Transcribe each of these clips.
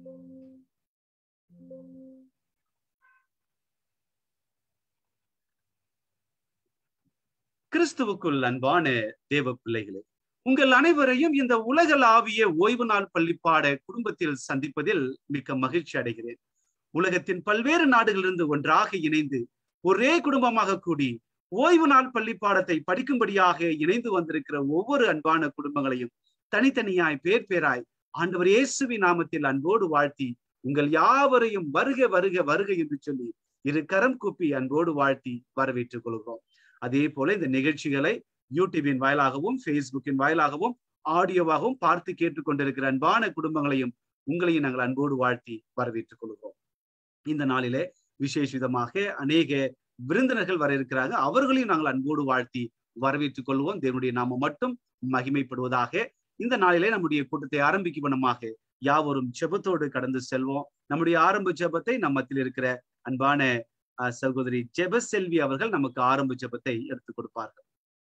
கிறிஸ்துவுக்குள் அன்பான தேவ பிள்ளைகளே உங்கள் அனைவரையும் இந்த உலகளாவிய ஓய்வு நாள் பள்ளிப்பாட குடும்பத்தில் சந்திப்பதில் மிக்க மகிழ்ச்சி அடைகிறேன் உலகத்தின் பல்வேறு நாடுகளிலிருந்து ஒன்றாக இணைந்து ஒரே குடும்பமாக கூடி ஓய்வு நாள் பள்ளி பாடத்தை படிக்கும்படியாக இணைந்து வந்திருக்கிற ஒவ்வொரு அன்பான குடும்பங்களையும் தனித்தனியாய் பேர் பேராய் ஆண்டவர் இயேசுவி நாமத்தில் அன்போடு வாழ்த்தி உங்கள் யாவரையும் வருக வருக வருக என்று சொல்லி இரு கரம் கூப்பி அன்போடு வாழ்த்தி வரவேற்றுக் கொள்கிறோம் அதே போல இந்த நிகழ்ச்சிகளை யூடியூபின் வாயிலாகவும் ஃபேஸ்புக்கின் வாயிலாகவும் ஆடியோவாகவும் பார்த்து கேட்டுக்கொண்டிருக்கிற அன்பான குடும்பங்களையும் உங்களையும் நாங்கள் அன்போடு வாழ்த்தி வரவேற்றுக் கொள்கிறோம் இந்த நாளிலே விசேஷிதமாக அநேக விருந்தினர்கள் வர இருக்கிறாங்க அவர்களையும் நாங்கள் அன்போடு வாழ்த்தி வரவேற்றுக் கொள்வோம் தேவனுடைய நாம மட்டும் மகிமைப்படுவதாக இந்த நாளிலே நம்முடைய கூட்டத்தை ஆரம்பிக்கும் வண்ணமாக யாவரும் ஜெபத்தோடு கடந்து செல்வோம் நம்முடைய ஆரம்ப ஜெபத்தை நம்மத்தில் இருக்கிற அன்பான சகோதரி ஜெப செல்வி அவர்கள் நமக்கு ஆரம்ப ஜெபத்தை எடுத்துக் கொடுப்பார்கள்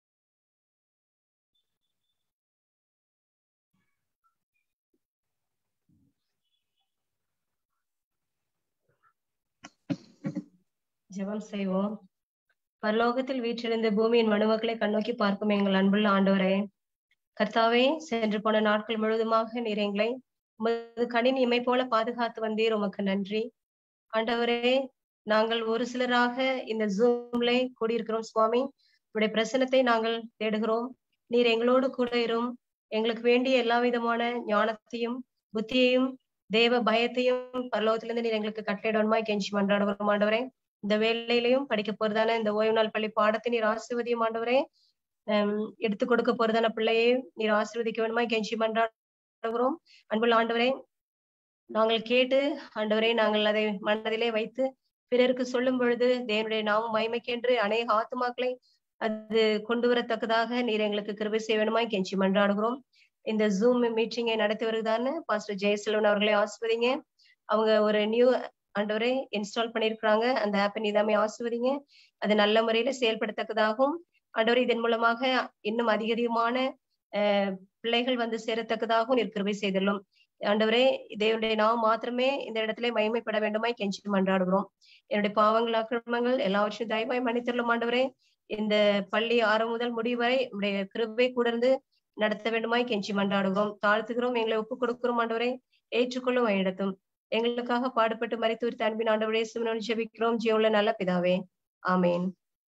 ஜெபம் செய்வோம் பரலோகத்தில் வீற்றிருந்த பூமியின் மனுமக்களை கண்ணோக்கி பார்க்கும் எங்கள் அன்புள்ள ஆண்டவரே கர்த்தாவே சென்று போன நாட்கள் முழுவதுமாக நீர் எங்களை உமது கணின் இமை போல பாதுகாத்து வந்தீர் உமக்கு நன்றி ஆண்டவரே நாங்கள் ஒரு சிலராக இந்த ஜூம்ல கூடியிருக்கிறோம் சுவாமி உடைய பிரசனத்தை நாங்கள் தேடுகிறோம் நீர் எங்களோடு கூட இரும் எங்களுக்கு வேண்டிய எல்லா விதமான ஞானத்தையும் புத்தியையும் தேவ பயத்தையும் பரலோகத்திலிருந்து நீர் எங்களுக்கு கட்டளையிடணுமாய் கெஞ்சி மன்றாடுகிறோம் ஆண்டவரே இந்த வேலையிலையும் படிக்க போறதான இந்த ஓய்வு நாள் பள்ளி பாடத்தை நீர் ஆசிர்வதியும் ஆண்டவரே எடுத்து கொடுக்க போறதான பிள்ளையை நீர் ஆசிர்வதிக்க வேணுமா கெஞ்சி மன்றாடுகிறோம் அன்புள்ள ஆண்டவரே நாங்கள் கேட்டு ஆண்டவரே நாங்கள் அதை மனதிலே வைத்து பிறருக்கு சொல்லும் பொழுது தேவனுடைய நாமம் மயமைக்கென்று அநேக ஆத்துமாக்களை அது கொண்டு வரத்தக்கதாக நீர் எங்களுக்கு கிருபை செய்ய வேணுமாய் கெஞ்சி மன்றாடுகிறோம் இந்த ஜூம் மீட்டிங்கை நடத்தி வருதான்னு பாஸ்டர் ஜெயசெல்வன் அவர்களே ஆசிர்வதிங்க அவங்க ஒரு நியூ ஆண்டவரே இன்ஸ்டால் பண்ணிருக்கிறாங்க அந்த ஆப்பை நீதாமே ஆசிர்வதிங்க அது நல்ல முறையில செயல்படத்தக்கதாகவும் ஆண்டவரே இதன் மூலமாக இன்னும் அதிக அதிகமான பிள்ளைகள் வந்து சேரத்தக்கதாகவும் நீர் கிருபை செய்துள்ளோம் ஆண்டவரே தேவனுடைய நாம் மாத்திரமே இந்த இடத்துல மகிமைப்பட வேண்டுமாய் கெஞ்சி மன்றாடுகிறோம் என்னுடைய பாவங்கள் அக்கிரமங்கள் எல்லாவற்றையும் தயவாய் மன்னித்தள்ளும் ஆண்டவரே இந்த பள்ளி ஆரம்பம் முதல் முடிவு வரை உடைய கிருபை கூட இருந்து நடத்த வேண்டுமாய் கெஞ்சி மன்றாடுகிறோம் தாழ்த்துகிறோம் எங்களை ஒப்புக் கொடுக்கிறோம் ஆண்டவரே ஏற்றுக்கொள்ளும் இடத்தும் எங்களுக்காக பாடுபட்டு மறைத்து ஒரு அன்பின் ஆண்டவரே சிவனோடு ஜெபிக்கிறோம் ஜீவனுள்ள நல்ல பிதாவே ஆமேன்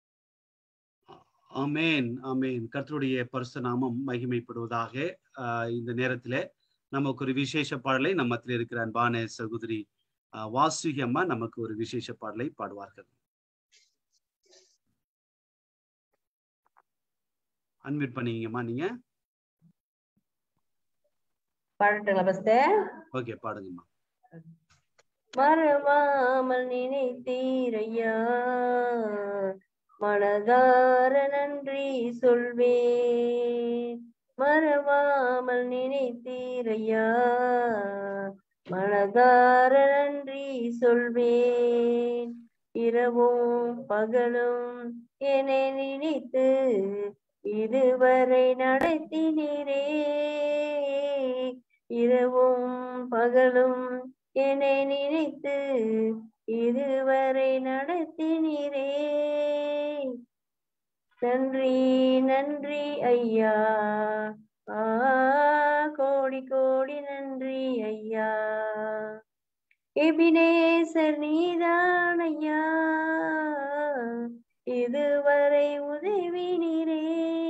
ஆமேன் ஆமேன் கர்த்தருடைய பரிசு நாமம் மகிமைப்படுவதாக இந்த நேரத்துல நமக்கு ஒரு விசேஷ பாடலை நம்மத்தில் இருக்கிற அன்பான சகோதரி வாசுகி அம்மா நமக்கு ஒரு விசேஷ பாடலை பாடுவார்கள் அன்மிட் பண்ணீங்கம்மா நீங்க பாடட்டுங்களா பஸ்டர் ஓகே பாடுங்கம்மா மறவாமல் நினைத்தீரையா மனதார நன்றி சொல்வேன் மறவாமல் நினைத்தீரையா மனதார நன்றி சொல்வேன் இரவும் பகலும் என்னை நினைத்து இதுவரை நடத்தினீரே இரவும் பகலும் என்னை நினைத்து இதுவரை நடத்தினீரே நன்றி நன்றி ஐயா ஆ கோடி கோடி நன்றி ஐயா எபினேசர் நீதான் ஐயா இதுவரை உதவினீரே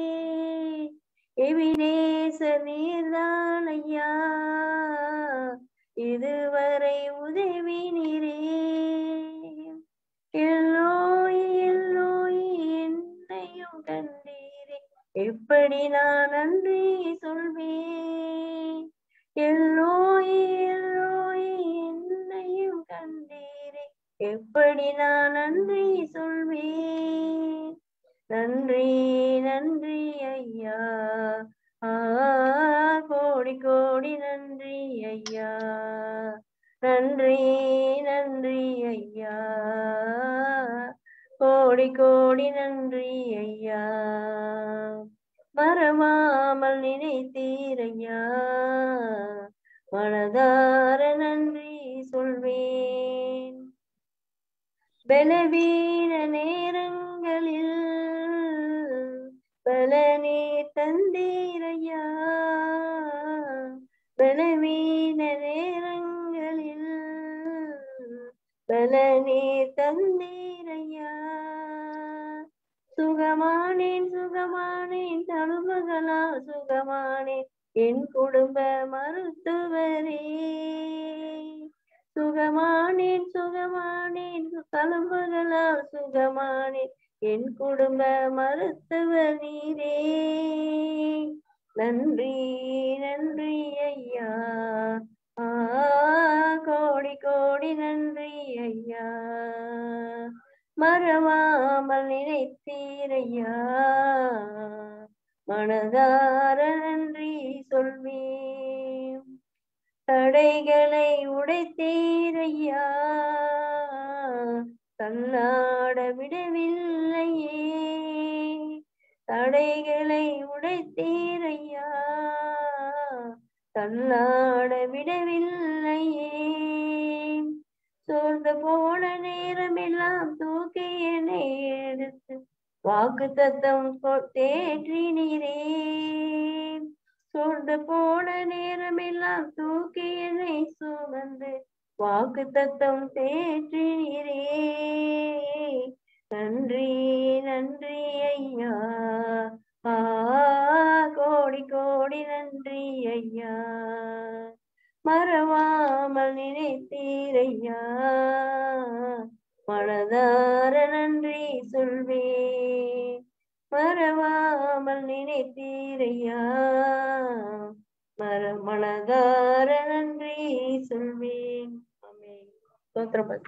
எபினேசர் நீர்தான் ஐயா இதுவரை உதவினீரே எல்லோய் எல்லோய் என்னையும் கண்டீரே எப்படி நான் நன்றி சொல்வேன் எல்லோய் எல்லோய் என்னையும் கண்டீரே எப்படி நான் நன்றி சொல்வேன் நன்றி நன்றி ஐயா ஆ கோடி கோடி நன்றி ஐயா நன்றி நன்றி ஐயா கோடி கோடி நன்றி ஐயா மறவாமல் நினைத்தீரையா மனதார நன்றி பலவீன நேரங்களில் பலனே தந்தீரையா பலவீன நேரங்களில் பலனே தந்தீரையா சுகமானேன் சுகமானேன் தழும்புகளா சுகமானேன் என் குடும்ப மருத்துவரே சுகமானேன் சுகமானேன் தழும்புகளால் சுகமானேன் என் குடும்ப மருத்துவர் நீரே நன்றி நன்றி ஐயா ஆ கோடி கோடி நன்றி ஐயா மறவாமல் நினைத்தீரையா மனதார நன்றி சொல்வேன் தடைகளை உடைத்தீரையா தன்னாட விடவில்லையே தடைகளை உடைத்தீரையா தன்னாட விடவில்லையே சோர்ந்து போன நேரமெல்லாம் தூக்கி என்னை எடுத்து வாக்கு தத்தம் தேற்றினீரே சோர்ந்து போன நேரமெல்லாம் தூக்கி என்னை சுமந்து வாக்கு தத்தம் தேற்றினீரே நன்றி நன்றி ஐயா ஆ கோடி கோடி நன்றி ஐயா மறவாமல் நினைத்தீரையா மனதார நன்றி சொல்வேன் மறவாமல் நினைத்தீரையா மர மனதார நன்றி சொல்வேன் ஆமென். ஸ்தோத்திரம்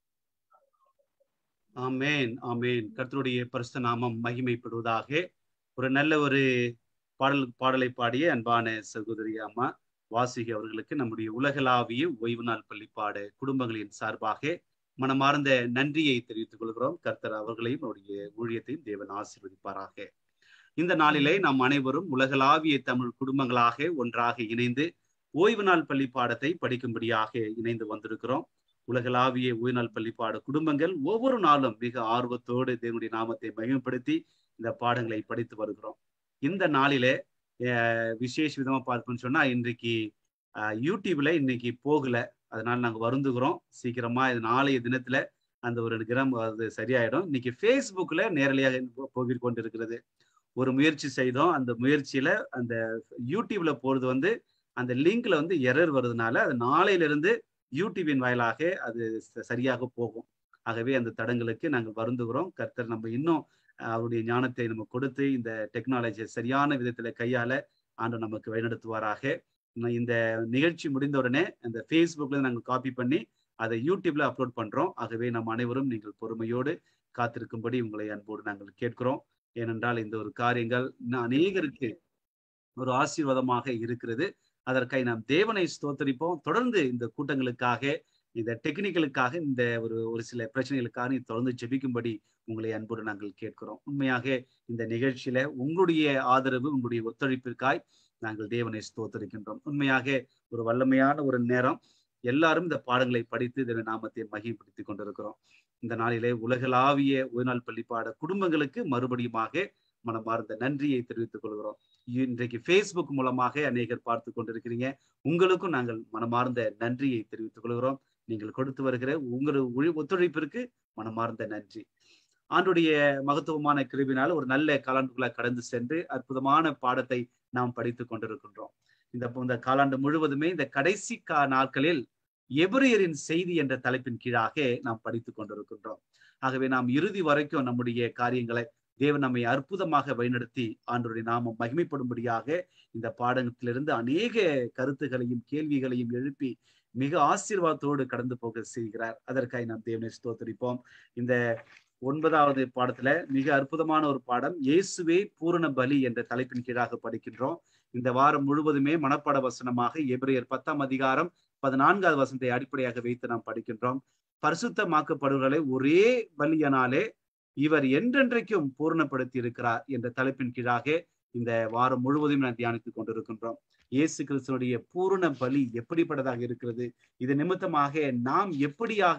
ஆமேன் ஆமேன் கர்த்தருடைய பரிசுத்த நாமம் மகிமைப்படுவதாக ஒரு நல்ல ஒரு பாடல் பாடலை பாடிய அன்பான சகோதரி அம்மா வாசிகி அவர்களுக்கு நம்முடைய உலகளாவிய ஓய்வு நாள் பள்ளிப்பாட குடும்பங்களின் சார்பாக மனமார்ந்த நன்றியை தெரிவித்துக் கொள்கிறோம் கர்த்தர் அவர்களையும் அவருடைய ஊழியத்தையும் தேவன் ஆசீர்வதிப்பாராக இந்த நாளிலே நாம் அனைவரும் உலகளாவிய தமிழ் குடும்பங்களாக ஒன்றாக இணைந்து ஓய்வு நாள் பள்ளி பாடத்தை படிக்கும்படியாக இணைந்து வந்திருக்கிறோம் உலகளாவிய ஓய்வு நாள் பள்ளி பாட குடும்பங்கள் ஒவ்வொரு நாளும் மிக ஆர்வத்தோடு தேவனுடைய நாமத்தை மகிமைப்படுத்தி இந்த பாடங்களை படித்து வருகிறோம் இந்த நாளிலே அஹ், விசேஷ விதமா பார்ப்போம்னு சொன்னா இன்றைக்கு அஹ், யூடியூப்ல இன்னைக்கு போகல அதனால நாங்க வருந்துகிறோம் சீக்கிரமா இது நாளைய தினத்துல அந்த ஒரு கிராம் அது சரியாயிடும் இன்னைக்கு ஃபேஸ்புக்ல நேரலையாக போகிக் கொண்டிருக்கிறது ஒரு முயற்சி செய்தோம் அந்த முயற்சியில அந்த யூடியூப்ல போறது வந்து அந்த லிங்க்ல வந்து எரர் வருதுனால அது நாளையில இருந்து யூடியூபின் வாயிலாக அது ச- சரியாக போகும் ஆகவே அந்த தடங்களுக்கு நாங்கள் வருந்துகிறோம் கர்த்தர் நம்ம இன்னும் அஹ், அவருடைய ஞானத்தை நம்ம கொடுத்து இந்த டெக்னாலஜியை சரியான விதத்துல கையாள ஆண்டு நமக்கு வழிநடத்துவாராக நான் இந்த நிகழ்ச்சி முடிந்த உடனே அந்த ஃபேஸ்புக்ல நாங்கள் காப்பி பண்ணி அதை யூடியூப்ல அப்லோட் பண்றோம் ஆகவே நம் அனைவரும் நீங்கள் பொறுமையோடு காத்திருக்கும்படி உங்களை அன்போடு நாங்கள் கேட்கிறோம் ஏனென்றால் இந்த ஒரு காரியங்கள் இன்னும் அநேகருக்கு ஒரு ஆசீர்வாதமாக இருக்கிறது அதற்காக நாம் தேவனை ஸ்தோத்தரிப்போம் தொடர்ந்து இந்த கூட்டங்களுக்காக இந்த டெக்னிக்கலுக்காக இந்த ஒரு ஒரு சில பிரச்சனைகளுக்காக நீ தொடர்ந்து ஜெபிக்கும்படி உங்களை அன்போடு நாங்கள் கேட்கிறோம் உண்மையாக இந்த நிகழ்ச்சியில உங்களுடைய ஆதரவு உங்களுடைய ஒத்துழைப்பிற்காய் நாங்கள் தேவனை ஸ்தோத்தரிக்கின்றோம் உண்மையாக ஒரு வல்லமையான ஒரு நேரம் எல்லாரும் இந்த பாடங்களை படித்து இதன் நாமத்தை மகிமைப்படுத்திக் கொண்டிருக்கிறோம் இந்த நாளிலே உலகளாவிய உயர்நாள் பள்ளிப்பாட குடும்பங்களுக்கு மறுபடியுமாக மனமார்ந்த நன்றியை தெரிவித்துக் கொள்கிறோம் இன்றைக்கு ஃபேஸ்புக் மூலமாக அநேகர் பார்த்து கொண்டிருக்கிறீங்க உங்களுக்கும் நாங்கள் மனமார்ந்த நன்றியை தெரிவித்துக் கொள்கிறோம் நீங்கள் கொடுத்து வருகிற உங்கள் ஒழி- ஒத்துழைப்பிற்கு மனமார்ந்த நன்றி ஆண்டுடைய மகத்துவமான கிருபினால் ஒரு நல்ல காலாண்டுக்குள்ள கடந்து சென்று அற்புதமான பாடத்தை நாம் படித்துக் கொண்டிருக்கின்றோம் இந்த இந்த காலாண்டு முழுவதுமே இந்த கடைசி கா நாட்களில் எபிரியரின் செய்தி என்ற தலைப்பின் கீழாக நாம் படித்துக் கொண்டிருக்கின்றோம் ஆகவே நாம் இறுதி வரைக்கும் நம்முடைய காரியங்களை தேவன் நம்மை அற்புதமாக வழிநடத்தி ஆண்டவருடைய நாமம் மகிமைப்படும்படியாக இந்த பாடத்திலிருந்து அநேக கருத்துகளையும் கேள்விகளையும் எழுப்பி மிக ஆசீர்வாதத்தோடு கடந்து போக செய்கிறார் அதற்காக நாம் தேவனை ஸ்தோத்தரிப்போம் இந்த ஒன்பதாவது பாடத்துல மிக அற்புதமான ஒரு பாடம் இயேசுவே பூரண பலி என்ற தலைப்பின் கீழாக படிக்கின்றோம் இந்த வாரம் முழுவதுமே மனப்பாட வசனமாக எபிரேயர் பத்தாம் அதிகாரம் பதினான்காவது வசனத்தை அடிப்படையாக வைத்து நாம் படிக்கின்றோம் பரிசுத்தமாக்கப்படுவர்களை ஒரே பலியனாலே இவர் என்றென்றைக்கும் பூர்ணப்படுத்தி இருக்கிறார் என்ற தலைப்பின் கீழாக இந்த வாரம் முழுவதும் நாம் தியானித்துக் கொண்டிருக்கின்றோம் இயேசு கிறிஸ்துடைய பூரண பலி எப்படிப்பட்டதாக இருக்கிறது இது நிமித்தமாக நாம் எப்படியாக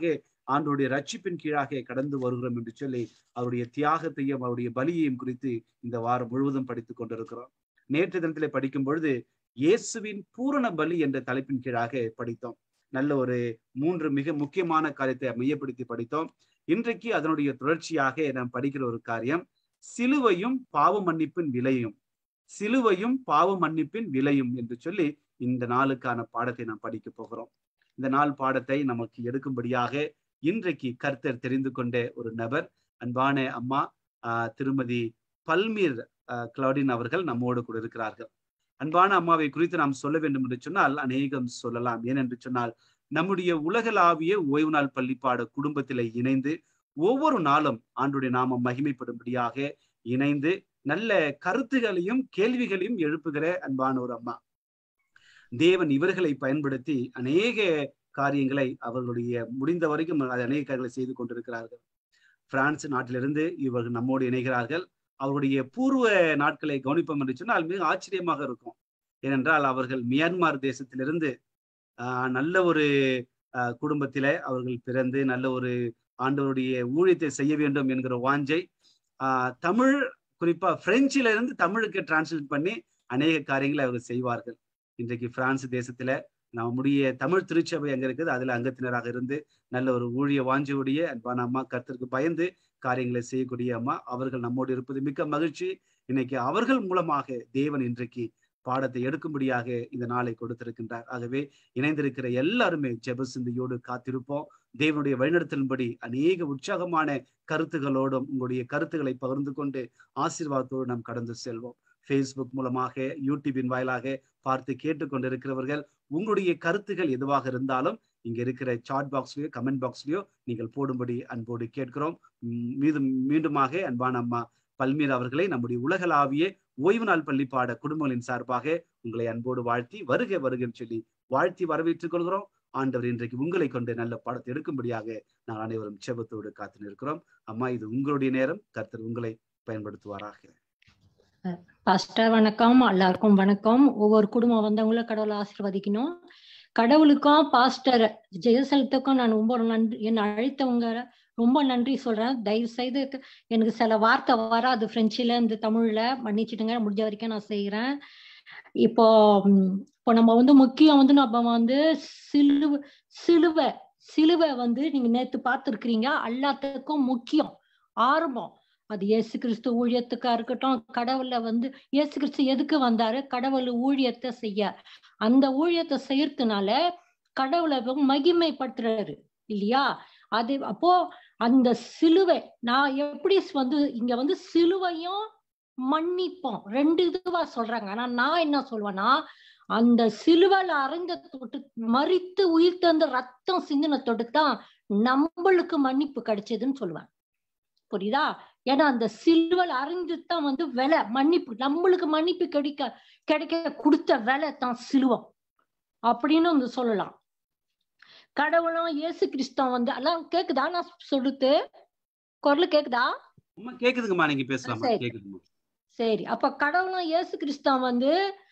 ஆண்டோடைய ரட்சிப்பின் கீழாக கடந்து வருகிறோம் என்று சொல்லி அவருடைய தியாகத்தையும் அவருடைய பலியையும் குறித்து இந்த வாரம் முழுவதும் படித்துக் கொண்டிருக்கிறோம் நேற்று தினத்திலே படிக்கும் பொழுது இயேசுவின் பூரண பலி என்ற தலைப்பின் கீழாக படித்தோம் நல்ல ஒரு மூன்று மிக முக்கியமான காரியத்தை மையப்படுத்தி படித்தோம் இன்றைக்கு அதனுடைய தொடர்ச்சியாக நாம் படிக்கிற ஒரு காரியம் சிலுவையும் பாவ மன்னிப்பின் விலையும் சிலுவையும் பாவ மன்னிப்பின் விலையும் என்று சொல்லி இந்த நாளுக்கான பாடத்தை நாம் படிக்க போகிறோம் இந்த நாள் பாடத்தை நமக்கு எடுக்கும்படியாக இன்றைக்கு கர்த்தர் தெரிந்து கொண்ட ஒரு நபர் அன்பான அம்மா ஆஹ் திருமதி பல்மீர் கிளவுடின் அவர்கள் நம்மோடு கூட இருக்கிறார்கள் அன்பான அம்மாவை குறித்து நாம் சொல்ல வேண்டும் என்று சொன்னால் அநேகம் சொல்லலாம் ஏனென்று சொன்னால் நம்முடைய உலகளாவிய ஓய்வு நாள் பள்ளிப்பாட குடும்பத்திலே இணைந்து ஒவ்வொரு நாளும் ஆண்டுடைய நாமம் மகிமைப்படும்படியாக இணைந்து நல்ல கருத்துகளையும் கேள்விகளையும் எழுப்புகிற அன்பான ஒரு அம்மா தேவன் இவர்களை பயன்படுத்தி அநேக காரியங்களை அவர்களுடைய முடிந்த வரைக்கும் அநேக காரியங்களை செய்து கொண்டிருக்கிறார்கள் பிரான்ஸ் நாட்டிலிருந்து இவர்கள் நம்மோடு இணைகிறார்கள் அவருடைய பூர்வ நாட்களை கவனிப்போம் என்று சொன்னால் மிக ஆச்சரியமாக இருக்கும் ஏனென்றால் அவர்கள் மியான்மார் தேசத்திலிருந்து ஆஹ் நல்ல ஒரு ஆஹ் குடும்பத்தில அவர்கள் பிறந்து நல்ல ஒரு ஆண்டவருடைய ஊழியத்தை செய்ய வேண்டும் என்கிற வாஞ்சை ஆஹ் தமிழ் குறிப்பா பிரெஞ்சில இருந்து தமிழுக்கு டிரான்ஸ்லேட் பண்ணி அநேக காரியங்களை அவர்கள் செய்வார்கள் இன்றைக்கு பிரான்ஸ் தேசத்துல நம்முடைய தமிழ் திருச்சபை அங்க இருக்குது அதுல அங்கத்தினராக இருந்து நல்ல ஒரு ஊழிய வாஞ்சியுடைய அன்பான அம்மா கருத்திற்கு பயந்து காரியங்களை செய்யக்கூடிய அம்மா அவர்கள் நம்மோடு இருப்பது மிக்க மகிழ்ச்சி இன்னைக்கு அவர்கள் மூலமாக தேவன் இன்றைக்கு பாடத்தை எடுக்கும்படியாக இந்த நாளை கொடுத்திருக்கின்றார் ஆகவே இணைந்திருக்கிற எல்லாருமே ஜெப சிந்தையோடு காத்திருப்போம் தேவனுடைய வழிநடத்தலின்படி அநேக உற்சாகமான கருத்துகளோடும் உங்களுடைய கருத்துக்களை பகிர்ந்து கொண்டு ஆசீர்வாதத்தோடு நாம் கடந்து செல்வோம் ஃபேஸ்புக் மூலமாக யூடியூபின் வாயிலாக பார்த்து கேட்டுக்கொண்டிருக்கிறவர்கள் உங்களுடைய கருத்துகள் எதுவாக இருந்தாலும் இங்க இருக்கிற சாட் பாக்ஸ்லயோ கமெண்ட் பாக்ஸ்லயோ நீங்கள் போடும்படி அன்போடு கேட்கிறோம் மீண்டும் மீண்டுமாக அன்பான அம்மா பல்மீர் அவர்களை நம்முடைய உலகளாவிய ஓய்வு நாள் பள்ளி பாட குடும்பங்களின் சார்பாக உங்களை அன்போடு வாழ்த்தி வருக வருகன்னு சொல்லி வாழ்த்தி வரவேற்றுக் கொள்கிறோம் ஆண்டவர் இன்றைக்கு உங்களை கொண்டு நல்ல பாடத்தை எடுக்கும்படியாக நாங்கள் அனைவரும் செபத்தோடு காத்து நிற்கிறோம் அம்மா இது உங்களுடைய நேரம் கர்த்தர் உங்களை பயன்படுத்துவாராக பாஸ்டர் வணக்கம் எல்லாருக்கும் வணக்கம் ஒவ்வொரு குடும்பம் வந்தவங்களும் கடவுளை ஆசீர்வதிக்கணும் கடவுளுக்கும் பாஸ்டர் ஜெயசலத்துக்கும் நான் ரொம்ப நன்றி என்னை அழைத்தவங்க ரொம்ப நன்றி சொல்றேன் தயவு செய்து எனக்கு சில வார்த்தை வராது பிரெஞ்சில இந்த தமிழ்ல மன்னிச்சிடுங்க முடிஞ்ச வரைக்கும் நான் செய்யறேன் இப்போ இப்போ நம்ம வந்து முக்கியம் வந்து நம்ம வந்து சிலுவை சிலுவை சிலுவை வந்து நீங்க நேத்து பார்த்துருக்கிறீங்க எல்லாத்துக்கும் முக்கியம் ஆரம்பம் அது இயேசு கிறிஸ்து ஊழியத்துக்கா இருக்கட்டும் கடவுள வந்து இயேசு கிறிஸ்து எதுக்கு வந்தாரு கடவுள் ஊழியத்தை செய்ய அந்த ஊழியத்தை செய்யறதுனால கடவுளை மகிமைப்படுத்துறாரு இல்லையா அது அப்போ அந்த சிலுவை நான் எப்படி வந்து இங்க வந்து சிலுவையும் மன்னிப்போம் ரெண்டு இதுவா சொல்றாங்க ஆனா நான் என்ன சொல்லுவேன்னா அந்த சிலுவையில அரைந்த தொட்டு மறித்து உயிர் தந்த ரத்தம் சிந்தின தொட்டு தான் நம்மளுக்கு மன்னிப்பு கிடைச்சதுன்னு சொல்லுவேன் புரியுதா ஏன்னா அந்த சிலுவல் அறிந்து தான் வந்து விலை மன்னிப்பு நம்மளுக்கு மன்னிப்பு கிடைக்க கிடைக்க கொடுத்த விலை தான் சிலுவம் அப்படின்னு வந்து சொல்லலாம் கடவுளும் இயேசு கிறிஸ்தவம் வந்து எல்லாம் கேக்குதா நான் சொல்லுது குரல் கேக்குதா கேக்குதுங்கம்மா நீங்க பேசலாமா கேக்குதுமா சரி அப்ப கடவுளும் இயேசு கிறிஸ்தவம் வந்து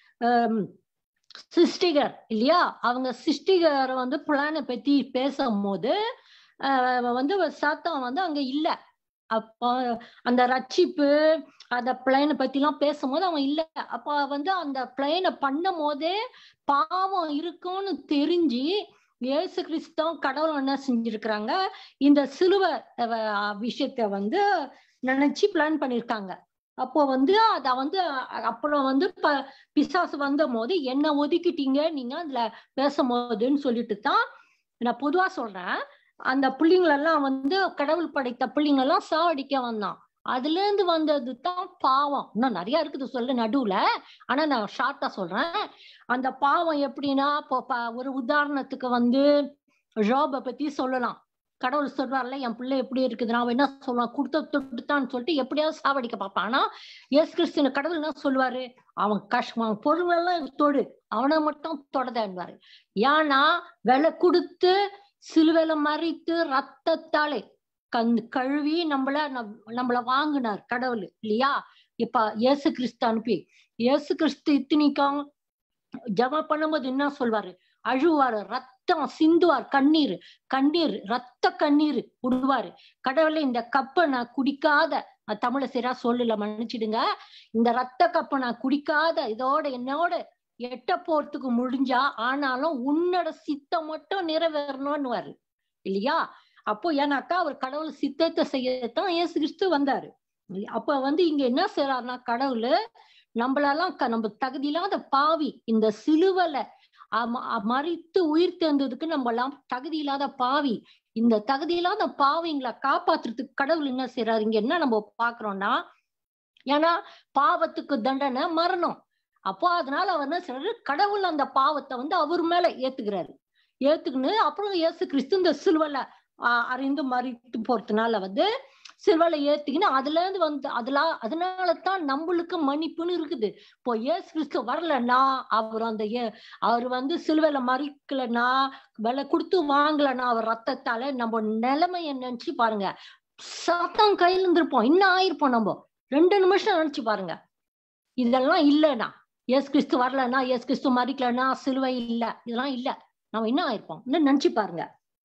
சிருஷ்டிகர் இல்லையா அவங்க சிருஷ்டிகர் வந்து பிளானை பத்தி பேசும்போது வந்து சாத்தம் வந்து அங்க இல்ல அப்போ அந்த ரட்சிப்பு அந்த பிளைனை பத்தி எல்லாம் பேசும்போது அவன் இல்ல அப்ப வந்து அந்த பிளைனை பண்ணும் போதே பாவம் இருக்கும்னு தெரிஞ்சு இயேசு கிறிஸ்தவம் கடவுள் என்ன செஞ்சிருக்கிறாங்க இந்த சிலுவை விஷயத்த வந்து நினைச்சு பிளான் பண்ணிருக்காங்க அப்போ வந்து அத வந்து அப்புறம் வந்து ப பிசாசு வந்த போது என்ன ஒதுக்கிட்டீங்க நீங்க அதுல பேசும்போதுன்னு சொல்லிட்டு தான் நான் பொதுவா சொல்றேன் அந்த பிள்ளைங்களெல்லாம் வந்து கடவுள் படைத்த பிள்ளைங்களெல்லாம் சாவடிக்க வந்தான் அதுல இருந்து வந்தது தான் பாவம் இன்னும் நிறைய இருக்குது சொல்ல நடுவுல ஆனா நான் ஷார்ட்டா சொல்றேன் அந்த பாவம் எப்படின்னா இப்போ ஒரு உதாரணத்துக்கு வந்து ஜாபை பத்தி சொல்லலாம் கடவுள் சொல்றாருல என் பிள்ளை எப்படி இருக்குது நான் என்ன சொல்லுவான் கொடுத்த தொட்டுத்தான்னு சொல்லிட்டு எப்படியாவது சாவடிக்க பார்ப்பான் ஆனா எஸ் கிறிஸ்டின் கடவுள் என்ன சொல்லுவாரு அவன் கஷ்டம் பொருளெல்லாம் தொடு அவனை மட்டும் தொடதான்வாரு ஏன்னா விலை கொடுத்து சிலுவையில மறித்து ரத்தத்தாலே கண் கழுவி நம்மள நம்மள வாங்கினார் கடவுள் இல்லையா இப்ப இயேசு கிறிஸ்து அனுப்பி இயேசு கிறிஸ்து இத்தனிக்கும் ஜபம் பண்ணும்போது என்ன சொல்வாரு அழுவாரு ரத்தம் சிந்துவார் கண்ணீர் கண்ணீர் ரத்த கண்ணீர் விடுவாரு கடவுளை இந்த கப்பை நான் குடிக்காத நான் தமிழ சரியா சொல்லல மன்னிச்சிடுங்க இந்த ரத்த கப்பை நான் குடிக்காத இதோட என்னோட எட்ட போறதுக்கு முடிஞ்சா ஆனாலும் உன்னோட சித்தம் மட்டும் நிறைவேறணும்னு இல்லையா அப்போ ஏன்னாக்கா அவர் கடவுள் சித்தத்தை செய்யத்தான் இயேசு கிறிஸ்து வந்தாரு அப்ப வந்து இங்க என்ன செய்யறாருன்னா கடவுள் நம்மளெல்லாம் க- நம்ம தகுதியில்லாத பாவி இந்த சிலுவலை அம- அ- மறித்து உயிர் தேர்ந்ததுக்கு நம்ம எல்லாம் தகுதி இல்லாத பாவி இந்த தகுதி இல்லாத பாவிங்களை காப்பாத்துறதுக்கு கடவுள் என்ன செய்யறாரு இங்க என்ன நம்ம பாக்குறோம்னா ஏன்னா பாவத்துக்கு தண்டனை மரணம் அப்போ அதனால அவர் என்ன செய்யறாரு கடவுள் அந்த பாவத்தை வந்து அவர் மேல ஏத்துக்கிறாரு ஏத்துக்கின்னு அப்புறம் இயேசு கிறிஸ்து இந்த சிலுவைல ஆஹ் அறிந்து மறித்து போறதுனால வந்து சிலுவையில ஏத்திக்கின்னு அதுல இருந்து வந்து அதுல அதனாலதான் நம்மளுக்கு மன்னிப்புன்னு இருக்குது இப்போ இயேசு கிறிஸ்து வரலன்னா அவர் அந்த ஏ- அவர் வந்து சிலுவையில மறிக்கலன்னா விலை கொடுத்து வாங்கலன்னா அவர் ரத்தத்தால நம்ம நிலைமைய நினைச்சு பாருங்க சத்தம் கையில இருந்திருப்போம் இன்னும் ஆயிருப்போம் நம்ம ரெண்டு நிமிஷம் நினைச்சு பாருங்க இதெல்லாம் இல்லைன்னா இயேசு கிறிஸ்து வரலன்னா இயேசு கிறிஸ்து மறிக்கலன்னா சிலுவை இல்ல இதெல்லாம் இல்ல நம்ம என்ன ஆயிருப்போம் இன்னும் நினைச்சு பாருங்க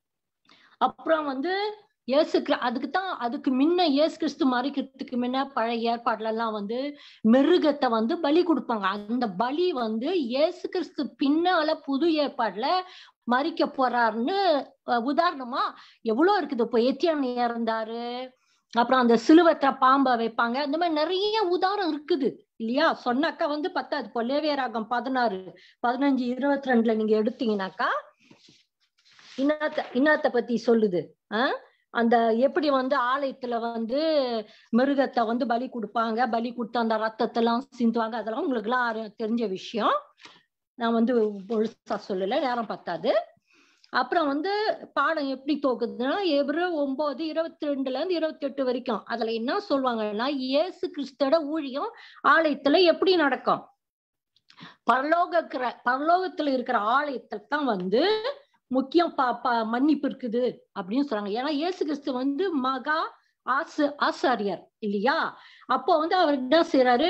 அப்புறம் வந்து இயேசு கிரி- அதுக்கு தான் அதுக்கு முன்ன இயேசு கிறிஸ்து மறிக்கிறதுக்கு முன்ன பழைய ஏற்பாடுல எல்லாம் வந்து மிருகத்தை வந்து பலி கொடுப்பாங்க அந்த பலி வந்து இயேசு கிறிஸ்து பின்னால புது ஏற்பாடுல மறிக்க போறாருன்னு அஹ், உதாரணமா எவ்வளவு இருக்குது இப்போ எத்தியான் இறந்தாரு அப்புறம் அந்த சிலுவத்தை பாம்பை வைப்பாங்க இந்த மாதிரி நிறைய உதாரணம் இருக்குது இல்லையா சொன்னாக்கா வந்து பத்தாது இப்போ லேவியராகம் பதினாறு பதினஞ்சு இருபத்தி ரெண்டுல நீங்க எடுத்தீங்கன்னாக்கா இன்னாத்த இன்னாத்த பத்தி சொல்லுது ஆஹ் அந்த எப்படி வந்து ஆலயத்துல வந்து மிருகத்தை வந்து பலி கொடுப்பாங்க பலி கொடுத்து அந்த ரத்தத்தை எல்லாம் சிந்துவாங்க அதெல்லாம் உங்களுக்கு எல்லாம் அறி- தெரிஞ்ச விஷயம் நான் வந்து முழுசா சொல்லல நேரம் பத்தாது அப்புறம் வந்து பாடம் எப்படி தோக்குதுன்னா ஏப்ரல் ஒன்பது இருபத்தி ரெண்டுல இருந்து இருபத்தி எட்டு வரைக்கும் அதுல என்ன சொல்லுவாங்கன்னா இயேசு கிறிஸ்தோட ஊழியம் ஆலயத்துல எப்படி நடக்கும் பரலோக பரலோகத்துல இருக்கிற ஆலயத்துல தான் வந்து முக்கியம் ப ப- மன்னிப்பு இருக்குது அப்படின்னு சொல்றாங்க ஏன்னா இயேசு கிறிஸ்து வந்து மகா ஆசு ஆசாரியர் இல்லையா அப்போ வந்து அவர் என்ன செய்யறாரு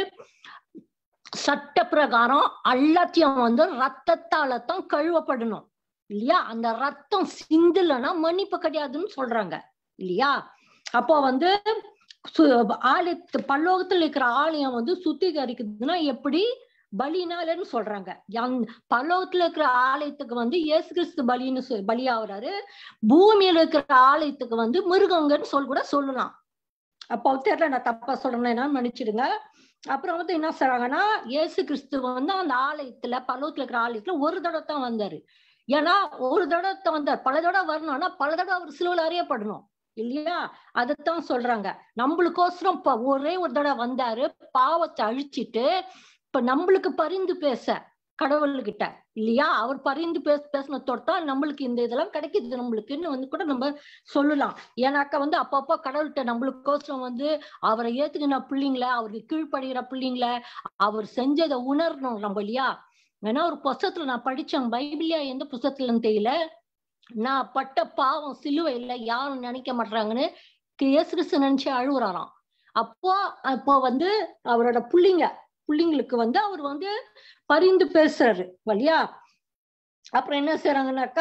சட்ட பிரகாரம் எல்லாத்தையும் வந்து ரத்தத்தால தான் கழுவப்படணும் இல்லையா அந்த ரத்தம் சிந்தலன்னா மன்னிப்பு கிடையாதுன்னு சொல்றாங்க இல்லையா அப்போ வந்து சு- ஆலயத்து பல்லோகத்துல இருக்கிற ஆலயம் வந்து சுத்திகரிக்குதுன்னா எப்படி பலினாலன்னு சொல்றாங்க யங்- பரலோகத்துல இருக்கிற ஆலயத்துக்கு வந்து இயேசு கிறிஸ்து பலின்னு சொல் பலியாகிறாரு பூமியில இருக்கிற ஆலயத்துக்கு வந்து மிருகங்கன்னு சொல் கூட சொல்லலாம் அப்போ தெரியல நான் தப்பா சொல்றேன்னா மன்னிச்சிடுங்க அப்புறம் வந்து என்ன சொல்றாங்கன்னா இயேசு கிறிஸ்து வந்து அந்த ஆலயத்துல பல்லவத்துல இருக்கிற ஆலயத்துல ஒரு தடவை தான் வந்தாரு ஏன்னா ஒரு தடவை தான் வந்தார் பல தடவை வரணும்னா பல தடவை அவர் சிலுவையில் அறியப்படணும் இல்லையா அதைத்தான் சொல்றாங்க நம்மளுக்கோசரம் இப்ப ஒரே ஒரு தடவை வந்தாரு பாவத்தை அழிச்சிட்டு இப்ப நம்மளுக்கு பரிந்து பேச கடவுள்கிட்ட இல்லையா அவர் பரிந்து பேச பேசினத்தோட தான் நம்மளுக்கு இந்த இதெல்லாம் கிடைக்குது நம்மளுக்குன்னு வந்து கூட நம்ம சொல்லலாம் ஏன்னாக்கா வந்து அப்பப்போ கடவுள்கிட்ட நம்மளுக்கோசரம் வந்து அவரை ஏத்துக்கின பிள்ளைங்கள அவருக்கு கீழ்ப்படுகிற பிள்ளைங்கள அவர் செஞ்சதை உணரணும் நம்ம இல்லையா ஏன்னா ஒரு புஸ்தகத்துல நான் படிச்சேன் பைபிளியா எந்த புஸ்தகத்துலன்னு தெரியல நான் பட்ட பாவம் சிலுவையில யாரும் நினைக்க மாட்டாங்கன்னு இயேசு கிறிஸ்து நினைச்சு அழுகுறாராம் அப்போ அப்போ வந்து அவரோட புள்ளிங்க புள்ளிங்களுக்கு வந்து அவர் வந்து பரிந்து பேசுறாரு வழியா அப்புறம் என்ன செய்யறாங்கன்னாக்கா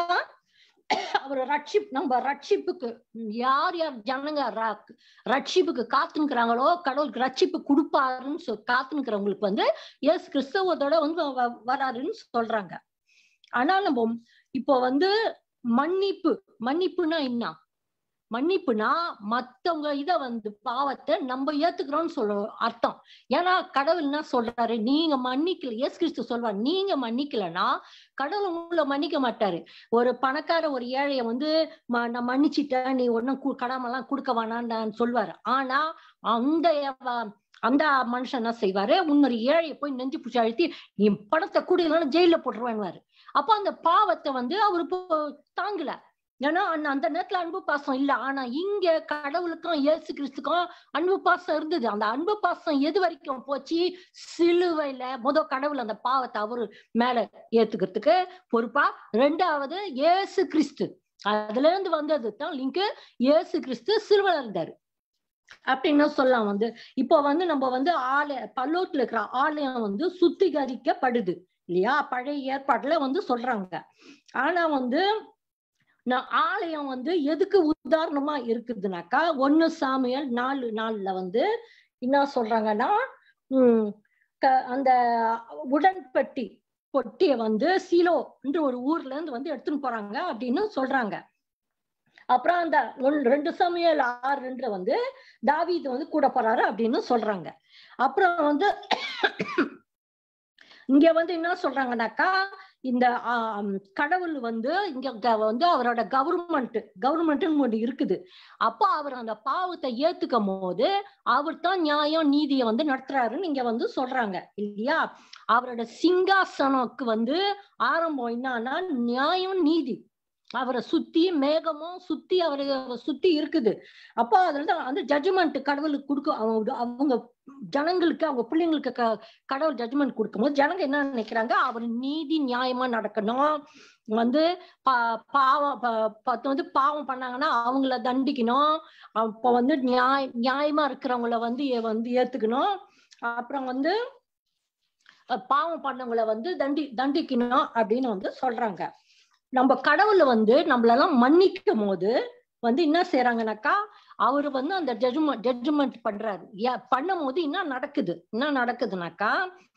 அவர் ரட்சிப் நம்ம ரட்சிப்புக்கு யார் யார் ஜனங்க ர- ரட்சிப்புக்கு காத்துனுக்குறாங்களோ கடவுளுக்கு ரட்சிப்பு கொடுப்பாருன்னு சொல் காத்துனுக்குறவங்களுக்கு வந்து இயேசு கிறிஸ்தவத்தோட வந்து வ- வராருன்னு சொல்றாங்க ஆனா நம்ம இப்போ வந்து மன்னிப்பு மன்னிப்புனா என்ன மன்னிப்புனா மத்தவங்க இத வந்து பாவத்தை நம்ம ஏத்துக்கிறோம்னு சொல்ல அர்த்தம் ஏன்னா கடவுள் என்ன சொல்றாரு நீங்க மன்னிக்கல இயேசு கிறிஸ்து சொல்றாரு நீங்க மன்னிக்கலன்னா கடவுள் உங்களை மன்னிக்க மாட்டாரு ஒரு பணக்கார ஒரு ஏழைய வந்து ம- நான் மன்னிச்சிட்டேன் நீ ஒன்னும் கடமெல்லாம் கொடுக்க வேணான்னு சொல்வாரு ஆனா அந்த வ- அந்த மனுஷன் என்ன செய்வாரு இன்னொரு ஏழைய போய் நெஞ்சு பிடிச்சி அழுத்தி நீ பணத்தை கூடியனாலும் ஜெயில போட்டுருவேன்வாரு அப்ப அந்த பாவத்தை வந்து அவரு இப்போ தாங்கல ஏன்னா அந்த அந்த நேரத்துல அன்பு பாசம் இல்ல ஆனா இங்க கடவுளுக்கும் இயேசு கிறிஸ்துக்கும் அன்பு பாசம் இருந்தது அந்த அன்பு பாசம் எது வரைக்கும் போச்சு சிலுவையில முத கடவுள் அந்த பாவத்தை அவரு மேல ஏத்துக்கிறதுக்கு பொறுப்பா ரெண்டாவது இயேசு கிறிஸ்து அதுல இருந்து வந்தது தான் லிங்க் இயேசு கிறிஸ்து சிலுவையில இருந்தாரு அப்படின்னு சொல்லலாம் வந்து இப்போ வந்து நம்ம வந்து ஆலய பல்லோத்துல இருக்கிற ஆலயம் வந்து சுத்திகரிக்கப்படுது இல்லையா பழைய ஏற்பாட்டுல வந்து சொல்றாங்க ஆனா வந்து நான் ஆலயம் வந்து எதுக்கு உதாரணமா இருக்குதுனாக்கா ஒண்ணு சாமியல் நாலு நாள்ல வந்து என்ன சொல்றாங்கன்னா உம் க- அந்த உடன்பட்டி பொட்டிய வந்து சீலோ என்று ஒரு ஊர்ல இருந்து வந்து எடுத்துன்னு போறாங்க அப்படின்னு சொல்றாங்க அப்புறம் அந்த ஒன் ரெண்டு சமயல் ஆறு ரெண்டுல வந்து தாவீது வந்து கூட போறாரு அப்படின்னு சொல்றாங்க அப்புறம் வந்து இங்க வந்து என்ன சொல்றாங்கன்னாக்கா இந்த ஆம், கடவுள் வந்து இங்க க- வந்து அவரோட கவர்மெண்ட் கவர்மெண்ட்னு ஒண்ணு இருக்குது அப்போ அவர் அந்த பாவத்தை ஏத்துக்கும் போது அவர் தான் நியாயம் நீதியை வந்து நடத்துறாருன்னு இங்க வந்து சொல்றாங்க இல்லையா அவரோட சிங்காசனக்கு வந்து ஆரம்பம் என்னன்னா நியாயம் நீதி அவரை சுத்தி மேகமும் சுத்தி அவரை சுத்தி இருக்குது அப்போ அதுல தான் அந்த ஜட்ஜ்மெண்ட் கடவுளுக்கு கொடுக்க அவங்க அவங்க ஜனங்களுக்கு அவங்க பிள்ளைங்களுக்கு க- கடவுள் ஜட்ஜ்மெண்ட் கொடுக்கும்போது ஜனங்க என்ன நினைக்கிறாங்க அவர் நீதி நியாயமா நடக்கணும் வந்து பா- பாவம் ப- பத்து வந்து பாவம் பண்ணாங்கன்னா அவங்கள தண்டிக்கணும் அப்போ வந்து நியாய நியாயமா இருக்கிறவங்கள வந்து ஏ- வந்து ஏத்துக்கணும் அப்புறம் வந்து அஹ், பாவம் பண்ணவங்கள வந்து தண்டி தண்டிக்கணும் அப்படின்னு வந்து சொல்றாங்க நம்ம கடவுளை வந்து நம்மளெல்லாம் மன்னிக்கும் போது வந்து என்ன செய்யறாங்கனாக்கா அவரு வந்து அந்த ஜட்ஜ்மெண்ட் ஜட்ஜ்மெண்ட் பண்றாரு ஏ- பண்ணும் போது என்ன நடக்குது என்ன நடக்குதுனாக்கா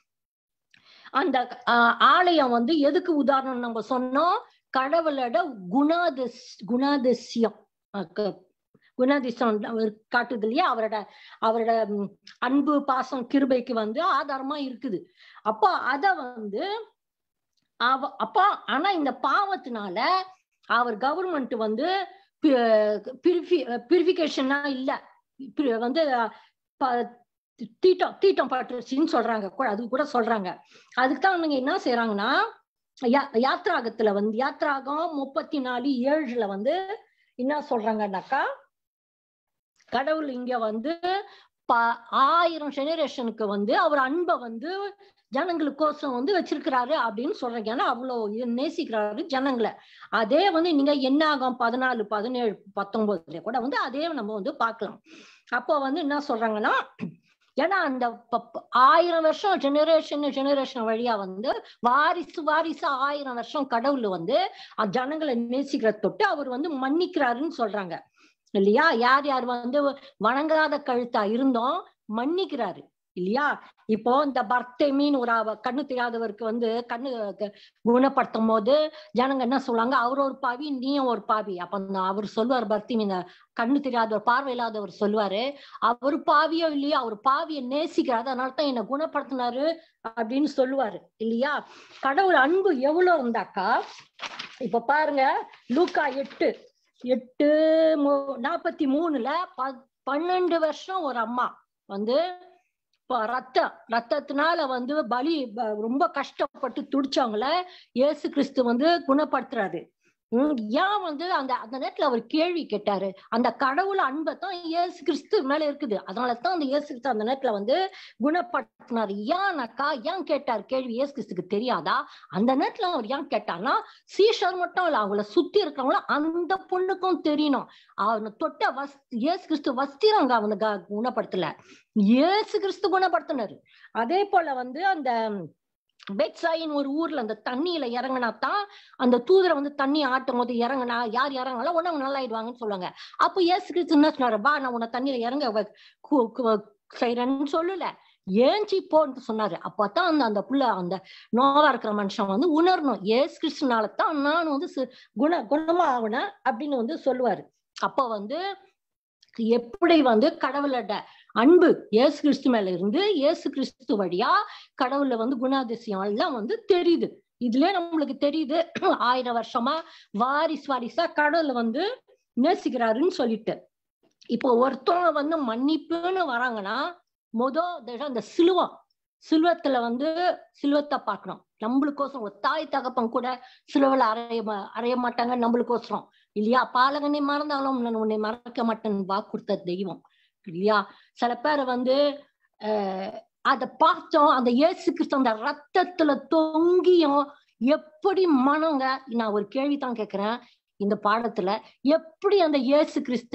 அந்த ஆஹ், ஆலயம் வந்து எதுக்கு உதாரணம் நம்ம சொன்னோம் கடவுளோட குணாதிஸ் குணாதிசயம் அஹ் க- குணாதிசயம் அவர் காட்டுது இல்லையா அவரோட அவரோட ம், அன்பு பாசம் கிருபைக்கு வந்து ஆதாரமா இருக்குது அப்போ அத வந்து அவ அப்பா ஆனா இந்த பாவத்தினால அவர் கவர்மெண்ட் வந்து பியூரிஃபிகேஷனா இல்ல puri- வந்து ப- தீட்டம் தீட்டம் பட்டுருச்சுன்னு சொல்றாங்க கூட- அது கூட சொல்றாங்க அதுக்கு தான் அவங்க என்ன செய்யறாங்கன்னா யா- யாத்ராகத்துல வந்து யாத்ராகம் முப்பத்தி நாலு ஏழுல வந்து என்ன சொல்றாங்கன்னாக்கா கடவுள் இங்க வந்து ப- ஆயிரம் ஜெனரேஷனுக்கு வந்து அவர் அன்பை வந்து ஜனங்களுக்கோசம் வந்து வச்சிருக்கிறாரு அப்படின்னு சொல்றாங்க ஏன்னா அவ்வளவு இது நேசிக்கிறாரு ஜனங்களை அதே வந்து நீங்க என்ன ஆகும் பதினாலு பதினேழு பத்தொன்பதுல கூட வந்து அதே நம்ம வந்து பார்க்கலாம் அப்போ வந்து என்ன சொல்றாங்கன்னா ஏன்னா அந்த ப- ப- ஆயிரம் வருஷம் ஜெனரேஷன் ஜெனரேஷன் வழியா வந்து வாரிசு வாரிசு ஆயிரம் வருஷம் கடவுள் வந்து அஹ் ஜனங்களை நேசிக்கிற தொட்டு அவர் வந்து மன்னிக்கிறாருன்னு சொல்றாங்க இல்லையா யார் யார் வந்து வணங்காத கழுத்தா இருந்தோம் மன்னிக்கிறாரு இல்லையா இப்போ இந்த பர்த்தேமின் ஒரு அவ- கண்ணு தெரியாதவருக்கு வந்து கண்ணு க- குணப்படுத்தும் போது ஜனங்க என்ன சொல்லுவாங்க அவர் ஒரு பாவி நீயும் ஒரு பாவி அப்ப அந்த அவர் சொல்லுவார் பர்த்திமி இந்த கண்ணு தெரியாதவர் பார்வை இல்லாதவர் சொல்லுவாரு அவர் பாவியோ இல்லையோ அவர் பாவியை நேசிக்கிறாரு அதனால தான் என்னை குணப்படுத்தினாரு அப்படின்னு சொல்லுவாரு இல்லையா கடவுள் அன்பு எவ்வளவு இருந்தாக்கா இப்ப பாருங்க லூக்கா எட்டு எட்டு மூ- நாற்பத்தி மூணுல ப- பன்னெண்டு வருஷம் ஒரு அம்மா வந்து இப்ப ரத்தம் ரத்தத்தினால வந்து பலி ப- ரொம்ப கஷ்டப்பட்டு துடிச்சவங்கள இயேசு கிறிஸ்து வந்து குணப்படுத்துறாரு உம் ஏன் வந்து அந்த அந்த நேரத்துல அவர் கேள்வி கேட்டாரு அந்த கடவுள் அன்பை தான் இயேசு கிறிஸ்து மேல இருக்குது அதனால தான் அந்த இயேசு கிறிஸ்து அந்த நேரத்துல வந்து குணப்படுத்தினாரு ஏன்னாக்கா ஏன் கேட்டார் கேள்வி இயேசு கிறிஸ்துக்கு தெரியாதா அந்த நேரத்துல அவர் ஏன் கேட்டார்னா சீஷர் மட்டும் இல்ல அவங்கள சுத்தி இருக்கிறவங்களும் அந்த பொண்ணுக்கும் தெரியணும் அவனை தொட்ட வஸ் இயேசு கிறிஸ்து வஸ்திரங்க அவனை க- குணப்படுத்தல இயேசு கிறிஸ்து குணப்படுத்தினாரு அதே போல வந்து அந்த பெட்சாயின் ஒரு ஊர்ல அந்த தண்ணியில இறங்கினா தான் அந்த தூதரை வந்து தண்ணி ஆட்டும் போது இறங்கினா யார் இறங்கினாலும் உடனே அவங்க நல்லா ஆயிடுவாங்கன்னு சொல்லுவாங்க அப்போ இயேசு கிறிஸ்து என்ன சொன்னாரு பா நான் உன்னை தண்ணியில இறங்க வ- கு- கு- செய்றேன்னு சொல்லல ஏஞ்சி போன்னு சொன்னாரு அப்பதான் அந்த அந்த புள்ள அந்த நோவா இருக்கிற மனுஷன் வந்து உணரணும் ஏசு கிறிஸ்துனால தான் நான் வந்து சு- குண குணமா ஆகணும் அப்படின்னு வந்து சொல்லுவாரு அப்போ வந்து எப்படி வந்து கடவுளோட அன்பு இயேசு கிறிஸ்து மேல இருந்து இயேசு கிறிஸ்து வழியா கடவுள்ல வந்து குணாதிசயம் எல்லாம் வந்து தெரியுது இதுல நம்மளுக்கு தெரியுது ஆயிரம் வருஷமா வாரிசு வாரிசா கடவுளை வந்து நேசிக்கிறாருன்னு சொல்லிட்டு இப்போ ஒருத்தவங்க வந்து மன்னிப்புன்னு வராங்கன்னா முத தடவை அந்த சிலுவம் சிலுவத்துல வந்து சிலுவத்தை பார்க்கணும் நம்மளுக்கோசரம் ஒரு தாய் தகப்பன் கூட சிலுவைல அறைய மா- அறைய மாட்டாங்க நம்மளுக்கோசரம் இல்லையா பாலகனை மறந்தாலும் நான் உன்னை மறக்க மாட்டேன் வாக்கு கொடுத்த தெய்வம் இல்லையா சில பேர் வந்து அஹ் அதை பார்த்தோம் அந்த இயேசு கிறிஸ்து அந்த ரத்தத்துல தொங்கியும் எப்படி மனங்க நான் ஒரு கேள்விதான் கேட்கிறேன் இந்த பாடத்துல எப்படி அந்த இயேசு கிறிஸ்த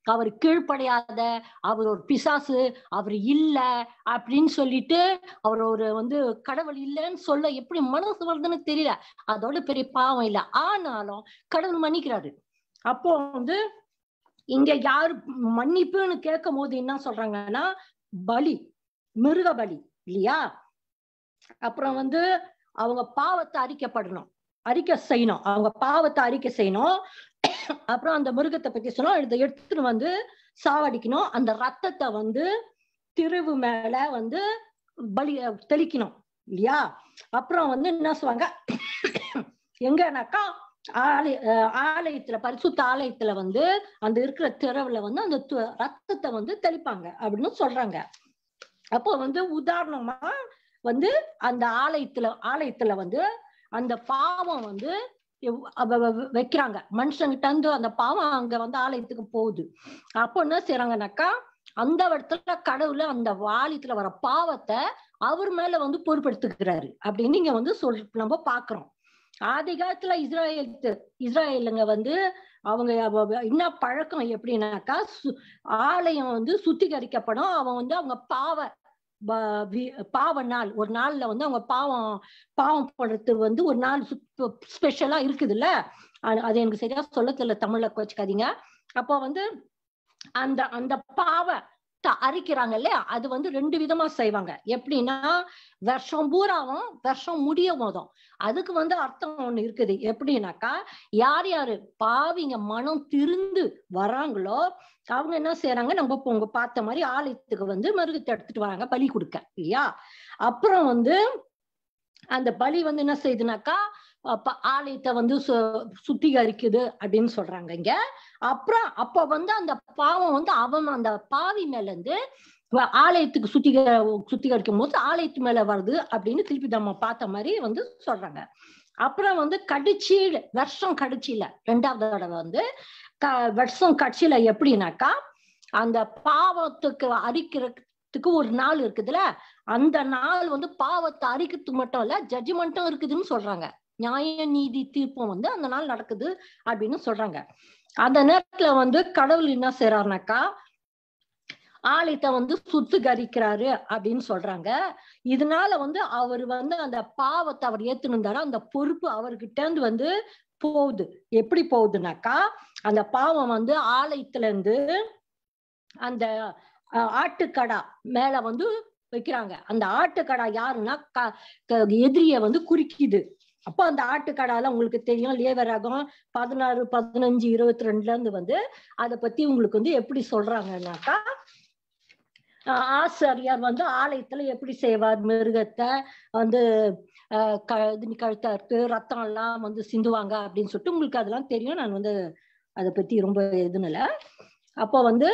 அவர் கீழ்ப்படையாத அவர் ஒரு பிசாசு அவர் இல்ல அப்படின்னு சொல்லிட்டு அவர் ஒரு வந்து கடவுள் இல்லைன்னு சொல்ல எப்படி மனசு வருதுன்னு தெரியல அதோட பெரிய பாவம் இல்ல ஆனாலும் கடவுள் மன்னிக்கிறாரு அப்போ வந்து இங்க யாரு மன்னிப்புன்னு கேட்கும் போது என்ன சொல்றாங்கன்னா பலி மிருக பலி இல்லையா அப்புறம் வந்து அவங்க பாவத்தை அறிக்கப்படணும் அறிக்கை செய்யணும் அவங்க பாவத்தை அறிக்கை செய்யணும் அப்புறம் அந்த மிருகத்தை பத்தி சொன்னோம் இதை எடுத்துட்டு வந்து சாவடிக்கணும் அந்த ரத்தத்தை வந்து திருவு மேல வந்து பலி தெளிக்கணும் இல்லையா அப்புறம் வந்து என்ன சொல்லுவாங்க எங்கனாக்கா ஆலய ஆலயத்துல பரிசுத்த ஆலயத்துல வந்து அந்த இருக்கிற திறவுல வந்து அந்த ரத்தத்தை வந்து தெளிப்பாங்க அப்படின்னு சொல்றாங்க அப்போ வந்து உதாரணமா வந்து அந்த ஆலயத்துல ஆலயத்துல வந்து அந்த பாவம் வந்து வைக்கிறாங்க மனுஷங்கிட்ட இருந்து அந்த பாவம் அங்க வந்து ஆலயத்துக்கு போகுது அப்போ என்ன செய்யறாங்கனாக்கா அந்த இடத்துல கடவுள அந்த வாலியத்துல வர பாவத்தை அவர் மேல வந்து பொறுப்பெடுத்துக்கிறாரு அப்படின்னு இங்க வந்து சொல் நம்ம பாக்குறோம் ஆதி காலத்துல இஸ்ராயல் இஸ்ராயலுங்க வந்து அவங்க என்ன பழக்கம் எப்படின்னாக்கா ஆலயம் வந்து சுத்திகரிக்கப்படும் அவன் வந்து அவங்க பாவ பாவ நாள் ஒரு நாள்ல வந்து அவங்க பாவம் பாவம் படுறது வந்து ஒரு நாள் ஸ்பெஷலா இருக்குதுல்ல அது எனக்கு சரியா சொல்ல தெரியல தமிழ்ல வச்சுக்காதீங்க அப்போ வந்து அந்த அந்த பாவ அரிக்கிறாங்க இல்லையா அது வந்து ரெண்டு விதமா செய்வாங்க எப்படின்னா வருஷம் பூராவும் வருஷம் முடிய போதும் அதுக்கு வந்து அர்த்தம் ஒண்ணு இருக்குது எப்படின்னாக்கா யார் யாரு பாவிங்க மனம் திருந்து வராங்களோ அவங்க என்ன செய்யறாங்க நம்ம உங்க பார்த்த மாதிரி ஆலயத்துக்கு வந்து மிருகத்தை எடுத்துட்டு வராங்க பலி கொடுக்க இல்லையா அப்புறம் வந்து அந்த பலி வந்து என்ன செய்யுதுனாக்கா ஆலயத்தை வந்து சுத்திகரிக்குது அப்படின்னு சொல்றாங்க இங்க அப்புறம் அப்ப வந்து அந்த பாவம் வந்து அவன் அந்த பாவி மேல இருந்து ஆலயத்துக்கு சுத்திக சுத்திகரிக்கும் போது ஆலயத்து மேல வருது அப்படின்னு திருப்பி நம்ம பார்த்த மாதிரி வந்து சொல்றாங்க அப்புறம் வந்து கடிச்சி வருஷம் கடிச்சில ரெண்டாவது தடவை வந்து க வருஷம் கட்சியில எப்படின்னாக்கா அந்த பாவத்துக்கு அரிக்கிறதுக்கு ஒரு நாள் இருக்குதுல்ல அந்த நாள் வந்து பாவத்தை அரிக்கிறதுக்கு மட்டும் இல்ல ஜட்ஜ்மெண்ட்டும் இருக்குதுன்னு சொல்றாங்க நியாய நீதி தீர்ப்பம் வந்து அந்த நாள் நடக்குது அப்படின்னு சொல்றாங்க அந்த நேரத்துல வந்து கடவுள் என்ன செய்யறாருனாக்கா ஆலயத்தை வந்து சுத்திகரிக்கிறாரு அப்படின்னு சொல்றாங்க இதனால வந்து அவர் வந்து அந்த பாவத்தை அவர் ஏத்துனுந்தாரு அந்த பொறுப்பு அவர்கிட்ட இருந்து வந்து போகுது எப்படி போகுதுனாக்கா அந்த பாவம் வந்து ஆலயத்துல இருந்து அந்த ஆட்டுக்கடா மேல வந்து வைக்கிறாங்க அந்த ஆட்டுக்கடா யாருன்னா எதிரிய வந்து குறிக்குது அப்போ அந்த ஆட்டுக்கடால உங்களுக்கு தெரியும் லேவரகம் பதினாறு பதினஞ்சு இருபத்தி ரெண்டுல இருந்து வந்து அதை பத்தி உங்களுக்கு வந்து எப்படி சொல்றாங்கன்னாக்கா ஆசிரியர் வந்து ஆலயத்துல எப்படி செய்வார் மிருகத்தை வந்து கழுத்தை அறுத்து ரத்தம் எல்லாம் வந்து சிந்துவாங்க அப்படின்னு சொல்லிட்டு உங்களுக்கு அதெல்லாம் தெரியும் நான் வந்து அதை பத்தி ரொம்ப இதுனல அப்போ வந்து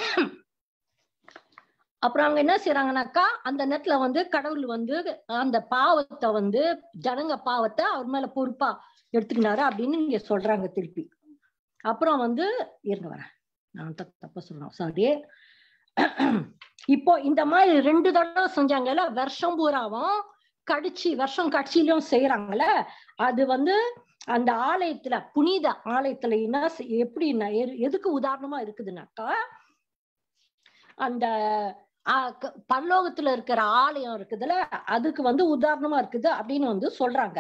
அப்புறம் அவங்க என்ன செய்யறாங்கனாக்கா அந்த நேரத்துல வந்து கடவுள் வந்து அந்த பாவத்தை வந்து ஜனங்க பாவத்தை அவர் மேல பொறுப்பா எடுத்துக்கினாரு அப்படின்னு நீங்க சொல்றாங்க திருப்பி அப்புறம் வந்து இருங்க வரேன் நான் தப்பா சொல்றேன் சாரி இப்போ இந்த மாதிரி ரெண்டு தடவை செஞ்சாங்கல்ல வருஷம் பூராவும் கடிச்சு வருஷம் கட்சியிலும் செய்யறாங்கல்ல அது வந்து அந்த ஆலயத்துல புனித ஆலயத்துல என்ன எப்படி எதுக்கு உதாரணமா இருக்குதுனாக்கா அந்த பரலோகத்துல இருக்கிற ஆலயம் இருக்குதுல்ல அதுக்கு வந்து உதாரணமா இருக்குது அப்படின்னு வந்து சொல்றாங்க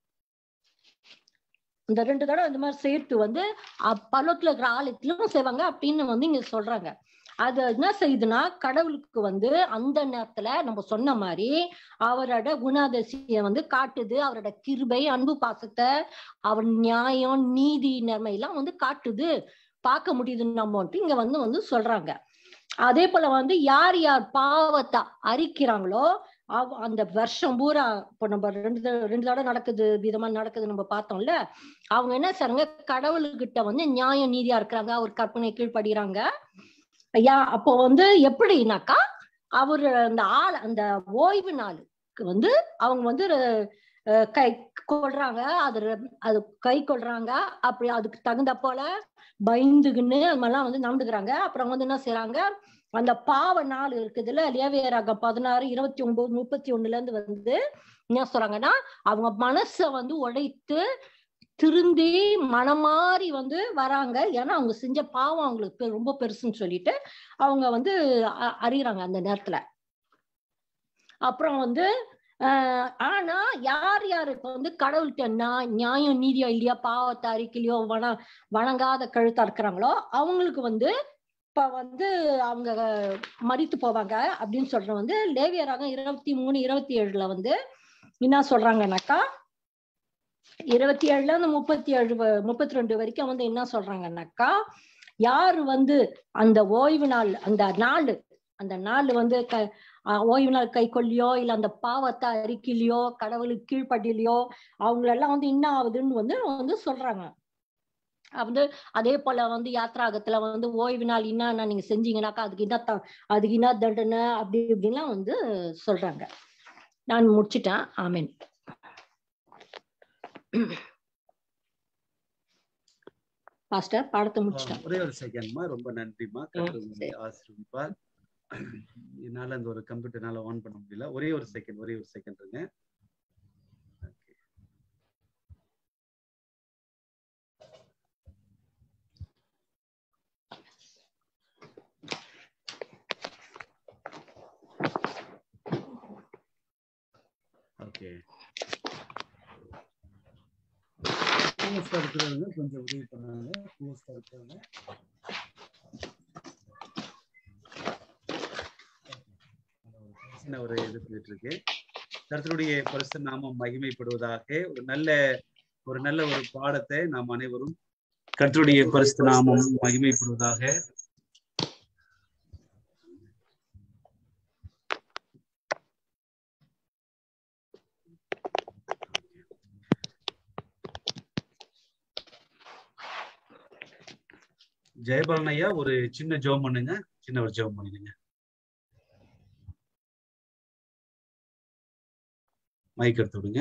இந்த ரெண்டு தடவை இந்த மாதிரி சேர்த்து வந்து பரலோகத்துல இருக்கிற ஆலயத்திலும் செய்வாங்க அப்படின்னு வந்து இங்க சொல்றாங்க அது என்ன செய்யுதுன்னா கடவுளுக்கு வந்து அந்த நேரத்துல நம்ம சொன்ன மாதிரி அவரோட குணாதசிய வந்து காட்டுது அவரோட கிருபை அன்பு பாசத்தை அவர் நியாயம் நீதி நேர்மை எல்லாம் வந்து காட்டுது பார்க்க முடியுதுன்னு நம்ம இங்க வந்து வந்து சொல்றாங்க அதே போல வந்து யார் யார் பாவத்தை அரிக்கிறாங்களோ அந்த வருஷம் பூரா இப்போ நம்ம ரெண்டு ரெண்டு தடவை நடக்குது விதமா நடக்குது நம்ம பார்த்தோம்ல அவங்க என்ன செய்றாங்க கடவுள்கிட்ட வந்து நியாய நீதியா இருக்கிறாங்க அவர் கற்பனை கீழ்படுகிறாங்க ஐயா அப்போ வந்து எப்படின்னாக்கா அவர் அந்த ஆள் அந்த ஓய்வு நாளுக்கு வந்து அவங்க வந்து கை கொள்றாங்க அது அது கை கொள்றாங்க அப்படி அதுக்கு தகுந்த போல பயந்துக்குன்னு அது மாதிரிலாம் வந்து நடந்துக்கிறாங்க அப்புறம் வந்து என்ன செய்யறாங்க அந்த பாவ நாள் இருக்குதுல்ல லேவியராக பதினாறு இருபத்தி ஒன்பது முப்பத்தி ஒண்ணுல இருந்து வந்து என்ன சொல்றாங்கன்னா அவங்க மனச வந்து உடைத்து திருந்தி மனமாறி வந்து வராங்க ஏன்னா அவங்க செஞ்ச பாவம் அவங்களுக்கு பெ- ரொம்ப பெருசுன்னு சொல்லிட்டு அவங்க வந்து அ- அறியறாங்க அந்த நேரத்துல அப்புறம் வந்து ஆஹ் ஆனா யார் யாருக்கு வந்து கடவுள்கிட்ட நா- நியாயம் நீதியோ இல்லையா பாவத்தை அறிக்கலையோ வண வணங்காத கழுத்தா இருக்கிறாங்களோ அவங்களுக்கு வந்து இப்ப வந்து அவங்க மறித்து போவாங்க அப்படின்னு சொல்ற வந்து லேவியராக இருபத்தி மூணு இருபத்தி ஏழுல வந்து என்ன சொல்றாங்கன்னாக்கா இருபத்தி ஏழுல இருந்து முப்பத்தி ஏழு வ- முப்பத்தி ரெண்டு வரைக்கும் வந்து என்ன சொல்றாங்கன்னாக்கா யாரு வந்து அந்த ஓய்வு நாள் அந்த நாள் அந்த நாள் வந்து க ஆஹ் ஓய்வு நாள் கை கொள்ளியோ இல்ல அந்த பாவத்தை அறிக்கையிலையோ கடவுளுக்கு கீழ்ப்படியிலையோ அவங்களெல்லாம் வந்து என்ன ஆகுதுன்னு வந்து வந்து சொல்றாங்க வந்து அதே போல வந்து யாத்ராகத்துல வந்து ஓய்வு நாள் என்ன நீங்க செஞ்சீங்கன்னாக்கா அதுக்கு என்ன த- அதுக்கு என்ன தண்டனை அப்படி இப்படின்லாம் வந்து சொல்றாங்க நான் முடிச்சிட்டேன் ஆமீன் பாஸ்டர் பாடத்தை முடிச்சிட்டேன் ஒரே ஒரு செகண்ட்மா ரொம்ப நன்றிமா கர்த்தர் உங்களை சரி. ஆசீர்வதிப்பார் என்னால அந்த ஒரு கம்ப்யூட்டர்னால ஆன் பண்ண முடியல ஒரே ஒரு செகண்ட் ஒரே ஒரு செகண்ட் இருங்க Okay. ஓகே போஸ்டா இருக்கிறவங்க கொஞ்சம் உதவி பண்ணாங்க போஸ்டா இருக்கிறவங்க சின்ன ஒரு இது போயிட்டு இருக்கு கர்த்தருடைய பரிசு நாமம் மகிமைப்படுவதாக ஒரு நல்ல ஒரு நல்ல ஒரு பாடத்தை நாம் அனைவரும் கர்த்தருடைய பரிசு நாமம் மகிமைப்படுவதாக ஜெயபாலன் ஐயா ஒரு சின்ன ஜெபம் பண்ணுங்க சின்ன ஒரு ஜெபம் பண்ணுங்க மைக் எடுத்து விடுங்க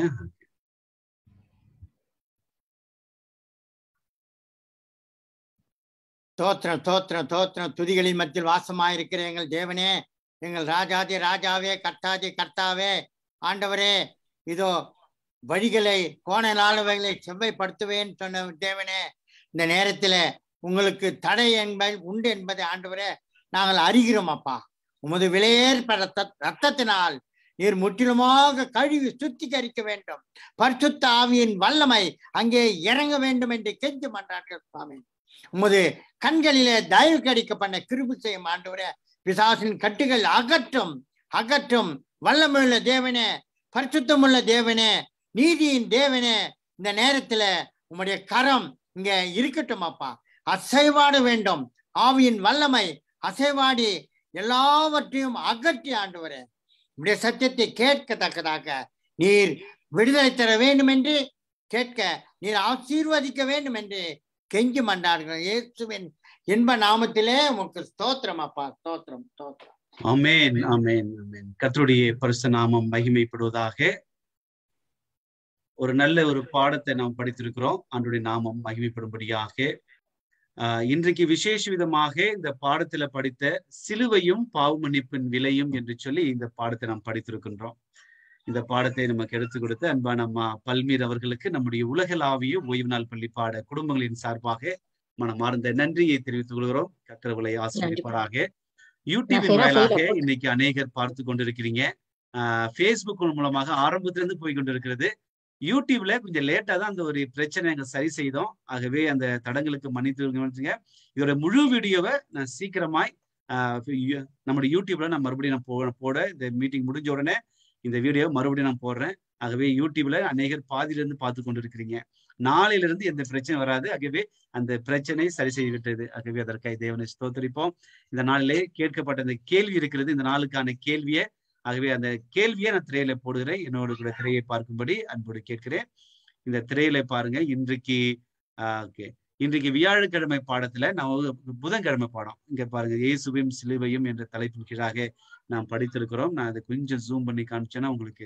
தோத்திரம் தோத்திரம் தோத்திரம் துதிகளின் மத்தியில் வாசமாயிருக்கிற எங்கள் தேவனே எங்கள் ராஜாதி ராஜாவே கர்த்தாதி கர்த்தாவே ஆண்டவரே இதோ வழிகளை கோணலானவைகளை செவ்வைப்படுத்துவேன் சொன்ன தேவனே இந்த நேரத்துல உங்களுக்கு தடை என்பது உண்டு என்பதை ஆண்டவரே நாங்கள் அறிகிறோம் அப்பா உமது விலையேற்ப ரத்த ரத்தத்தினால் நீர் முற்றிலுமாக கழுவி சுத்திகரிக்க வேண்டும் பரிசுத்த ஆவியின் வல்லமை அங்கே இறங்க வேண்டும் என்று கெஞ்சு மன்றார்கள் சுவாமி உமது கண்களிலே தயவு கிடைக்க பண்ண கிருபி செய்யும் ஆண்டவரே பிசாசின் கட்டுகள் அகற்றும் அகற்றும் வல்லமுள்ள தேவனே பரிசுத்தமுள்ள தேவனே நீதியின் தேவனே இந்த நேரத்துல உம்முடைய கரம் இங்க இருக்கட்டும் அப்பா அசைவாட வேண்டும் ஆவியின் வல்லமை அசைவாடி எல்லாவற்றையும் அகற்றி ஆண்டவரே உடைய சத்தியத்தை கேட்கத்தக்கதாக நீர் விடுதலை தர வேண்டும் என்று கேட்க நீர் ஆசீர்வதிக்க வேண்டும் என்று கெஞ்சி மன்றார்கள் இயேசுவின் இன்ப நாமத்திலே உமக்கு ஸ்தோத்திரம் அப்பா ஸ்தோத்திரம் ஸ்தோத்திரம் ஆமென் ஆமென் ஆமென் கர்த்தருடைய பரிசு நாமம் மகிமைப்படுவதாக ஒரு நல்ல ஒரு பாடத்தை நாம் படித்திருக்கிறோம் ஆண்டுடைய நாமம் மகிமைப்படும்படியாக ஆஹ் இன்றைக்கு விசேஷ விதமாக இந்த பாடத்துல படித்த சிலுவையும் பாவ மன்னிப்பின் விலையும் என்று சொல்லி இந்த பாடத்தை நாம் படித்திருக்கின்றோம் இந்த பாடத்தை நமக்கு எடுத்துக் கொடுத்த அன்பான அம்மா பல்மீர் அவர்களுக்கு நம்முடைய உலகளாவிய ஓய்வு நாள் பள்ளி பாட குடும்பங்களின் சார்பாக மனமார்ந்த நன்றியை தெரிவித்துக் கொள்கிறோம் கற்றவர்களை ஆசிரியப்பாராக யூடியூபின் நான் செய்யறேன், வாயிலாக செய்யறேன். இன்னைக்கு அநேகர் பார்த்து கொண்டிருக்கிறீங்க ஆஹ் ஃபேஸ்புக் மூலமாக ஆரம்பத்திலிருந்து போய் கொண்டிருக்கிறது யூடியூப்ல கொஞ்சம் லேட்டா தான் அந்த ஒரு பிரச்சனை நாங்க சரி செய்தோம் ஆகவே அந்த தடங்களுக்கு மன்னித்து இதோட முழு வீடியோவை நான் சீக்கிரமாய் ஆஹ் யூ- நம்முடைய யூடியூப்ல நான் மறுபடியும் நான் போ போட இந்த மீட்டிங் முடிஞ்ச உடனே இந்த வீடியோ மறுபடியும் நான் போடுறேன் ஆகவே யூடியூப்ல அநேகர் பாதியில இருந்து பார்த்து கொண்டிருக்கிறீங்க நாளையில இருந்து எந்த பிரச்சனை வராது ஆகவே அந்த பிரச்சனை சரி செய்துவிட்டது ஆகவே அதற்காக தேவனை ஸ்தோத்தரிப்போம் இந்த நாளிலே கேட்கப்பட்ட இந்த கேள்வி இருக்கிறது இந்த நாளுக்கான கேள்வியை ஆகவே அந்த கேள்வியை நான் திரையில போடுகிறேன் என்னோட கூட திரையை பார்க்கும்படி அன்போடு கேட்கிறேன் இந்த திரையில பாருங்க இன்றைக்கு ஓகே இன்றைக்கு வியாழக்கிழமை பாடத்துல நான் ஒரு புதன்கிழமை பாடம் இங்க பாருங்க இயேசுவையும் சிலுவையும் என்ற தலைப்பின் கீழாக நாம் படித்திருக்கிறோம் நான் அதை கொஞ்சம் ஜூம் பண்ணி காமிச்சேன்னா உங்களுக்கு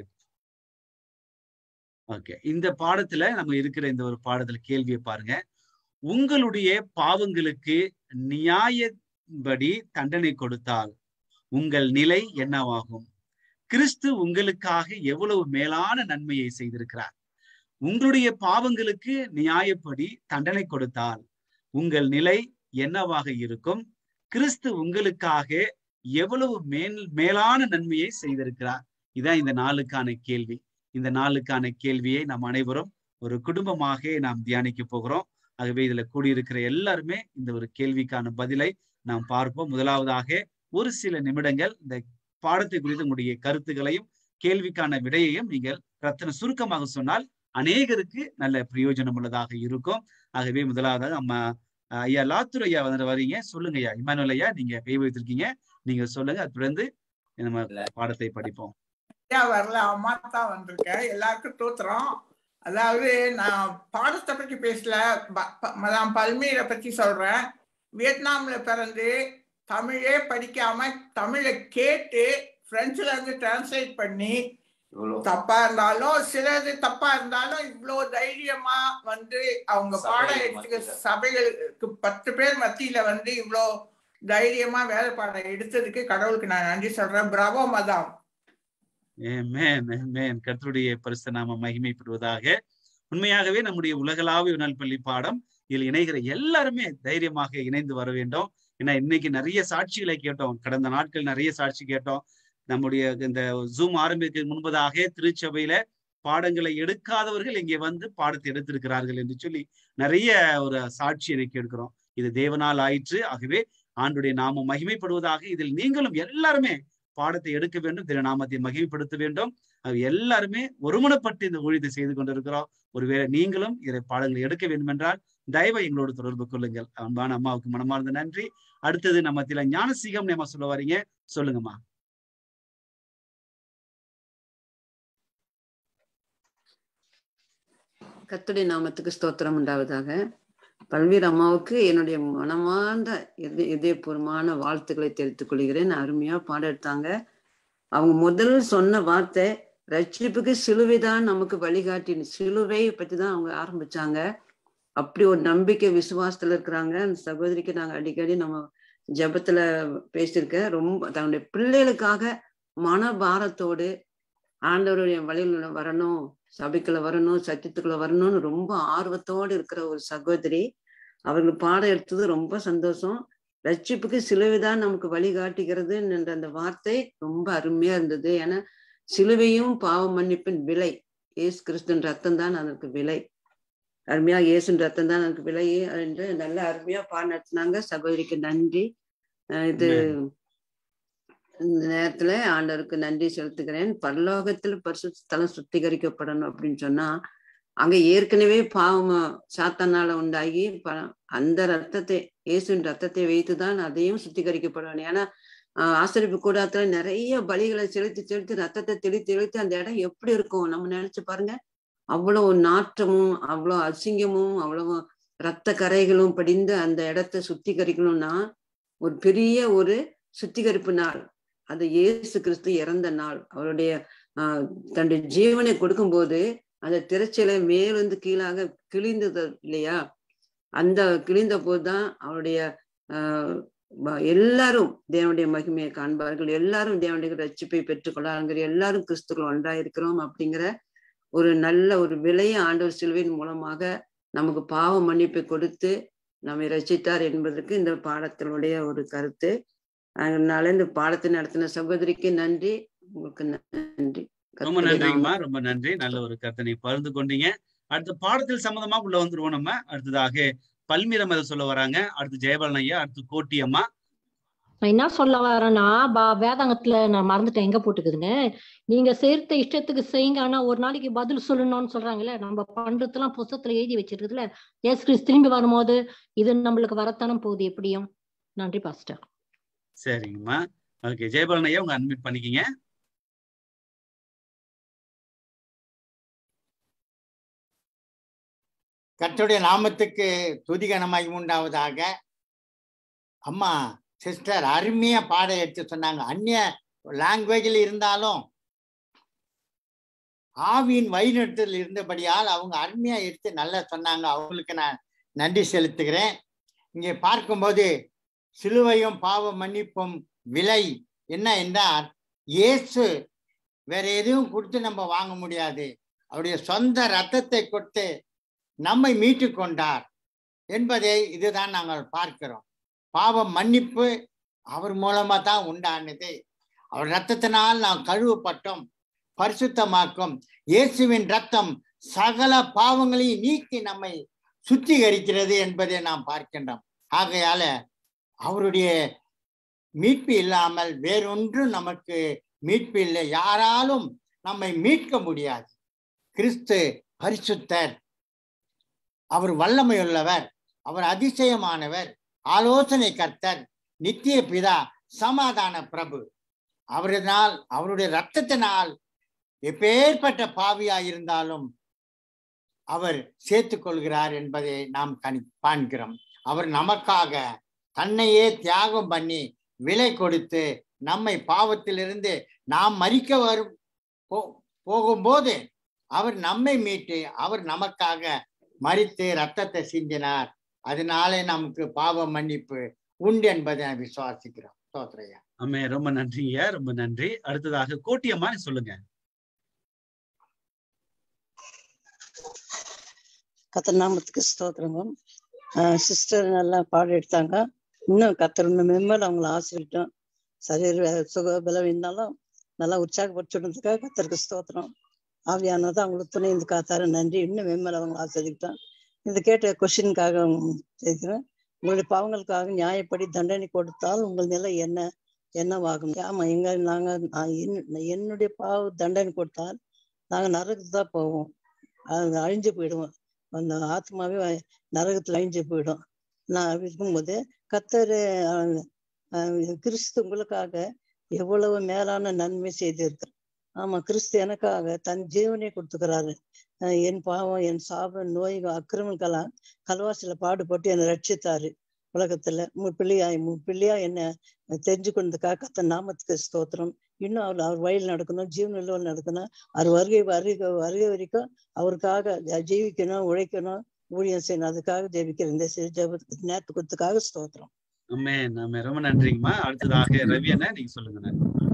ஓகே இந்த பாடத்துல நம்ம இருக்கிற இந்த ஒரு பாடத்துல கேள்வியை பாருங்க உங்களுடைய பாவங்களுக்கு நியாயப்படி தண்டனை கொடுத்தால் உங்கள் நிலை என்னவாகும் கிறிஸ்து உங்களுக்காக எவ்வளவு மேலான நன்மையை செய்திருக்கிறார் உங்களுடைய பாவங்களுக்கு நியாயப்படி தண்டனை கொடுத்தால் உங்கள் நிலை என்னவாக இருக்கும் கிறிஸ்து உங்களுக்காக எவ்வளவு மேல் மேலான நன்மையை செய்திருக்கிறார் இதான் இந்த நாளுக்கான கேள்வி இந்த நாளுக்கான கேள்வியை நாம் அனைவரும் ஒரு குடும்பமாக நாம் தியானிக்க போகிறோம் ஆகவே இதுல கூடியிருக்கிற எல்லாருமே இந்த ஒரு கேள்விக்கான பதிலை நாம் பார்ப்போம் முதலாவதாக ஒரு சில நிமிடங்கள் இந்த பாடத்தை குறித்து உங்களுடைய கருத்துக்களையும் கேள்விக்கான விடையையும் நீங்கள் ரத்தன சுருக்கமாக சொன்னால் அநேகருக்கு நல்ல பிரயோஜனம் உள்ளதாக இருக்கும் ஆகவே முதலாவதாக அம்மா ஐயா லாத்துர் ஐயா வந்து வரீங்க சொல்லுங்க ஐயா இமானுவல் ஐயா நீங்க கை வைத்திருக்கீங்க நீங்க சொல்லுங்க அது தொடர்ந்து நம்ம பாடத்தை படிப்போம் ஐயா வரல அம்மா தான் வந்திருக்கேன் எல்லாருக்கும் தோத்துறோம் அதாவது நான் பாடத்தை பற்றி பேசல நான் பல்மீரை பற்றி சொல்றேன் வியட்நாம்ல பிறந்து தமிழே படிக்காம தமிழை கேட்டு பிரெஞ்சுல இருந்து டிரான்ஸ்லேட் பண்ணி தப்பா இருந்தாலும் சிலது தப்பா இருந்தாலும் இவ்வளவு தைரியமா வந்து அவங்க பாடம் எடுத்துக்க சபைகளுக்கு பத்து பேர் மத்தியில வந்து இவ்வளோ தைரியமா வேலை பாடம் எடுத்ததுக்கு கடவுளுக்கு நான் நன்றி சொல்றேன் பிரபோ மதாம் மேன் கர்த்தருடைய பரிசு நாம மகிமைப்படுவதாக உண்மையாகவே நம்முடைய உலகளாவிய உணல் பள்ளி பாடம் இதில் இணைகிற எல்லாருமே தைரியமாக இணைந்து வர வேண்டும் ஏன்னா இன்னைக்கு நிறைய சாட்சிகளை கேட்டோம் கடந்த நாட்கள் நிறைய சாட்சி கேட்டோம் நம்முடைய இந்த ஜூம் ஆரம்பிக்க முன்பதாக திருச்சபையில பாடங்களை எடுக்காதவர்கள் இங்கே வந்து பாடத்தை எடுத்திருக்கிறார்கள் என்று சொல்லி நிறைய ஒரு சாட்சி எனக்கு எடுக்கிறோம் இது தேவனால் ஆயிற்று ஆகவே ஆண்டுடைய நாமம் மகிமைப்படுவதாக இதில் நீங்களும் எல்லாருமே பாடத்தை எடுக்க வேண்டும் திரு நாமத்தை மகிமைப்படுத்த வேண்டும் அது எல்லாருமே ஒருமனப்பட்டு இந்த ஊழியத்தை செய்து கொண்டிருக்கிறோம் ஒருவேளை நீங்களும் இதை பாடங்களை எடுக்க வேண்டும் என்றால் தயவை எங்களோடு தொடர்பு கொள்ளுங்கள் அன்பான அம்மாவுக்கு மனமார்ந்த நன்றி அடுத்தது நம்ம தில ஞானசீகம் நம்ம சொல்ல வரீங்க சொல்லுங்கம்மா கத்துடைய நாமத்துக்கு ஸ்தோத்திரம் உண்டாவதாக பல்வேறு அம்மாவுக்கு என்னுடைய மனமார்ந்த இதய இதயபூர்வமான வாழ்த்துக்களை தெரிவித்துக் கொள்கிறேன் அருமையா பாடம் எடுத்தாங்க அவங்க முதல் சொன்ன வார்த்தை ரட்சிப்புக்கு சிலுவைதான் நமக்கு வழிகாட்டி சிலுவை பற்றி தான் அவங்க ஆரம்பிச்சாங்க அப்படி ஒரு நம்பிக்கை விசுவாசத்துல இருக்கிறாங்க அந்த சகோதரிக்கு நாங்க அடிக்கடி நம்ம ஜபத்துல பேசியிருக்கேன் ரொம்ப தன்னுடைய பிள்ளைகளுக்காக மனபாரத்தோடு ஆண்டவருடைய வழியில் வரணும் சபைக்குள்ள வரணும் சத்தியத்துக்குள்ள வரணும்னு ரொம்ப ஆர்வத்தோடு இருக்கிற ஒரு சகோதரி அவர்கள் பாடம் எடுத்தது ரொம்ப சந்தோஷம் ரட்சிப்புக்கு சிலுவைதான் நமக்கு வழிகாட்டுகிறது என்ற அந்த வார்த்தை ரொம்ப அருமையா இருந்தது ஏன்னா சிலுவையும் பாவ மன்னிப்பின் விலை ஏசு கிறிஸ்துவின் ரத்தம் தான் அதற்கு விலை அருமையா இயேசுன் ரத்தம் தான் எனக்கு விலை என்று நல்ல அருமையா பாடம் நடத்தினாங்க சகோதரிக்கு நன்றி இது இந்த நேரத்துல ஆண்டவருக்கு நன்றி செலுத்துகிறேன் பரலோகத்தில் பரிசு ஸ்தலம் சுத்திகரிக்கப்படணும் அப்படின்னு சொன்னா அங்க ஏற்கனவே பாவம் சாத்தனால உண்டாகி அந்த ரத்தத்தை இயேசுவின் ரத்தத்தை வைத்துதான் அதையும் சுத்திகரிக்கப்படணும் ஏன்னா ஆசிரியப்பு கூடாத்துல நிறைய பலிகளை செலுத்தி செலுத்தி ரத்தத்தை தெளித்து தெளித்து அந்த இடம் எப்படி இருக்கும் நம்ம நினைச்சு பாருங்க அவ்வளவு நாற்றமும் அவ்வளவு அசிங்கமும் அவ்வளவு ரத்த கரைகளும் படிந்து அந்த இடத்த சுத்திகரிக்கணும்னா ஒரு பெரிய ஒரு சுத்திகரிப்பு நாள் அது இயேசு கிறிஸ்து இறந்த நாள் அவருடைய ஆஹ் தன்னுடைய ஜீவனை கொடுக்கும்போது அந்த திரைச்சலை மேலிருந்து கீழாக கிழிந்தது இல்லையா அந்த கிழிந்த போதுதான் அவருடைய ஆஹ் எல்லாரும் தேவனுடைய மகிமையை காண்பார்கள் எல்லாரும் தேவனுடைய ரட்சிப்பை பெற்றுக்கொள்ளாங்கிற எல்லாரும் கிறிஸ்துக்கள் ஒன்றாயிருக்கிறோம் அப்படிங்கிற ஒரு நல்ல ஒரு விலையை ஆண்டவர் சிலுவையின் மூலமாக நமக்கு பாவ மன்னிப்பை கொடுத்து நம்மை ரசித்தார் என்பதற்கு இந்த பாடத்தினுடைய ஒரு கருத்து அதனால இந்த பாடத்தை நடத்தின சகோதரிக்கு நன்றி உங்களுக்கு நன்றி ரொம்ப நன்றிங்கம்மா ரொம்ப நன்றி நல்ல ஒரு கருத்தை பகிர்ந்து கொண்டீங்க அடுத்த பாடத்தில் சம்பந்தமா உள்ள வந்துருவோம் நம்ம அடுத்ததாக பல்மீரம் அதை சொல்ல வராங்க அடுத்து ஜெயபாலன் ஐயா அடுத்து கோட்டி அம்மா நான் என்ன சொல்ல வரேன்னா பா வேதாங்கத்துல நான் மறந்துட்டேன் எங்க போட்டுக்குதுங்க நீங்க சேர்த்த இஷ்டத்துக்கு செய்யுங்க ஆனா ஒரு நாளைக்கு பதில் சொல்லணும்னு சொல்றாங்கல்ல நம்ம பண்றதெல்லாம் புத்தகத்துல எழுதி வச்சிருக்குதுல ஏசு கிறிஸ்து திரும்பி வரும்போது இது நம்மளுக்கு வரத்தானம் போகுது எப்படியும் நன்றி பாஸ்டர் சரிங்கம்மா ஓகே ஜெயபாலன் ஐயா உங்க அட்மிட் பண்ணிக்கிங்க கர்த்தருடைய நாமத்துக்கு துதிகனமாகி உண்டாவதாக அம்மா சிஸ்டர் அருமையா பாட எடுத்து சொன்னாங்க அந்நிய லாங்குவேஜில் இருந்தாலும் ஆவியின் வழிநடத்தல் இருந்தபடியால் அவங்க அருமையா எடுத்து நல்லா சொன்னாங்க அவங்களுக்கு நான் நன்றி செலுத்துகிறேன் இங்கே பார்க்கும்போது சிலுவையும் பாவ மன்னிப்பும் விலை என்ன என்றால் இயேசு வேற எதுவும் கொடுத்து நம்ம வாங்க முடியாது அவருடைய சொந்த ரத்தத்தை கொடுத்து நம்மை மீட்டு கொண்டார் என்பதை இதுதான் நாங்கள் பார்க்கிறோம் பாவம் மன்னிப்பு அவர் மூலமா தான் உண்டானது அவர் ரத்தத்தினால் நாம் கழுவப்பட்டோம் பரிசுத்தமாக்கும் இயேசுவின் ரத்தம் சகல பாவங்களையும் நீக்கி நம்மை சுத்திகரிக்கிறது என்பதை நாம் பார்க்கின்றோம் ஆகையால அவருடைய மீட்பு இல்லாமல் வேறொன்றும் நமக்கு மீட்பு இல்லை யாராலும் நம்மை மீட்க முடியாது கிறிஸ்து பரிசுத்தர் அவர் வல்லமையுள்ளவர் அவர் அதிசயமானவர் ஆலோசனை கர்த்தர் நித்திய பிதா சமாதான பிரபு அவரினால் அவருடைய ரத்தத்தினால் எப்பேற்பட்ட பாவியா இருந்தாலும் அவர் சேர்த்துக் கொள்கிறார் என்பதை நாம் கணி காண்கிறோம் அவர் நமக்காக தன்னையே தியாகம் பண்ணி விலை கொடுத்து நம்மை பாவத்திலிருந்து நாம் மறிக்க வரும் போ- போகும்போது அவர் நம்மை மீட்டு அவர் நமக்காக மறித்து ரத்தத்தை சிந்தினார் அதனாலே நமக்கு பாவ மன்னிப்பு உண்டு என்பதை நான் விசுவாசிக்கிறோம் சோத்ரையா அம்மே ரொம்ப நன்றிங்க ரொம்ப நன்றி அடுத்ததாக கோட்டியம்மா சொல்லுங்க கத்தர் நாமத்துக்கு ஸ்தோத்திரங்க சிஸ்டர் நல்லா பாடம் எடுத்தாங்க இன்னும் கத்தர் இன்னும் மெம்மர் அவங்கள ஆசிரியட்டும் சரீர சுக பலம் இருந்தாலும் நல்லா உற்சாகப்படுத்தினதுக்காக கத்தருக்கு ஸ்தோத்திரம் ஆவியானது அவங்களுக்கு துணை இந்த காத்தாரு நன்றி இன்னும் மெம்மர் அவங்களை ஆசிரியக்கிட்டோம் இந்த கேட்ட கொஸ்டினுக்காக செய்கிறேன் உங்களுடைய பாவங்களுக்காக நியாயப்படி தண்டனை கொடுத்தால் உங்கள் நிலை என்ன என்னவாகும் ஆமா எங்க நாங்க நான் என்- என்னுடைய பாவ தண்டனை கொடுத்தால் நாங்க நரகத்துக்கு தான் போவோம் அது அழிஞ்சு போயிடுவோம் அந்த ஆத்மாவே வ- நரகத்துல அழிஞ்சு போயிடும் நான் அப்படி இருக்கும்போது கத்தர் கிறிஸ்து உங்களுக்காக எவ்வளவு மேலான நன்மை செய்திருக்கு ஆமா கிறிஸ்து எனக்காக தன் ஜீவனை கொடுத்துக்கிறாரு அஹ் என் பாவம் என் சாபம் நோய் அக்கிரமங்களாம் கல்வாசில பாடுபட்டு என்னை ரட்சித்தாரு உலகத்துல உங்க பிள்ளையா உங்க பிள்ளையா என்ன தெரிஞ்சு கொண்டதுக்காக கத்த நாமத்துக்கு ஸ்தோத்திரம் இன்னும் அவர் அவர் வழியில் நடக்கணும் ஜீவனில் நடக்கணும் அவர் வருகை வருகை வருகை வரைக்கும் அவருக்காக ஜீவிக்கணும் உழைக்கணும் ஊழியம் செய்யணும் அதுக்காக ஜெபிக்கிறேன் இந்த சிறு ஜெபத்துக்கு நேரத்து கொடுத்ததுக்காக ஸ்தோத்திரம் அம்மே நம்ம ரொம்ப நன்றிங்கம்மா அடுத்ததாக ரவி அண்ணா நீங்க சொல்லுங்க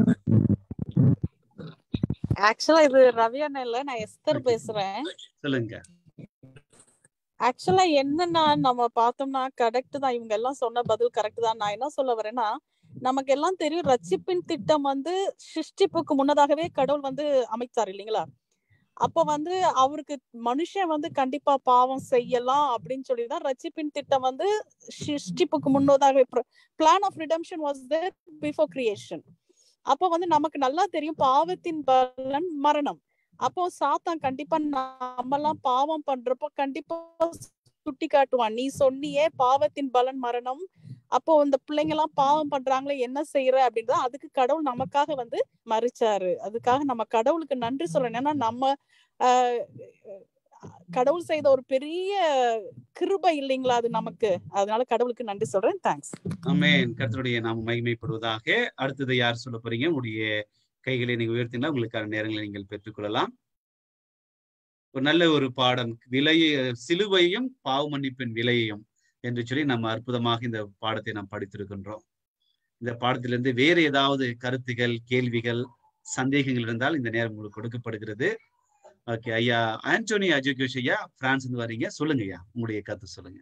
ஆக்சுவலா இது ரவி அண்ணன் இல்ல நான் எஸ்தர் Okay. பேசுறேன் சொல்லுங்க ஆக்சுவலா என்னன்னா நம்ம பார்த்தோம்னா கரெக்ட் தான் இவங்க எல்லாம் சொன்ன பதில் கரெக்ட் தான் நான் என்ன சொல்ல வரேன்னா நமக்கு எல்லாம் தெரியும் ரட்சிப்பின் திட்டம் வந்து சிருஷ்டிப்புக்கு முன்னதாகவே கடவுள் வந்து அமைச்சார் இல்லைங்களா அப்ப வந்து அவருக்கு மனுஷன் வந்து கண்டிப்பா பாவம் செய்யலாம் அப்படின்னு சொல்லிதான் ரட்சிப்பின் திட்டம் வந்து சிருஷ்டிப்புக்கு முன்னதாகவே plan of redemption was there before creation அப்ப வந்து நமக்கு நல்லா தெரியும் பாவத்தின் பலன் மரணம் அப்போ சாத்தான் கண்டிப்பா நம்மெல்லாம் பாவம் பண்றப்போ கண்டிப்பா சுட்டி காட்டுவான் நீ சொன்னியே பாவத்தின் பலன் மரணம் அப்போ இந்த பிள்ளைங்க எல்லாம் பாவம் பண்றாங்களே என்ன செய்யற அப்படின்றத அதுக்கு கடவுள் நமக்காக வந்து மறிச்சாரு அதுக்காக நம்ம கடவுளுக்கு நன்றி சொல்லணும் ஏன்னா நம்ம ஆஹ் கடவுள் செய்த ஒரு பெரிய கிருபை இல்லைங்களா அது நமக்கு அதனால கடவுளுக்கு நன்றி சொல்றேன் தேங்க்ஸ் அமேன் கர்த்தருடைய நாம மகிமைப்படுவதாக அடுத்தது யார் சொல்ல போறீங்க உங்களுடைய கைகளை நீங்க உயர்த்தினா உங்களுக்கான நேரங்களை நீங்கள் பெற்றுக்கொள்ளலாம் ஒரு நல்ல ஒரு பாடம் விலை சிலுவையும் பாவ மன்னிப்பின் விலையையும் என்று சொல்லி நம்ம அற்புதமாக இந்த பாடத்தை நாம் படித்திருக்கின்றோம் இந்த பாடத்திலிருந்து வேறு ஏதாவது கருத்துகள் கேள்விகள் சந்தேகங்கள் இருந்தால் இந்த நேரம் உங்களுக்கு கொடுக்கப்படுகிறது ஓகே ஐயா ஆண்டோனி அஜோகேஷ் ஐயா பிரான்ஸ் இருந்து வர்றீங்க சொல்லுங்க ஐயா உங்களுடைய கருத்து சொல்லுங்க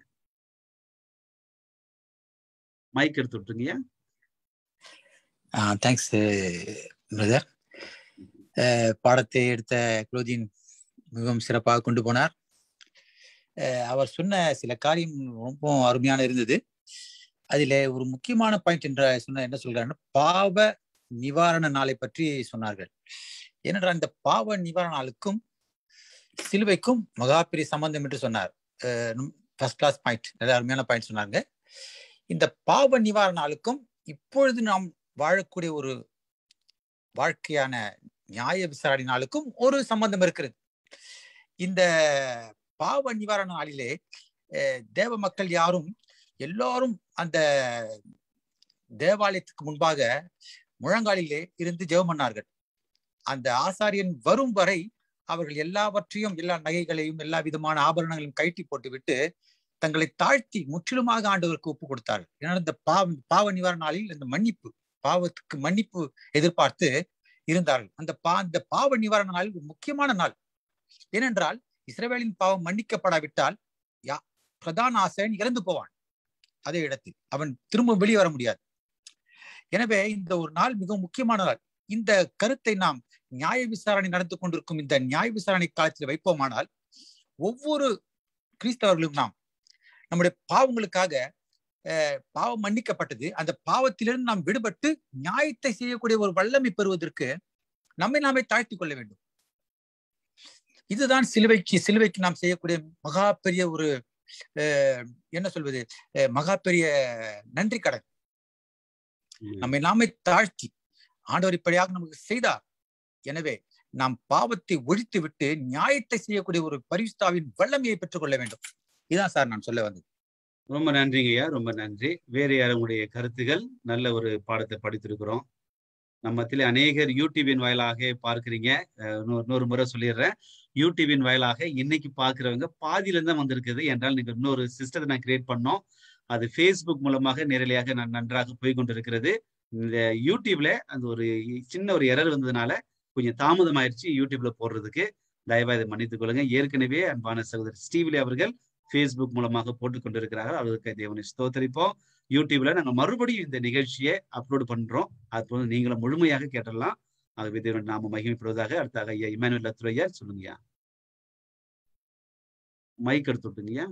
மைக் எடுத்து விட்டுருங்கய்யா தேங்க்ஸ் பிரதர் பாடத்தை எடுத்த குலோதின் மிகவும் சிறப்பாக கொண்டு போனார் அஹ் அவர் சொன்ன சில காரியம் ரொம்ப அருமையான இருந்தது அதில ஒரு முக்கியமான பாயிண்ட் என்ற சொன்ன என்ன சொல்றாருன்னா பாவ நிவாரண நாளை பற்றி சொன்னார்கள் ஏனென்றால் இந்த பாவ நிவாரண நாளுக்கும் சிலுவைக்கும் மகாபிரி சம்பந்தம் என்று சொன்னார் ஃபர்ஸ்ட் கிளாஸ் பாயிண்ட் நல்ல அருமையான பாயிண்ட் சொன்னாங்க இந்த பாவ நிவாரண நாளுக்கும் இப்பொழுது நாம் வாழக்கூடிய ஒரு வாழ்க்கையான நியாய விசாரணை நாளுக்கும் ஒரு சம்பந்தம் இருக்கிறது இந்த பாவ நிவாரண நாளிலே அஹ், தேவ மக்கள் யாரும் எல்லாரும் அந்த தேவாலயத்துக்கு முன்பாக முழங்காலிலே இருந்து ஜெபம் பண்ணார்கள் அந்த ஆசாரியன் வரும் வரை அவர்கள் எல்லாவற்றையும் எல்லா நகைகளையும் எல்லா விதமான ஆபரணங்களையும் கழட்டி போட்டுவிட்டு தங்களை தாழ்த்தி முற்றிலுமாக ஆண்டவருக்கு ஒப்பு கொடுத்தார்கள் ஏன்னா இந்த பாவ பாவ நிவாரண நாளில் இந்த மன்னிப்பு பாவத்துக்கு மன்னிப்பு எதிர்பார்த்து இருந்தார்கள் அந்த பா இந்த பாவ நிவாரண நாள் ஒரு முக்கியமான நாள் ஏனென்றால் இஸ்ரவேலின் பாவம் மன்னிக்கப்படாவிட்டால் யா பிரதான ஆசிரியன் இறந்து போவான் அதே இடத்தில் அவன் திரும்ப வெளியே வர முடியாது எனவே இந்த ஒரு நாள் மிகவும் முக்கியமான நாள் இந்த கருத்தை நாம் நியாய விசாரணை நடந்து கொண்டிருக்கும் இந்த நியாய விசாரணை காலத்தில் வைப்போமானால் ஒவ்வொரு கிறிஸ்தவர்களும் நாம் நம்முடைய பாவங்களுக்காக அஹ், பாவம் மன்னிக்கப்பட்டது அந்த பாவத்திலிருந்து நாம் விடுபட்டு நியாயத்தை செய்யக்கூடிய ஒரு வல்லமை பெறுவதற்கு நம்மை நாமே தாழ்த்திக் கொள்ள வேண்டும் இதுதான் சிலுவைக்கு சிலுவைக்கு நாம் செய்யக்கூடிய மகா பெரிய ஒரு அஹ், என்ன சொல்வது அஹ், மகா பெரிய நன்றி கடன் நம்மை நாமே தாழ்த்தி ஆண்டவர் இப்படியாக நமக்கு செய்தார் எனவே நாம் பாவத்தை ஒழித்து விட்டு நியாயத்தை செய்யக்கூடிய ஒரு பரிசுத்தாவின் வல்லமையை பெற்றுக்கொள்ள வேண்டும் இதான் சார் நான் சொல்ல வந்தது ரொம்ப நன்றிங்க ஐயா ரொம்ப நன்றி வேறு யாருடைய கருத்துகள் நல்ல ஒரு பாடத்தை படித்திருக்கிறோம் நம்ம மத்தியில அநேகர் யூடியூபின் வாயிலாக பார்க்கிறீங்க அஹ் இன்னொரு இன்னொரு முறை சொல்லிடுறேன் யூடியூபின் வாயிலாக இன்னைக்கு பார்க்கிறவங்க பாதியில இருந்து தான் வந்திருக்குது என்றால் நீங்க இன்னொரு சிஸ்டத்தை நான் கிரியேட் பண்ணோம் அது ஃபேஸ்புக் மூலமாக நேரலையாக நான் நன்றாக போய் கொண்டிருக்கிறது இந்த யூடியூப்ல அந்த ஒரு சின்ன ஒரு எரர் வந்ததுனால கொஞ்சம் தாமதம் ஆயிடுச்சு யூடியூப்ல போடுறதுக்கு தயவா இதை மன்னித்துக் கொள்ளுங்க ஏற்கனவே அன்பான சகோதரர் ஸ்டீவிலி அவர்கள் ஃபேஸ்புக் மூலமாக போட்டுக் கொண்டிருக்கிறார்கள் அவருக்கு தேவனை ஸ்தோத்தரிப்போம் யூடியூப்ல நாங்க மறுபடியும் இந்த நிகழ்ச்சியை அப்லோட் பண்றோம் அப்போது நீங்களும் முழுமையாக கேட்டலாம் ஆகவே தேவன் நாம மகிமைப்படுவதாக அடுத்தாக ஐயா இமானுவல் அத்துறையா சொல்லுங்கய்யா மைக் எடுத்து விட்டுங்கய்யா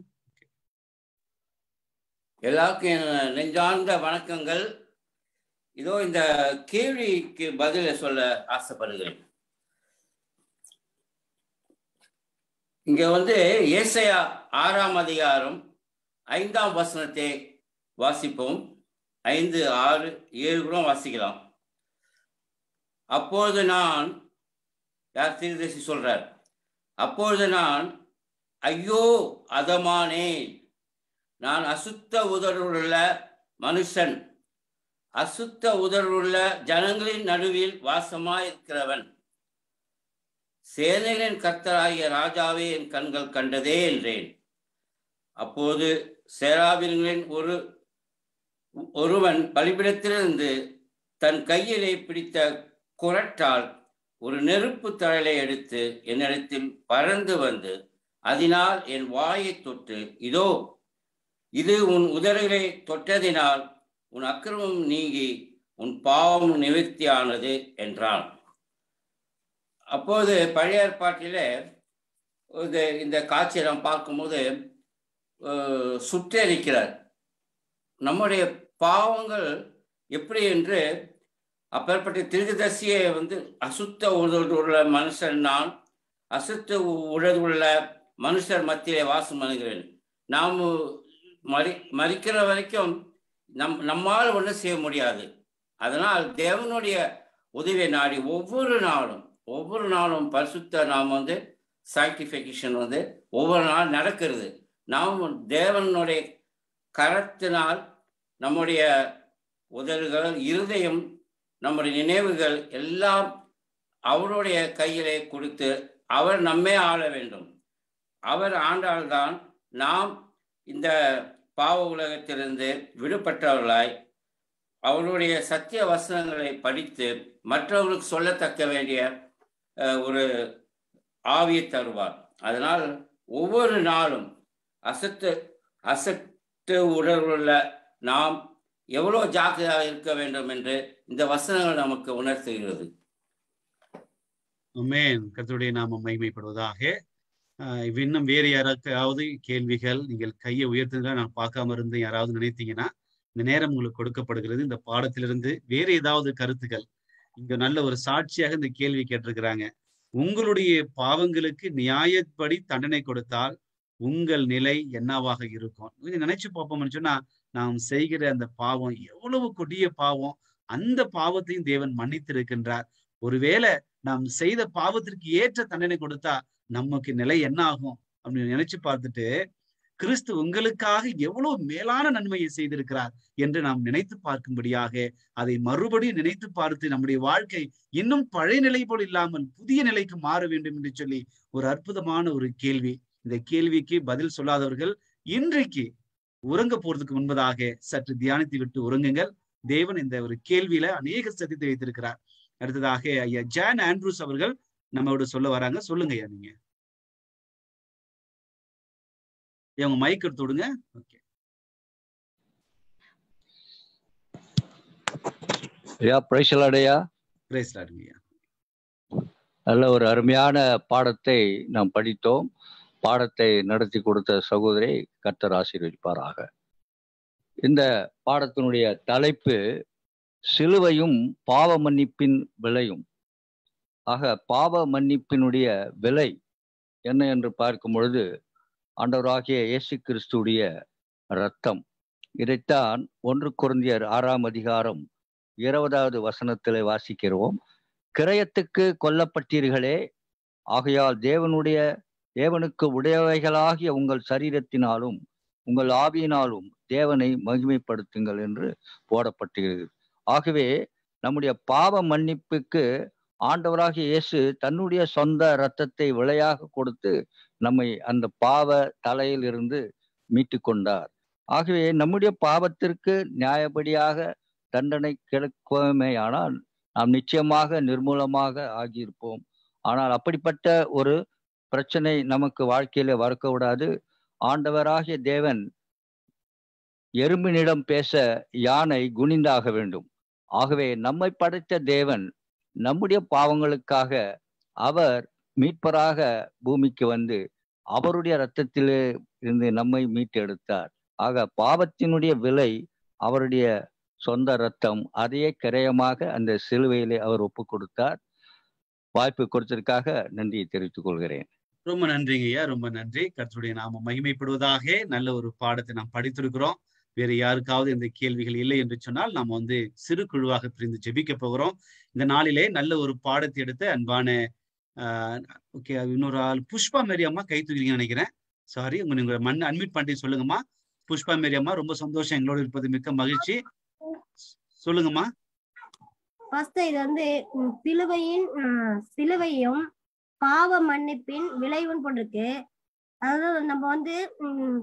எல்லாருக்கும் என் நெஞ்சார்ந்த வணக்கங்கள் இதோ இந்த கேள்விக்கு பதில சொல்ல ஆசைப்படுகிறேன் இங்க வந்து ஏசையா ஆறாம் அதிகாரம் ஐந்தாம் வசனத்தை வாசிப்போம் ஐந்து ஆறு ஏழு கூட வாசிக்கலாம் அப்பொழுது நான் யார் தீர்தசி சொல்றார் அப்பொழுது நான் ஐயோ அதமானேன் நான் அசுத்த உதடுள்ள மனுஷன் அசுத்த உதடுள்ள ஜனங்களின் நடுவில் வாசமாயிருக்கிறவன் சேனைகளின் கர்த்தராகிய ராஜாவே என் கண்கள் கண்டதே என்றேன் அப்போது சேராவின்களின் ஒரு ஒருவன் பலிபிடத்திலிருந்து தன் கையிலே பிடித்த குரட்டால் ஒரு நெருப்பு தழலை எடுத்து என்னிடத்தில் பறந்து வந்து அதனால் என் வாயை தொட்டு இதோ இது உன் உதடுகளை தொட்டதினால் உன் அக்கிரமம் நீங்கி உன் பாவம் நிவர்த்தியானது என்றான் அப்போது பழைய ஏற்பாட்டிலே இது இந்த காட்சியை நாம் பார்க்கும்போது அஹ், சுட்டெரிக்கிறார் நம்முடைய பாவங்கள் எப்படி என்று அப்பேற்பட்ட திருதசியை வந்து அசுத்த உள்ள மனுஷன் நான் அசுத்த உள்ள மனுஷர் மத்தியிலே வாசம் பண்ணுகிறேன் நாம் மறி மறிக்கிற வரைக்கும் நம் நம்மால் ஒன்றும் செய்ய முடியாது அதனால் தேவனுடைய உதவியை நாடி ஒவ்வொரு நாளும் ஒவ்வொரு நாளும் பரிசுத்த நாம் வந்து சாக்டிஃபிகேஷன் வந்து ஒவ்வொரு நாள் நடக்கிறது நாம் தேவனுடைய கரத்தினால் நம்முடைய உதடுகள் இருதயம் நம்முடைய நினைவுகள் எல்லாம் அவருடைய கையிலே கொடுத்து அவர் நம்மே ஆள வேண்டும் அவர் ஆண்டால்தான் நாம் இந்த பாவ உலகத்திலிருந்து விடுபட்டவர்களாய் அவருடைய சத்திய வசனங்களை படித்து மற்றவர்களுக்கு சொல்லத்தக்க வேண்டிய அஹ், ஒரு ஆவியை தருவார் அதனால் ஒவ்வொரு நாளும் அசத்து அசட்டு உணர்வுள்ள நாம் எவ்வளோ ஜாக்கிரதையாக இருக்க வேண்டும் என்று இந்த வசனங்கள் நமக்கு உணர்த்துகிறது அமேன் கர்த்தருடைய நாமம் மகிமைப்படுவதாக ஆஹ் இப்ப இன்னும் வேறு யாராவது கேள்விகள் நீங்கள் கையை உயர்த்துங்க நான் பார்க்காம இருந்து யாராவது நினைத்தீங்கன்னா இந்த நேரம் உங்களுக்கு கொடுக்கப்படுகிறது இந்த பாடத்திலிருந்து வேறு ஏதாவது கருத்துக்கள் இங்க நல்ல ஒரு சாட்சியாக இந்த கேள்வி கேட்டிருக்கிறாங்க உங்களுடைய பாவங்களுக்கு நியாயப்படி தண்டனை கொடுத்தால் உங்கள் நிலை என்னவாக இருக்கும் கொஞ்சம் நினைச்சு பார்ப்போம்னு சொன்னா நாம் செய்கிற அந்த பாவம் எவ்வளவு கொடிய பாவம் அந்த பாவத்தையும் தேவன் மன்னித்திருக்கின்றார் ஒருவேளை நாம் செய்த பாவத்திற்கு ஏற்ற தண்டனை கொடுத்தா நமக்கு நிலை என்ன ஆகும் அப்படின்னு நினைச்சு பார்த்துட்டு கிறிஸ்து உங்களுக்காக எவ்வளவு மேலான நன்மையை செய்திருக்கிறார் என்று நாம் நினைத்து பார்க்கும்படியாக அதை மறுபடியும் நினைத்து பார்த்து நம்முடைய வாழ்க்கை இன்னும் பழைய நிலை போல் இல்லாமல் புதிய நிலைக்கு மாற வேண்டும் என்று சொல்லி ஒரு அற்புதமான ஒரு கேள்வி இந்த கேள்விக்கு பதில் சொல்லாதவர்கள் இன்றைக்கு உறங்க போறதுக்கு முன்பதாக சற்று தியானித்து விட்டு உறங்குங்கள் தேவன் இந்த ஒரு கேள்வியில அநேக சத்தியத்தை வைத்திருக்கிறார் அடுத்ததாக ஐயா ஜான் ஆண்ட்ரூஸ் அவர்கள் நம்மளோட சொல்ல வராங்க சொல்லுங்க ஐயா நீங்க ஐயா, உங்க மைக் எடுத்து விடுங்க ஓகே ஐயா பிரைசலாடையா பிரைஸ் ஐயா நல்ல ஒரு அருமையான பாடத்தை நாம் படித்தோம் பாடத்தை நடத்தி கொடுத்த சகோதரி கர்த்தர் ஆசீர்வதிப்பாராக இந்த பாடத்தினுடைய தலைப்பு சிலுவையும் பாவ மன்னிப்பின் விலையும் ஆக பாவ மன்னிப்பினுடைய விலை என்ன என்று பார்க்கும் பொழுது ஆண்டவராகிய இயேசு கிறிஸ்துடைய இரத்தம் இதைத்தான் ஒன்று குருந்தியர் ஆறாம் அதிகாரம் இருபதாவது வசனத்திலே வாசிக்கிறோம் கிரயத்துக்கு கொல்லப்பட்டீர்களே ஆகையால் தேவனுடைய தேவனுக்கு உடையவைகளாகிய உங்கள் சரீரத்தினாலும் உங்கள் ஆவியினாலும் தேவனை மகிமைப்படுத்துங்கள் என்று போடப்பட்டிருக்கிறது ஆகவே நம்முடைய பாவ மன்னிப்புக்கு ஆண்டவராகிய இயேசு தன்னுடைய சொந்த இரத்தத்தை விலையாக கொடுத்து நம்மை அந்த பாவ தலையில் இருந்து மீட்டு கொண்டார் ஆகவே நம்முடைய பாவத்திற்கு நியாயப்படியாக தண்டனை கிடைக்குமேயானால் நாம் நிச்சயமாக நிர்மூலமாக ஆகியிருப்போம் ஆனால் அப்படிப்பட்ட ஒரு பிரச்சனை நமக்கு வாழ்க்கையில வரக்க விடாது ஆண்டவராகிய தேவன் எறும்பினிடம் பேச யானை குனிந்தாக வேண்டும் ஆகவே நம்மை படைத்த தேவன் நம்முடைய பாவங்களுக்காக அவர் மீட்பராக பூமிக்கு வந்து அவருடைய இரத்தத்திலே இருந்து நம்மை மீட்டெடுத்தார் ஆக பாவத்தினுடைய விலை அவருடைய சொந்த ரத்தம் அதையே கிரயமாக அந்த சிலுவையிலே அவர் ஒப்பு கொடுத்தார் வாய்ப்பு கொடுத்ததற்காக நன்றியை தெரிவித்துக் கொள்கிறேன் ரொம்ப நன்றிங்க ஐயா ரொம்ப நன்றி கர்த்தருடைய நாம மகிமைப்படுவதாக நல்ல ஒரு பாடத்தை நாம் படித்திருக்கிறோம் வேற யாருக்காவது இந்த கேள்விகள் இல்லை என்று சொன்னால் நாம் வந்து சிறு குழுவாக பிரிந்து ஜெபிக்க போகிறோம் இந்த நாளிலே நல்ல ஒரு பாடத்தை எடுத்து அன்பான ஓகே இன்னொரு ஆள் புஷ்பா மேரி அம்மா கை தூக்கிறீங்கன்னு நினைக்கிறேன் சாரி உங்க நீங்க மண் அட்மிட் பண்ணிட்டு சொல்லுங்கம்மா புஷ்பா மேரி அம்மா ரொம்ப சந்தோஷம் எங்களோட இருப்பது மிக்க மகிழ்ச்சி சொல்லுங்கம்மா ஃபர்ஸ்ட் இது வந்து ம், சிலுவையின் ம், சிலுவையும் பாவ மன்னிப்பின் விளைவுன்னு போட்டிருக்கு அதாவது நம்ம வந்து ம்,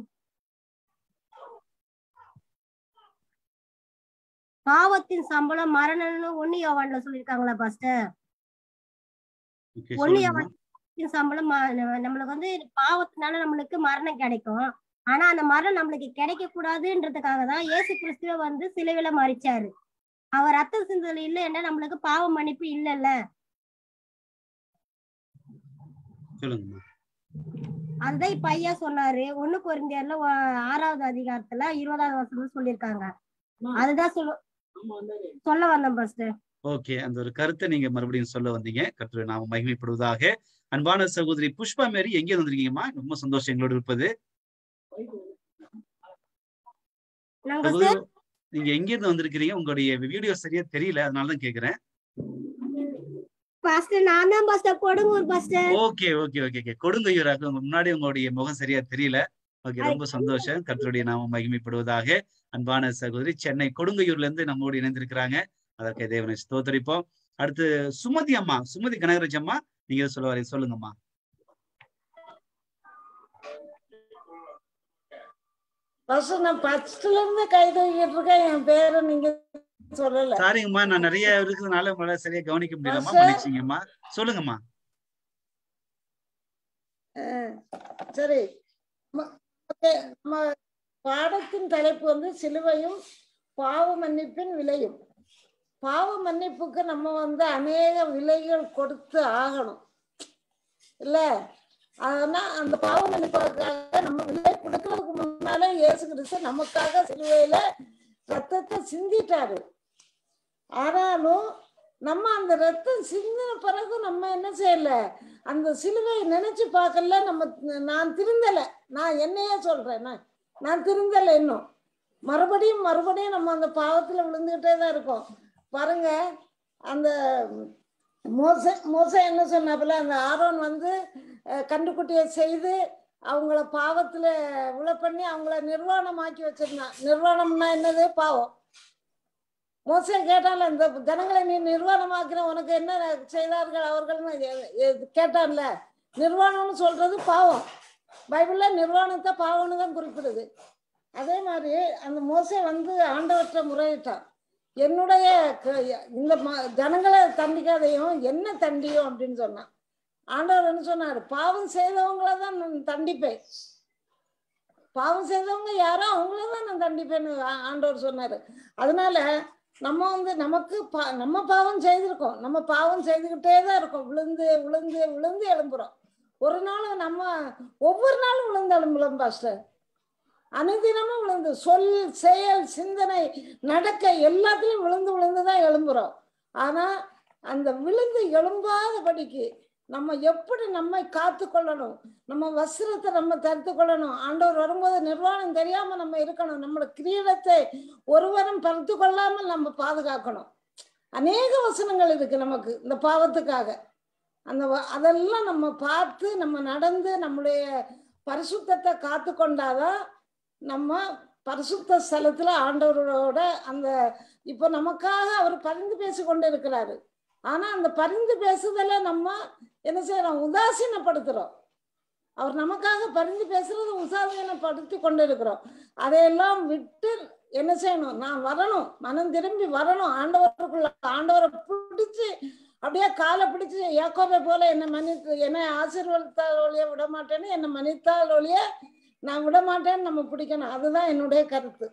பாவத்தின் சம்பளம் மரணம்னு ஒன்னு யோவான்ல சொல்லியிருக்காங்களா ஃபர்ஸ்ட் ஓகே ஒன்னு சொல்லுங்கம்மா யோவான் சம்பளம் ம- நம்ம- நம்மளுக்கு வந்து பாவத்தினால நம்மளுக்கு மரணம் கிடைக்கும் ஆனா அந்த மரணம் நம்மளுக்கு கிடைக்க கூடாதுன்றதுக்காக தான் இயேசு கிறிஸ்துவ வந்து சிலுவையில மறிச்சாரு அவர் ரத்த சிந்தல் இல்லைன்னா நம்மளுக்கு பாவ மன்னிப்பு இல்லைல்ல சொல்லுங்கம்மா அதுதான் இப்ப ஐயா சொன்னாரு ஒண்ணு குறைந்தியர்ல ஆறாவது அதிகாரத்துல இருபதாவது வருஷம் சொல்லியிருக்காங்க அதுதான் சொல்ல சொல்ல வந்தேன் ஃபர்ஸ்ட் ஓகே அந்த ஒரு கருத்தை நீங்க மறுபடியும் சொல்ல வந்தீங்க கர்த்தருடைய நாம மகிமைப்படுவதாக அன்பான சகோதரி புஷ்பா மேரி எங்க வந்திருக்கீங்கம்மா ரொம்ப சந்தோஷம் எங்களோட இருப்பது நாங்க சகோதரி சார் நீங்க எங்க இருந்து வந்திருக்கிறீங்க உங்களுடைய வீடியோ சரியா தெரியல அதனால தான் கேக்குறேன் ஃபர்ஸ்ட் நான் தான் first Kodungaiyur first okay okay okay okay கொடுங்கையூராக்கு உங்க முன்னாடி உங்களுடைய முகம் சரியா தெரியல ஓகே ரொம்ப சந்தோஷம் கர்த்தருடைய நாம மகிமைப்படுவதாக அன்பான சகோதரி சென்னை கொடுங்கையூர்ல இருந்து நம்மோடு இணைந்திருக்கிறாங்க அதற்கு தேவனை ஸ்தோத்தரிப்போம் அடுத்து சுமதி அம்மா சுமதி கனகராஜ் அம்மா நீங்க எதுவும் சொல்ல வரீங்க சொல்லுங்கம்மா ஃபர்ஸ்ட் நான் ஃபர்ஸ்ட்ல இருந்து கை தூக்கிட்டு இருக்கேன் என் பேரை நீங்க சொல்லல சாரிங்கம்மா நான் நிறைய இருக்கிறதுனால உங்களால சரியா கவனிக்க முடியலம்மா சார். மன்னிச்சிங்கம்மா சொல்லுங்கம்மா அஹ், சரி ம- ஓகே, நம்ம பாடத்தின் தலைப்பு வந்து சிலுவையும் பாவ மன்னிப்பின் விலையும் பாவ மன்னிப்புக்கு நம்ம வந்து அநேக விலைகள் கொடுத்து ஆகணும் இல்ல ஆனா அந்த பாவ மன்னிப்புக்காக நம்ம விலை கொடுக்கறதுக்கு முன்னாலே இயேசு கிறிஸ்து நமக்காக சிலுவையில ரத்தத்தை சிந்திட்டாரு ஆனாலும் நம்ம அந்த ரத்தம் சிந்தின பிறகு நம்ம என்ன செய்யல அந்த சிலுவையை நினைச்சு பார்க்கல நம்ம நான் திருந்தல நான் என்னையே சொல்றேன் நான் நான் திருந்தல இன்னும் மறுபடியும் மறுபடியும் நம்ம அந்த பாவத்துல விழுந்துகிட்டே தான் இருக்கோம் பாருங்க அந்த மோச மோச என்ன சொன்னாப்புல அந்த ஆரோன் வந்து அஹ், கண்டுக்குட்டியை செய்து அவங்கள பாவத்துல உள்ள பண்ணி அவங்கள நிர்வாணமாக்கி வச்சிருந்தான் நிர்வாணம்னா என்னது பாவம் மோசே கேட்டான்ல இந்த ஜனங்களை நீ நிர்வாணமாக்கின உனக்கு என்ன செய்தார்கள் அவர்கள்னு எ- எ- கேட்டான்ல நிர்வாணம்னு சொல்றது பாவம் பைபிள்ல நிர்வாணத்தை பாவம்னு தான் குறிப்பிடுது அதே மாதிரி அந்த மோசே வந்து ஆண்டவற்றை முறையிட்டான் என்னுடைய க- இந்த ம- ஜனங்களை தண்டிக்காதையும் என்ன தண்டியும் அப்படின்னு சொன்னான் ஆண்டவர் என்ன சொன்னாரு பாவம் செய்தவங்கள தான் நான் தண்டிப்பேன் பாவம் செய்தவங்க யாரோ அவங்கள தான் நான் தண்டிப்பேன்னு ஆ- ஆண்டவர் சொன்னாரு அதனால நம்ம வந்து நமக்கு பா நம்ம பாவம் செய்திருக்கோம் நம்ம பாவம் செய்துக்கிட்டே தான் இருக்கோம் விழுந்து விழுந்து விழுந்து எழும்புறோம் ஒரு நாள் நம்ம ஒவ்வொரு நாளும் விழுந்து எழும்புறோம் பாஸ்டர் அனுதினமும் விழுந்து சொல் செயல் சிந்தனை நடக்க எல்லாத்துலயும் விழுந்து விழுந்து தான் எழும்புறோம் ஆனா அந்த விழுந்து எழும்பாதபடிக்கு நம்ம எப்படி நம்மை காத்து கொள்ளணும் நம்ம வஸ்திரத்தை நம்ம தடுத்து கொள்ளணும் ஆண்டவர் வரும்போது நிர்வாணம் தெரியாம நம்ம இருக்கணும் நம்மளோட கிரீடத்தை ஒருவரும் பறித்து கொள்ளாமல் நம்ம பாதுகாக்கணும் அநேக வசனங்கள் இருக்கு நமக்கு இந்த பாவத்துக்காக அந்த வ- அதெல்லாம் நம்ம பார்த்து நம்ம நடந்து நம்முடைய பரிசுத்தத்தை காத்து கொண்டாதான் நம்ம பரிசுத்த ஸ்தலத்துல ஆண்டவரோட அந்த இப்போ நமக்காக அவர் பரிந்து பேசி கொண்டு இருக்கிறாரு ஆனா அந்த பரிந்து பேசுதலை நம்ம என்ன செய்யறோம் உதாசீனப்படுத்துறோம் அவர் நமக்காக பரிந்து பேசுறது உதாசீனப்படுத்தி கொண்டு இருக்கிறோம் அதையெல்லாம் விட்டு என்ன செய்யணும் நான் வரணும் மனம் திரும்பி வரணும் ஆண்டவருக்குள்ள ஆண்டவரை பிடிச்சு அப்படியே காலை பிடிச்சு ஏக்கோபை போல என்னை மன்னித்து என்னை ஆசீர்வதித்தால் ஒழிய விட மாட்டேன்னு என்னை மன்னித்தால் ஒழிய நான் விட மாட்டேன்னு நம்ம பிடிக்கணும் அதுதான் என்னுடைய கருத்து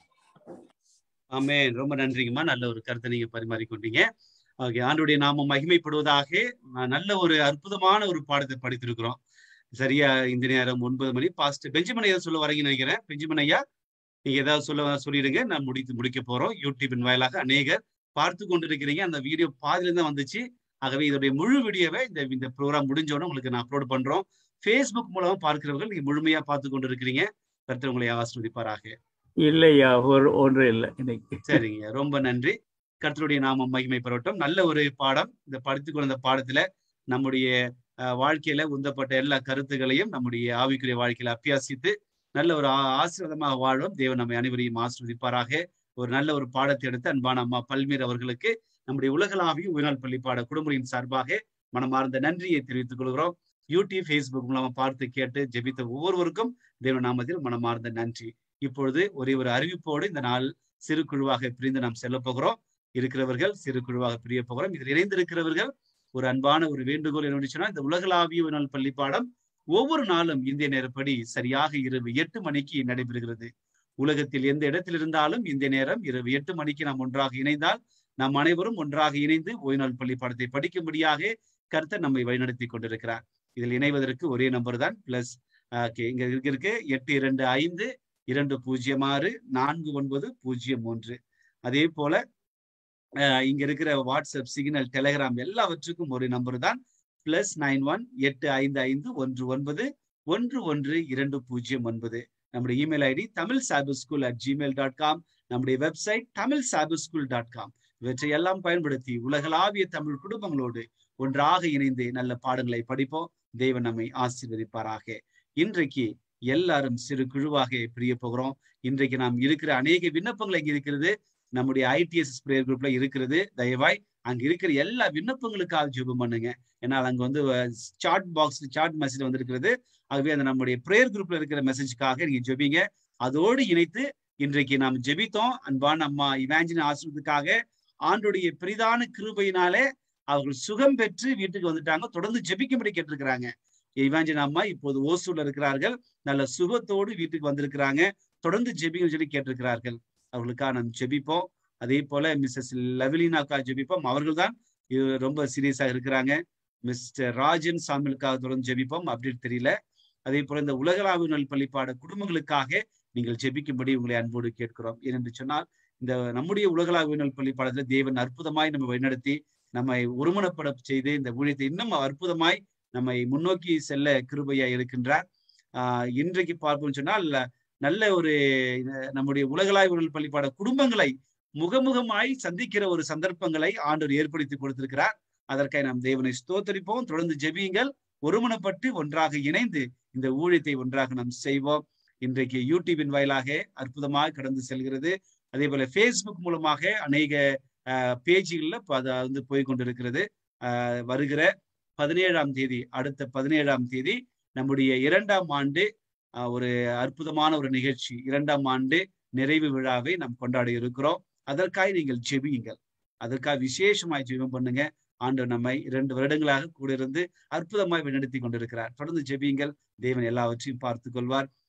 ஆமென் ரொம்ப நன்றிங்கம்மா நல்ல ஒரு கருத்தை நீங்க பரிமாறிக்கொண்டீங்க ஓகே ஆண்டுடைய நாமம் மகிமைப்படுவதாக அஹ், நல்ல ஒரு அற்புதமான ஒரு பாடத்தை படித்திருக்கிறோம் சரியா இந்த நேரம் ஒன்பது மணி பாஸ்ட் பெஞ்சமின் ஐயா சொல்ல வரீங்கன்னு நினைக்கிறேன் பெஞ்சமின் ஐயா நீங்க ஏதாவது சொல்ல சொல்லிடுங்க நான் முடித்து முடிக்க போறோம் யூடியூபின் வாயிலாக அநேகர் பார்த்து கொண்டிருக்கிறீங்க அந்த வீடியோ பாதியில தான் வந்துச்சு ஆகவே இதோடைய முழு வீடியோவை இந்த இந்த ப்ரோக்ராம் முடிஞ்ச உடனே உங்களுக்கு நான் அப்லோட் பண்றோம் ஃபேஸ்புக் மூலமா பார்க்கிறவர்கள் நீங்க முழுமையா பார்த்து கொண்டிருக்கிறீங்க கர்த்தர் உங்களை ஆசிர்வதிப்பாராக இல்லையா ஒரு ஒன்று இல்லை இன்னைக்கு சரிங்க ரொம்ப நன்றி கர்த்தருடைய நாமம் மகிமை பெறட்டும் நல்ல ஒரு பாடம் இந்த படித்துக் கொண்ட பாடத்துல நம்முடைய அஹ், வாழ்க்கையில உந்தப்பட்ட எல்லா கருத்துகளையும் நம்முடைய ஆவிக்குரிய வாழ்க்கையில அபியாசித்து நல்ல ஒரு ஆ- ஆசீர்வாதமாக வாழும் தேவன் நம்மை அனைவரையும் ஆசிர்வதிப்பாராக ஒரு நல்ல ஒரு பாடத்தை எடுத்து அன்பான அம்மா பல்மீர் அவர்களுக்கு நம்முடைய உலகளாவிய உயர்நாள் பள்ளி பாட குடும்பத்தின் சார்பாக மனமார்ந்த நன்றியை தெரிவித்துக் கொள்கிறோம் யூடியூப் ஃபேஸ்புக் மூலமா பார்த்து கேட்டு ஜெபித்த ஒவ்வொருவருக்கும் தேவ நாமத்தில் மனமார்ந்த நன்றி இப்பொழுது ஒரே ஒரு அறிவிப்போடு இந்த நாள் சிறு குழுவாக பிரிந்து நாம் செல்ல போகிறோம் இருக்கிறவர்கள் சிறு குழுவாக பிரிய போகிறோம் இதில் இணைந்திருக்கிறவர்கள் ஒரு அன்பான ஒரு வேண்டுகோள் என்ன சொன்னா இந்த உலகளாவிய ஒரு நாள் பள்ளி பாடம் ஒவ்வொரு நாளும் இந்திய நேரப்படி சரியாக இரவு எட்டு மணிக்கு நடைபெறுகிறது உலகத்தில் எந்த இடத்தில் இருந்தாலும் இந்த நேரம் இரவு எட்டு மணிக்கு நாம் ஒன்றாக இணைந்தால் நாம் அனைவரும் ஒன்றாக இணைந்து ஓய்நாள் பள்ளி பாடத்தை படிக்கும்படியாக கர்த்தர் நம்மை வழிநடத்தி கொண்டிருக்கிறார் இதில் இணைவதற்கு ஒரே நம்பர் தான் பிளஸ் இங்க இருக்கு இருக்கு எட்டு இரண்டு ஐந்து இரண்டு பூஜ்ஜியம் ஆறு நான்கு ஒன்பது பூஜ்ஜியம் மூன்று அதே போல அஹ், இங்க இருக்கிற வாட்ஸ்அப் சிக்னல் டெலிகிராம் எல்லாவற்றுக்கும் ஒரு நம்பர் தான் பிளஸ் நைன் ஒன் எட்டு ஐந்து ஐந்து ஒன்று ஒன்பது ஒன்று ஒன்று இரண்டு பூஜ்ஜியம் ஒன்பது நம்முடைய இமெயில் ஐடி தமிழ் சாபு school at Gmail dot com நம்முடைய வெப்சைட் தமிழ் சாபு ஸ்கூல் டாட் காம் இவற்றை எல்லாம் பயன்படுத்தி உலகளாவிய தமிழ் குடும்பங்களோடு ஒன்றாக இணைந்து நல்ல பாடங்களை படிப்போம் தேவன் நம்மை ஆசீர்வதிப்பாராக இன்றைக்கு எல்லாரும் சிறு குழுவாக பிரிய போகிறோம் இன்றைக்கு நாம் இருக்கிற அநேக விண்ணப்பங்கள் இங்க இருக்கிறது நம்முடைய ஐடிஎஸ் பிரேயர் குரூப்ல இருக்கிறது தயவாய் அங்க இருக்கிற எல்லா விண்ணப்பங்களுக்காக ஜெபம் பண்ணுங்க ஏன்னால் அங்க வந்து சாட் பாக்ஸ் சாட் மெசேஜ் வந்திருக்கிறது ஆகவே அந்த நம்முடைய பிரேயர் குரூப்ல இருக்கிற மெசேஜ்க்காக நீங்க ஜெபிங்க அதோடு இணைத்து இன்றைக்கு நாம் ஜெபித்தோம் அன்பான அம்மா இவாஞ்சின் ஆசிரியத்துக்காக ஆண்டுடைய பிரிதான கிருபையினாலே அவர்கள் சுகம் பெற்று வீட்டுக்கு வந்துட்டாங்க தொடர்ந்து ஜெபிக்கும்படி கேட்டிருக்கிறாங்க இவாஞ்சின் அம்மா இப்போது ஓசூர்ல இருக்கிறார்கள் நல்ல சுகத்தோடு வீட்டுக்கு வந்திருக்கிறாங்க தொடர்ந்து ஜெபிங்கன்னு சொல்லி கேட்டிருக்கிறார்கள் அவர்களுக்காக நாம் ஜெபிப்போம் அதே போல மிஸ்ஸஸ் லெவலினாக்கா ஜெபிப்போம் அவர்கள் தான் ரொம்ப சீரியஸா இருக்கிறாங்க மிஸ்டர் ராஜன் சாமிலுக்காக தொடர்ந்து ஜெபிப்போம் அப்டேட் தெரியல அதே போல இந்த உலகளாவிய நல் பள்ளிப்பாட குடும்பங்களுக்காக நீங்கள் ஜெபிக்கும்படி உங்களை அன்போடு கேட்கிறோம் ஏனென்று சொன்னால் இந்த நம்முடைய உலகளாவிய நல் பள்ளிப்பாடத்துல தேவன் அற்புதமாய் நம்ம வழிநடத்தி நம்மை ஒருமனப்பட செய்து இந்த ஊழியத்தை இன்னும் அற்புதமாய் நம்மை முன்னோக்கி செல்ல கிருபையா இருக்கின்றார் ஆஹ் இன்றைக்கு பார்ப்போம் சொன்னால் நல்ல ஒரு அஹ் நம்முடைய உலகளாவிய நல் பள்ளிப்பாட குடும்பங்களை முகமுகமாய் சந்திக்கிற ஒரு சந்தர்ப்பங்களை ஆண்டவர் ஏற்படுத்தி கொடுத்திருக்கிறார் அதற்காக நாம் தேவனை ஸ்தோத்தரிப்போம் தொடர்ந்து ஜெபியுங்கள் ஒருமனப்பட்டு ஒன்றாக இணைந்து இந்த ஊழியத்தை ஒன்றாக நாம் செய்வோம் இன்றைக்கு யூடியூபின் வாயிலாக அற்புதமாக கடந்து செல்கிறது அதே போல ஃபேஸ்புக் மூலமாக அநேக பேஜ்கள்ல அது வந்து போய் கொண்டிருக்கிறது ஆஹ் வருகிற பதினேழாம் தேதி அடுத்த பதினேழாம் தேதி நம்முடைய இரண்டாம் ஆண்டு ஆஹ் ஒரு அற்புதமான ஒரு நிகழ்ச்சி இரண்டாம் ஆண்டு நிறைவு விழாவை நாம் கொண்டாட இருக்கிறோம் அதற்காக நீங்கள் ஜெபியுங்கள் அதற்காக விசேஷமாய் ஜெபம் பண்ணுங்க ஆண்டவர் நம்மை இரண்டு வருடங்களாக கூட இருந்து அற்புதமாய் வழிநடத்தி கொண்டிருக்கிறார் தொடர்ந்து ஜெபியுங்கள் தேவன் எல்லாவற்றையும் பார்த்து கொள்வார்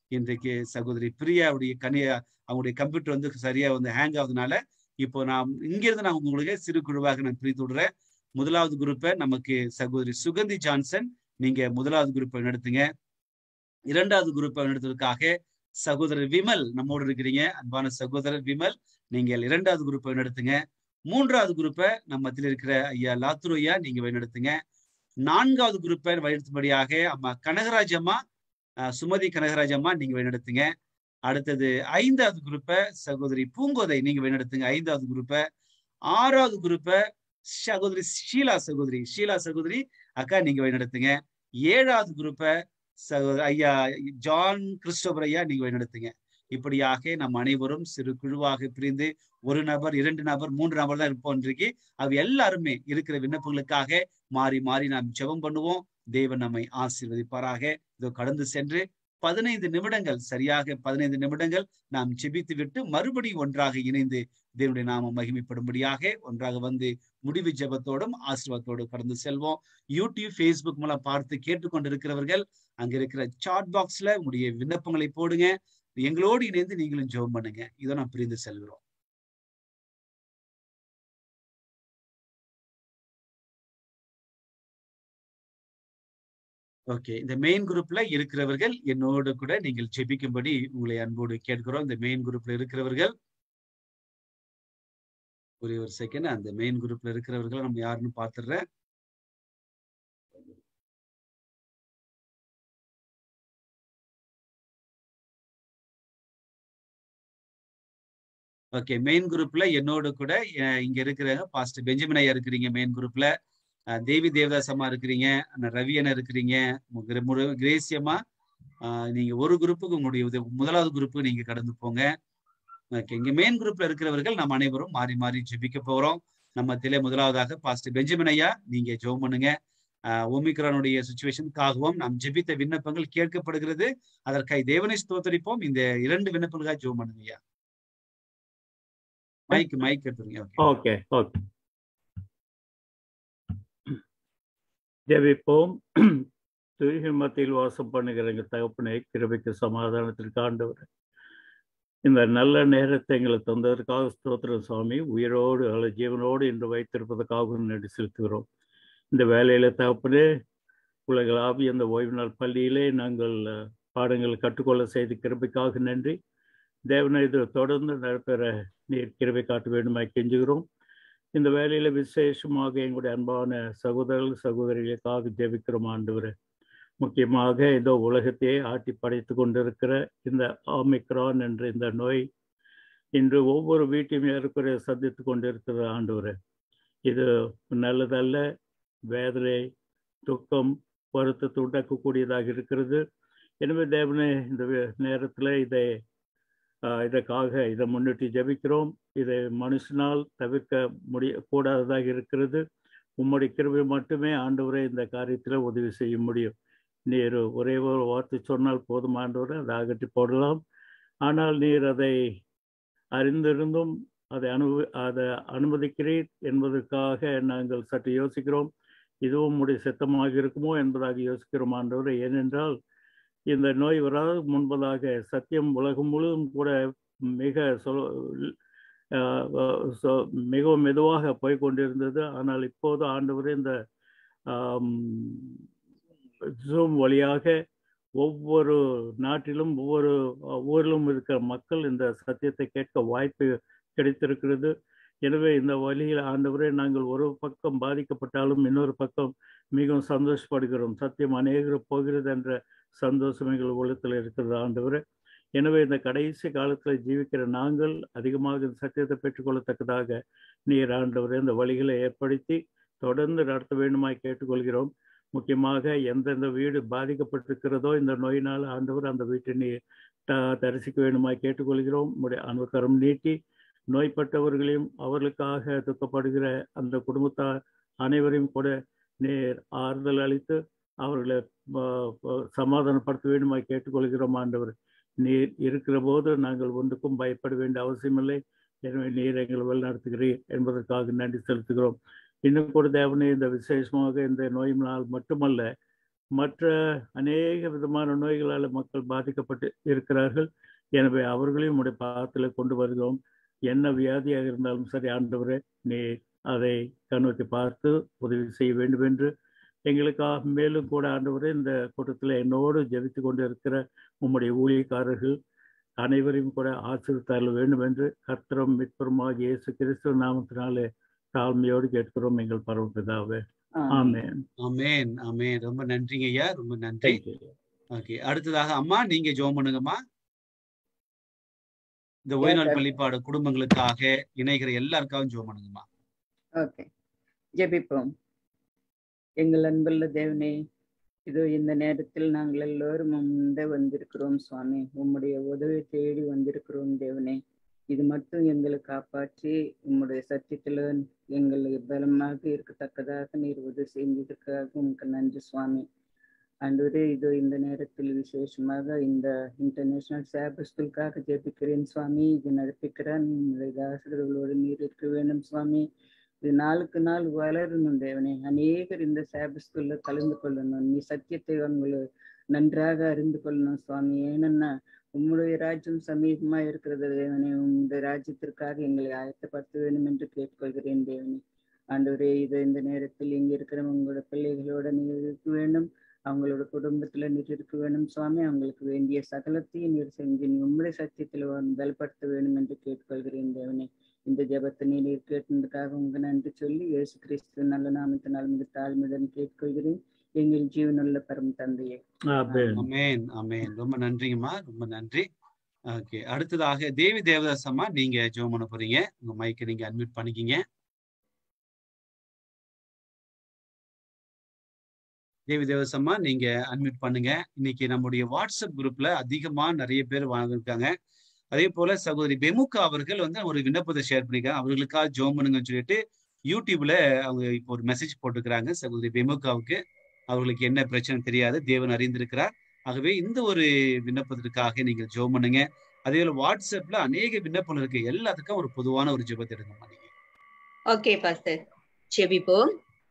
இன்றைக்கு சகோதரி பிரியாவுடைய கனியா அவங்களுடைய கம்ப்யூட்டர் வந்து சரியா வந்து ஹேங் ஆகுதுனால இப்போ நான் இங்கிருந்து நான் உங்களுக்கு சிறு குழுவாக நான் பிரித்து விடுறேன் முதலாவது குரூப்பை நமக்கு சகோதரி சுகந்தி ஜான்சன் நீங்க முதலாவது குரூப்பை நடத்துங்க இரண்டாவது குரூப்பை நடத்துவதற்காக சகோதரர் விமல் நம்மோடு இருக்கிறீங்க அன்பான சகோதரர் விமல் நீங்கள் இரண்டாவது குரூப்பை நடத்துங்க மூன்றாவது குரூப்பை நம்ம மத்தியில் இருக்கிற ஐயா லாத்துரு ஐயா நீங்க வழிநடத்துங்க நான்காவது குரூப்பை வழிநடத்தும்படியாக அம்மா கனகராஜ் அம்மா அஹ், சுமதி கனகராஜ் அம்மா நீங்க வழிநடத்துங்க அடுத்தது ஐந்தாவது குரூப்பை சகோதரி பூங்கோதை நீங்க வழிநடத்துங்க ஐந்தாவது குரூப்பை ஆறாவது குரூப்பை சகோதரி ஷீலா சகோதரி ஷீலா சகோதரி அக்கா நீங்க வழிநடத்துங்க ஏழாவது குரூப்பை சகோதரி ஐயா ஜான் கிறிஸ்டோபர் ஐயா நீங்க வழிநடத்துங்க இப்படியாக நம் அனைவரும் சிறு குழுவாக பிரிந்து ஒரு நபர் இரண்டு நபர் மூன்று நபர் தான் இருப்போம் இன்றைக்கு அவ எல்லாருமே இருக்கிற விண்ணப்பங்களுக்காக மாறி மாறி நாம் ஜெபம் பண்ணுவோம் தேவன் நம்மை ஆசீர்வதிப்பாராக இதோ கடந்து சென்று பதினைந்து நிமிடங்கள் சரியாக பதினைந்து நிமிடங்கள் நாம் ஜெபித்து விட்டு மறுபடியும் ஒன்றாக இணைந்து தேவனுடைய நாமம் மகிமைப்படும்படியாக ஒன்றாக வந்து முடிவு ஜெபத்தோடும் ஆசீர்வாதத்தோடும் கடந்து செல்வோம் யூடியூப் ஃபேஸ்புக் மூலம் பார்த்து கேட்டுக்கொண்டிருக்கிறவர்கள் அங்க இருக்கிற சாட் பாக்ஸ்ல உங்களுடைய விண்ணப்பங்களை போடுங்க எங்களோடு இணைந்து நீங்களும் ஜெபம் பண்ணுங்க இதை நாம் பிரிந்து செல்கிறோம் ஓகே இந்த மெயின் குரூப்ல இருக்கிறவர்கள் என்னோடு கூட நீங்கள் ஜெபிக்கும்படி உங்களை அன்போடு கேட்கிறோம் இந்த மெயின் குரூப்ல இருக்கிறவர்கள் ஒரே ஒரு செகண்ட் அந்த மெயின் குரூப்ல இருக்கிறவர்கள் நம்ம யாருன்னு பாத்துடுறேன் ஓகே மெயின் குரூப்ல என்னோட கூட அஹ், இங்க இருக்கிற பாஸ்டர் பெஞ்சமின் ஐயா இருக்கிறீங்க மெயின் குரூப்ல அஹ், தேவி தேவதாஸ் அம்மா இருக்கிறீங்க அண்ணன் ரவி அண்ணா இருக்கிறீங்க முக- முரு- கிரேசி அம்மா அஹ், நீங்க ஒரு குரூப்புக்கு உங்களுடைய உத- முதலாவது குரூப்புக்கு நீங்க கடந்து போங்க ஓகே இங்க மெயின் குரூப்ல இருக்கிறவர்கள் நம்ம அனைவரும் மாறி மாறி ஜெபிக்க போறோம் நம்ம திலே முதலாவதாக பாஸ்டர் பெஞ்சமின் ஐயா நீங்க ஜெபம் பண்ணுங்க அஹ், ஒமிக்ரானுடைய சுச்சுவேஷனுக்காகவும் நாம் ஜெபித்த விண்ணப்பங்கள் கேட்கப்படுகிறது அதற்காக தேவனை ஸ்தோத்தரிப்போம் இந்த இரண்டு விண்ணப்பங்களுக்காக ஜெபம் பண்ணுங்க ஐயா மைக் மைக் எடுத்துருங்க ஓகே ஓகே ஓகே ஜெபிப்போம் துரிகள் மத்தியில் வாசம் பண்ணுகிற எங்கள் தகப்பனை கிருபைக்கு சமாதானத்திற்கு ஆண்டவர் இந்த நல்ல நேரத்தை எங்களுக்கு தந்ததற்காக ஸ்தோத்திரம் சுவாமி உயிரோடு அல்ல ஜீவனோடு இன்று வைத்திருப்பதற்காக நன்றி செலுத்துகிறோம் இந்த வேலையில தகப்பனே உலகளாவிய இந்த ஓய்வு நாள் பள்ளியிலே நாங்கள் அஹ், பாடங்கள் கற்றுக்கொள்ள செய்த கிருபைக்காக நன்றி தேவனை இது தொடர்ந்து நடைபெற நீர் கிருபை காட்ட வேண்டுமாய் கெஞ்சுகிறோம் இந்த வேலையில விசேஷமாக எங்களுடைய அன்பான சகோதரர்கள் சகோதரிகளுக்காக ஜெபிக்கிறோம் ஆண்டவரே முக்கியமாக இதோ உலகத்தையே ஆட்டி படைத்து கொண்டிருக்கிற இந்த ஆமிக்ரான் என்ற இந்த நோய் இன்று ஒவ்வொரு வீட்டையும் ஏற்குறைய சந்தித்து கொண்டிருக்கிற ஆண்டவரே இது நல்லதல்ல வேதனை துக்கம் வருத்தத்தை உண்டாக்கக்கூடியதாக இருக்கிறது எனவே தேவனே இந்த நேரத்தில் இதை ஆஹ் இதற்காக இதை முன்னிட்டு ஜெபிக்கிறோம் இதை மனுஷனால் தவிர்க்க முடிய கூடாததாக இருக்கிறது உம்முடைய கிருபை மட்டுமே ஆண்டவரே இந்த காரியத்தில் உதவி செய்ய முடியும் நீர் ஒரே ஒரு வார்த்தை சொன்னால் போதும் ஆண்டவரை அதை அகற்றி போடலாம் ஆனால் நீர் அதை அறிந்திருந்தும் அதை அனுபவி அதை அனுமதிக்கிறீர் என்பதற்காக நாங்கள் சற்று யோசிக்கிறோம் இதுவும் உடைய சித்தமாக இருக்குமோ என்பதாக யோசிக்கிறோம் ஆண்டவரை ஏனென்றால் இந்த நோய் வராத முன்பதாக சத்தியம் உலகம் முழுவதும் கூட மிக சொல் ஆஹ் சொ- மிகவும் மெதுவாக போய் கொண்டிருந்தது ஆனால் இப்போது ஆண்டவர் இந்த ஜூம் வழியாக ஒவ்வொரு நாட்டிலும் ஒவ்வொரு ஊரிலும் இருக்கிற மக்கள் இந்த சத்தியத்தை கேட்க வாய்ப்பு கிடைத்திருக்கிறது எனவே இந்த வழியில் ஆண்டவரே நாங்கள் ஒரு பக்கம் பாதிக்கப்பட்டாலும் இன்னொரு பக்கம் மிகவும் சந்தோஷப்படுகிறோம் சத்தியம் அநேகர் போகிறது என்ற சந்தோஷம் எங்கள் உள்ளத்தில் இருக்கிறது ஆண்டவரே எனவே இந்த கடைசி காலத்தில் ஜீவிக்கிற நாங்கள் அதிகமாக இந்த சத்தியத்தை பெற்றுக்கொள்ளத்தக்கதாக நீர் ஆண்டவரே இந்த வழிகளை ஏற்படுத்தி தொடர்ந்து நடத்த வேண்டுமாய் கேட்டுக்கொள்கிறோம் முக்கியமாக எந்தெந்த வீடு பாதிக்கப்பட்டிருக்கிறதோ இந்த நோயினால் ஆண்டவர் அந்த வீட்டை நீ த- தரிசிக்க வேண்டுமாய் கேட்டுக்கொள்கிறோம் உடைய அன்புக்கரம் நீட்டி நோய்பட்டவர்களையும் அவர்களுக்காக துக்கப்படுகிற அந்த குடும்பத்தார் அனைவரையும் கூட நீர் ஆறுதல் அளித்து அவர்களை ஆஹ், ஆஹ், சமாதானப்படுத்த வேண்டுமாய் கேட்டுக்கொள்கிறோம் ஆண்டவர் நீர் இருக்கிற போது நாங்கள் ஒன்றுக்கும் பயப்பட வேண்டிய அவசியமில்லை எனவே நீர் எங்களை வழிநடத்துகிறீர் என்பதற்காக நன்றி செலுத்துகிறோம் இன்னும் கூட தேவனே இந்த விசேஷமாக இந்த நோயினால் மட்டுமல்ல மற்ற அநேக விதமான நோய்களால் மக்கள் பாதிக்கப்பட்டு இருக்கிறார்கள் எனவே அவர்களையும் உடைய பாதத்தில் கொண்டு வருகிறோம் என்ன வியாதியாக இருந்தாலும் சரி ஆண்டவரே நீ அதை கண்ணோக்கி பார்த்து உதவி செய்ய வேண்டும் என்று எங்களுக்காக மேலும் கூட ஆண்டவரே இந்த கூட்டத்தில் என்னோடு ஜெபித்து கொண்டு இருக்கிற உம்முடைய ஊழியக்காரர்கள் அனைவரையும் கூட ஆசிரியத்தால் வேண்டும் என்று கர்த்தரும் மிட்பருமாக இயேசு கிறிஸ்துவ நாமத்தினாலே தாழ்மையோடு கேட்கிறோம் எங்கள் பரவப்பிதாவே ஆமென் அமேன் அமேன் ரொம்ப நன்றிங்க ஐயா ரொம்ப நன்றி ஓகே அடுத்ததாக அம்மா நீங்க ஜோம் பண்ணுங்கம்மா இந்த ஓய்நாள் பள்ளிப்பாடு குடும்பங்களுக்காக இணைகிற எல்லாருக்காகவும் ஜோம் பண்ணுங்கம்மா ஓகே ஜெபிப்போம் எங்கள் அன்புள்ள தேவனே இதோ இந்த நேரத்தில் நாங்கள் எல்லோரும் முன்பே வந்திருக்கிறோம் சுவாமி உம்முடைய உதவி தேடி வந்திருக்கிறோம் தேவனே இது மட்டும் எங்களை காப்பாற்றி உம்முடைய சத்தியத்துல எங்களை பலமாக இருக்கத்தக்கதாக நீர் உதவி செஞ்சதுக்காக உங்களுக்கு நன்றி சுவாமி ஆண்டவரே இதோ இந்த நேரத்தில் விசேஷமாக இந்த இன்டர்நேஷனல் சேப ஸ்கூலுக்காக ஜெபிக்கிறேன் சுவாமி இது நடப்பிக்கிறான் தாசர்களோடு நீர் இருக்க வேண்டும் சுவாமி இது நாளுக்கு நாள் வளரணும் தேவனே அநேகர் இந்த சேப ஸ்கூல்ல கலந்து கொள்ளணும் நீ சத்தியத்தை அவங்களை நன்றாக அறிந்து கொள்ளணும் சுவாமி ஏனென்னா உம்முடைய ராஜ்யம் சமீபமா இருக்கிறது தேவனே உம்முடைய ராஜ்யத்திற்காக எங்களை ஆயத்தப்படுத்த வேண்டும் என்று கேட்டுக்கொள்கிறேன் தேவனே ஆண்டவரே இது இந்த நேரத்தில் இங்க இருக்கிற உங்களோட பிள்ளைகளோட நீர் இருக்க வேண்டும் அவங்களோட குடும்பத்துல நீர் இருக்க வேண்டும் சுவாமி அவங்களுக்கு வேண்டிய சகலத்தையும் நீர் செஞ்சு நீ உம்முடைய சத்தியத்துல பலப்படுத்த வேண்டும் என்று கேட்டுக்கொள்கிறேன் தேவனே இந்த ஜபத்தை நீர் கேட்டதுக்காக உங்க நன்றி சொல்லி இயேசு கிறிஸ்து நல்ல நாமத்தினால் மிக தாழ்மையுடன் கேட்டுக்கொள்கிறேன் எங்கள் ஜீவனுள்ள பரம் தந்தையே அமேன் அமேன் ரொம்ப நன்றிங்கம்மா ரொம்ப நன்றி ஓகே அடுத்ததாக தேவி தேவதாஸ் அம்மா நீங்க ஜோம் பண்ண போறீங்க உங்க மைக்கை நீங்க அட்மிட் பண்ணிக்கிங்க தேவி தேவதாஸ் அம்மா நீங்க அட்மிட் பண்ணுங்க இன்னைக்கு நம்முடைய வாட்ஸ்அப் குரூப்ல அதிகமா நிறைய பேர் வாங்கியிருக்காங்க அதே போல சகோதரி பெமுகா அவர்கள் வந்து ஒரு விண்ணப்பத்தை ஷேர் பண்ணிருக்காங்க அவர்களுக்காக ஜோம் பண்ணுங்கன்னு சொல்லிட்டு யூடியூப்ல அவங்க இப்போ ஒரு மெசேஜ் போட்டுக்கிறாங்க சகோதரி பெமுகாவுக்கு அவர்களுக்கு என்ன பிரச்சனை தெரியாது தேவன் அறிந்திருக்கிறார் ஆகவே இந்த ஒரு விண்ணப்பத்திற்காக நீங்கள் ஜெபம் பண்ணுங்க அதே போல வாட்ஸ்அப்ல அநேக விண்ணப்பம் இருக்கு எல்லாத்துக்கும் ஒரு பொதுவான ஒரு ஜெபத்தை எடுங்க நீங்க ஓகே பாஸ்டர் செபிப்போம்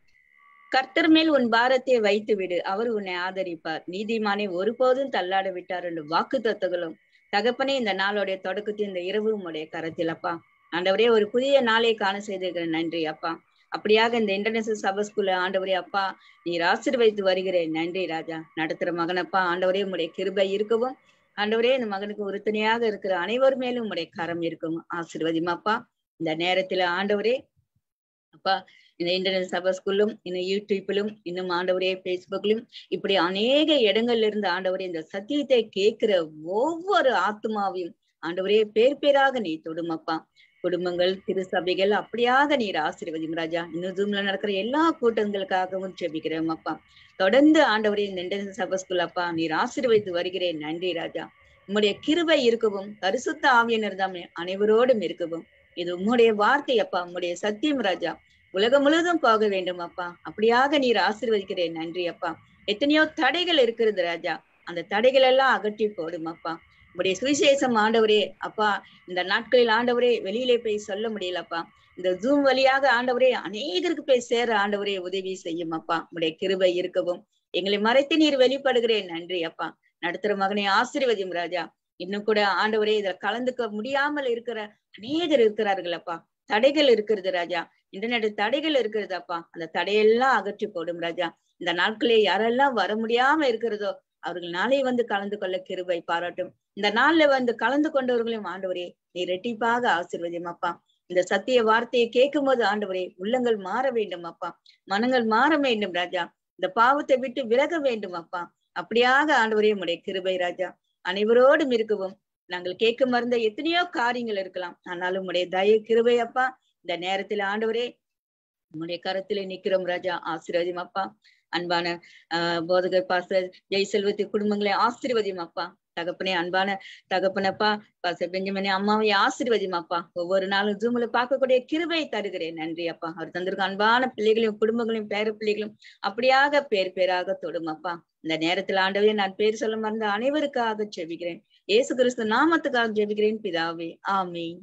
கர்த்தர் மேல் உன் பாரத்தை வைத்து விடு அவர் உன்னை ஆதரிப்பார் நீதிமானை ஒருபோதும் தள்ளாட விட்டார் என்று வாக்கு தத்துகளும் தகப்பனே இந்த நாளுடைய தொடக்கத்தில் இந்த இரவு உடைய கரத்தில் அப்பா ஆண்டவரே ஒரு புதிய நாளை காண செய்திருக்கிற நன்றி அப்பா அப்படியாக இந்த இன்டர்நேஷனல் சபை ஸ்கூல்ல ஆண்டவரே அப்பா நீர் ஆசீர்வதித்து வருகிறேன் நன்றி ராஜா நடத்துற மகனப்பா ஆண்டவரே உடைய கிருபை இருக்கவும் ஆண்டவரே இந்த மகனுக்கு உறுதுணையாக இருக்கிற அனைவர் மேலும் உடைய கரம் இருக்கும் ஆசீர்வதிமாப்பா இந்த நேரத்துல ஆண்டவரே அப்பா இந்த இன்டர்நெட் சபை ஸ்கூல்லும் இன்னும் யூடியூப்பிலும் இன்னும் ஆண்டவரே பேஸ்புக்லும் இப்படி அநேக இடங்கள்ல இருந்து ஆண்டவரே இந்த சத்தியத்தை கேட்கிற ஒவ்வொரு ஆத்மாவையும் ஆண்டவரே பேர் பேராக நீ தொடுமப்பா குடும்பங்கள் திருசபைகள் அப்படியாக நீர் ஆசீர்வதிங்க ராஜா இன்னும் ஜூம்ல நடக்கிற எல்லா கூட்டங்களுக்காகவும் ஜெபிக்கிறோம் அப்பா தொடர்ந்து ஆண்டவரே இந்த இன்டர்நெட் சபை ஸ்கூல் அப்பா நீர் ஆசீர்வதித்து வருகிறேன் நன்றி ராஜா உம்முடைய கிருபை இருக்கவும் பரிசுத்த ஆவியனர் தான் அனைவரோடும் இருக்கவும் இது உம்முடைய வார்த்தை அப்பா உம்முடைய சத்தியம் ராஜா உலகம் முழுவதும் போக வேண்டும் அப்பா அப்படியாக நீர் ஆசீர்வதிக்கிறேன் நன்றி அப்பா எத்தனையோ தடைகள் இருக்கிறது ராஜா அந்த தடைகள் எல்லாம் அகற்றி போடும் அப்பா உடைய சுவிசேஷம் ஆண்டவரே அப்பா இந்த நாட்களில் ஆண்டவரே வெளியிலே போய் சொல்ல முடியலப்பா இந்த ஜூம் வழியாக ஆண்டவரே அநேகருக்கு போய் சேர ஆண்டவரே உதவி செய்யும் அப்பா உடைய கிருபை இருக்கவும் எங்களை மறைத்து நீர் வெளிப்படுகிறேன் நன்றி அப்பா நடத்துற மகனை ஆசீர்வதியும் ராஜா இன்னும் கூட ஆண்டவரே இதுல கலந்துக்க முடியாமல் இருக்கிற அநேகர் இருக்கிறார்கள் அப்பா தடைகள் இருக்கிறது ராஜா இன்டர்நெட் தடைகள் இருக்கிறது அப்பா அந்த தடையெல்லாம் அகற்றி போடும் ராஜா இந்த நாட்களே யாரெல்லாம் வர முடியாம இருக்கிறதோ அவர்கள் நாளை வந்து கலந்து கொள்ள கிருபை பாராட்டும் இந்த நாள்ல வந்து கலந்து கொண்டவர்களையும் ஆண்டவரே நீ ரெட்டிப்பாக ஆசீர்வதியும் அப்பா இந்த சத்திய வார்த்தையை கேட்கும் போது ஆண்டவரே உள்ளங்கள் மாற வேண்டும் அப்பா மனங்கள் மாற வேண்டும் ராஜா இந்த பாவத்தை விட்டு விலக வேண்டும் அப்பா அப்படியாக ஆண்டவரே உடைய கிருபை ராஜா அனைவரோடும் இருக்கவும் நாங்கள் கேட்க மறந்த எத்தனையோ காரியங்கள் இருக்கலாம் ஆனாலும் உடைய தய கிருபை அப்பா இந்த நேரத்தில் ஆண்டவரே உங்களுடைய கரத்திலே நிக்கிறோம் ராஜா ஆசீர்வதியும் அப்பா அன்பான ஆஹ் போதகர் பாச ஜெய் செல்வத்தி குடும்பங்களை ஆசீர்வதியும் அப்பா தகப்பனே அன்பான தகப்பனப்பா பாச பெஞ்சமனே அம்மாவை ஆசீர்வதியும் அப்பா ஒவ்வொரு நாளும் ஜூம்ல பார்க்கக்கூடிய கிருபை தருகிறேன் நன்றி அப்பா அவர் தந்திருக்க அன்பான பிள்ளைகளையும் குடும்பங்களையும் பேர பிள்ளைகளும் அப்படியாக பேர் பேராக தொடும் அப்பா இந்த நேரத்தில் ஆண்டவே நான் பேர் சொல்ல மறந்த அனைவருக்காக ஜெபிக்கிறேன் இயேசு கிறிஸ்து நாமத்துக்காக ஜெபிக்கிறேன் பிதாவே ஆமீன்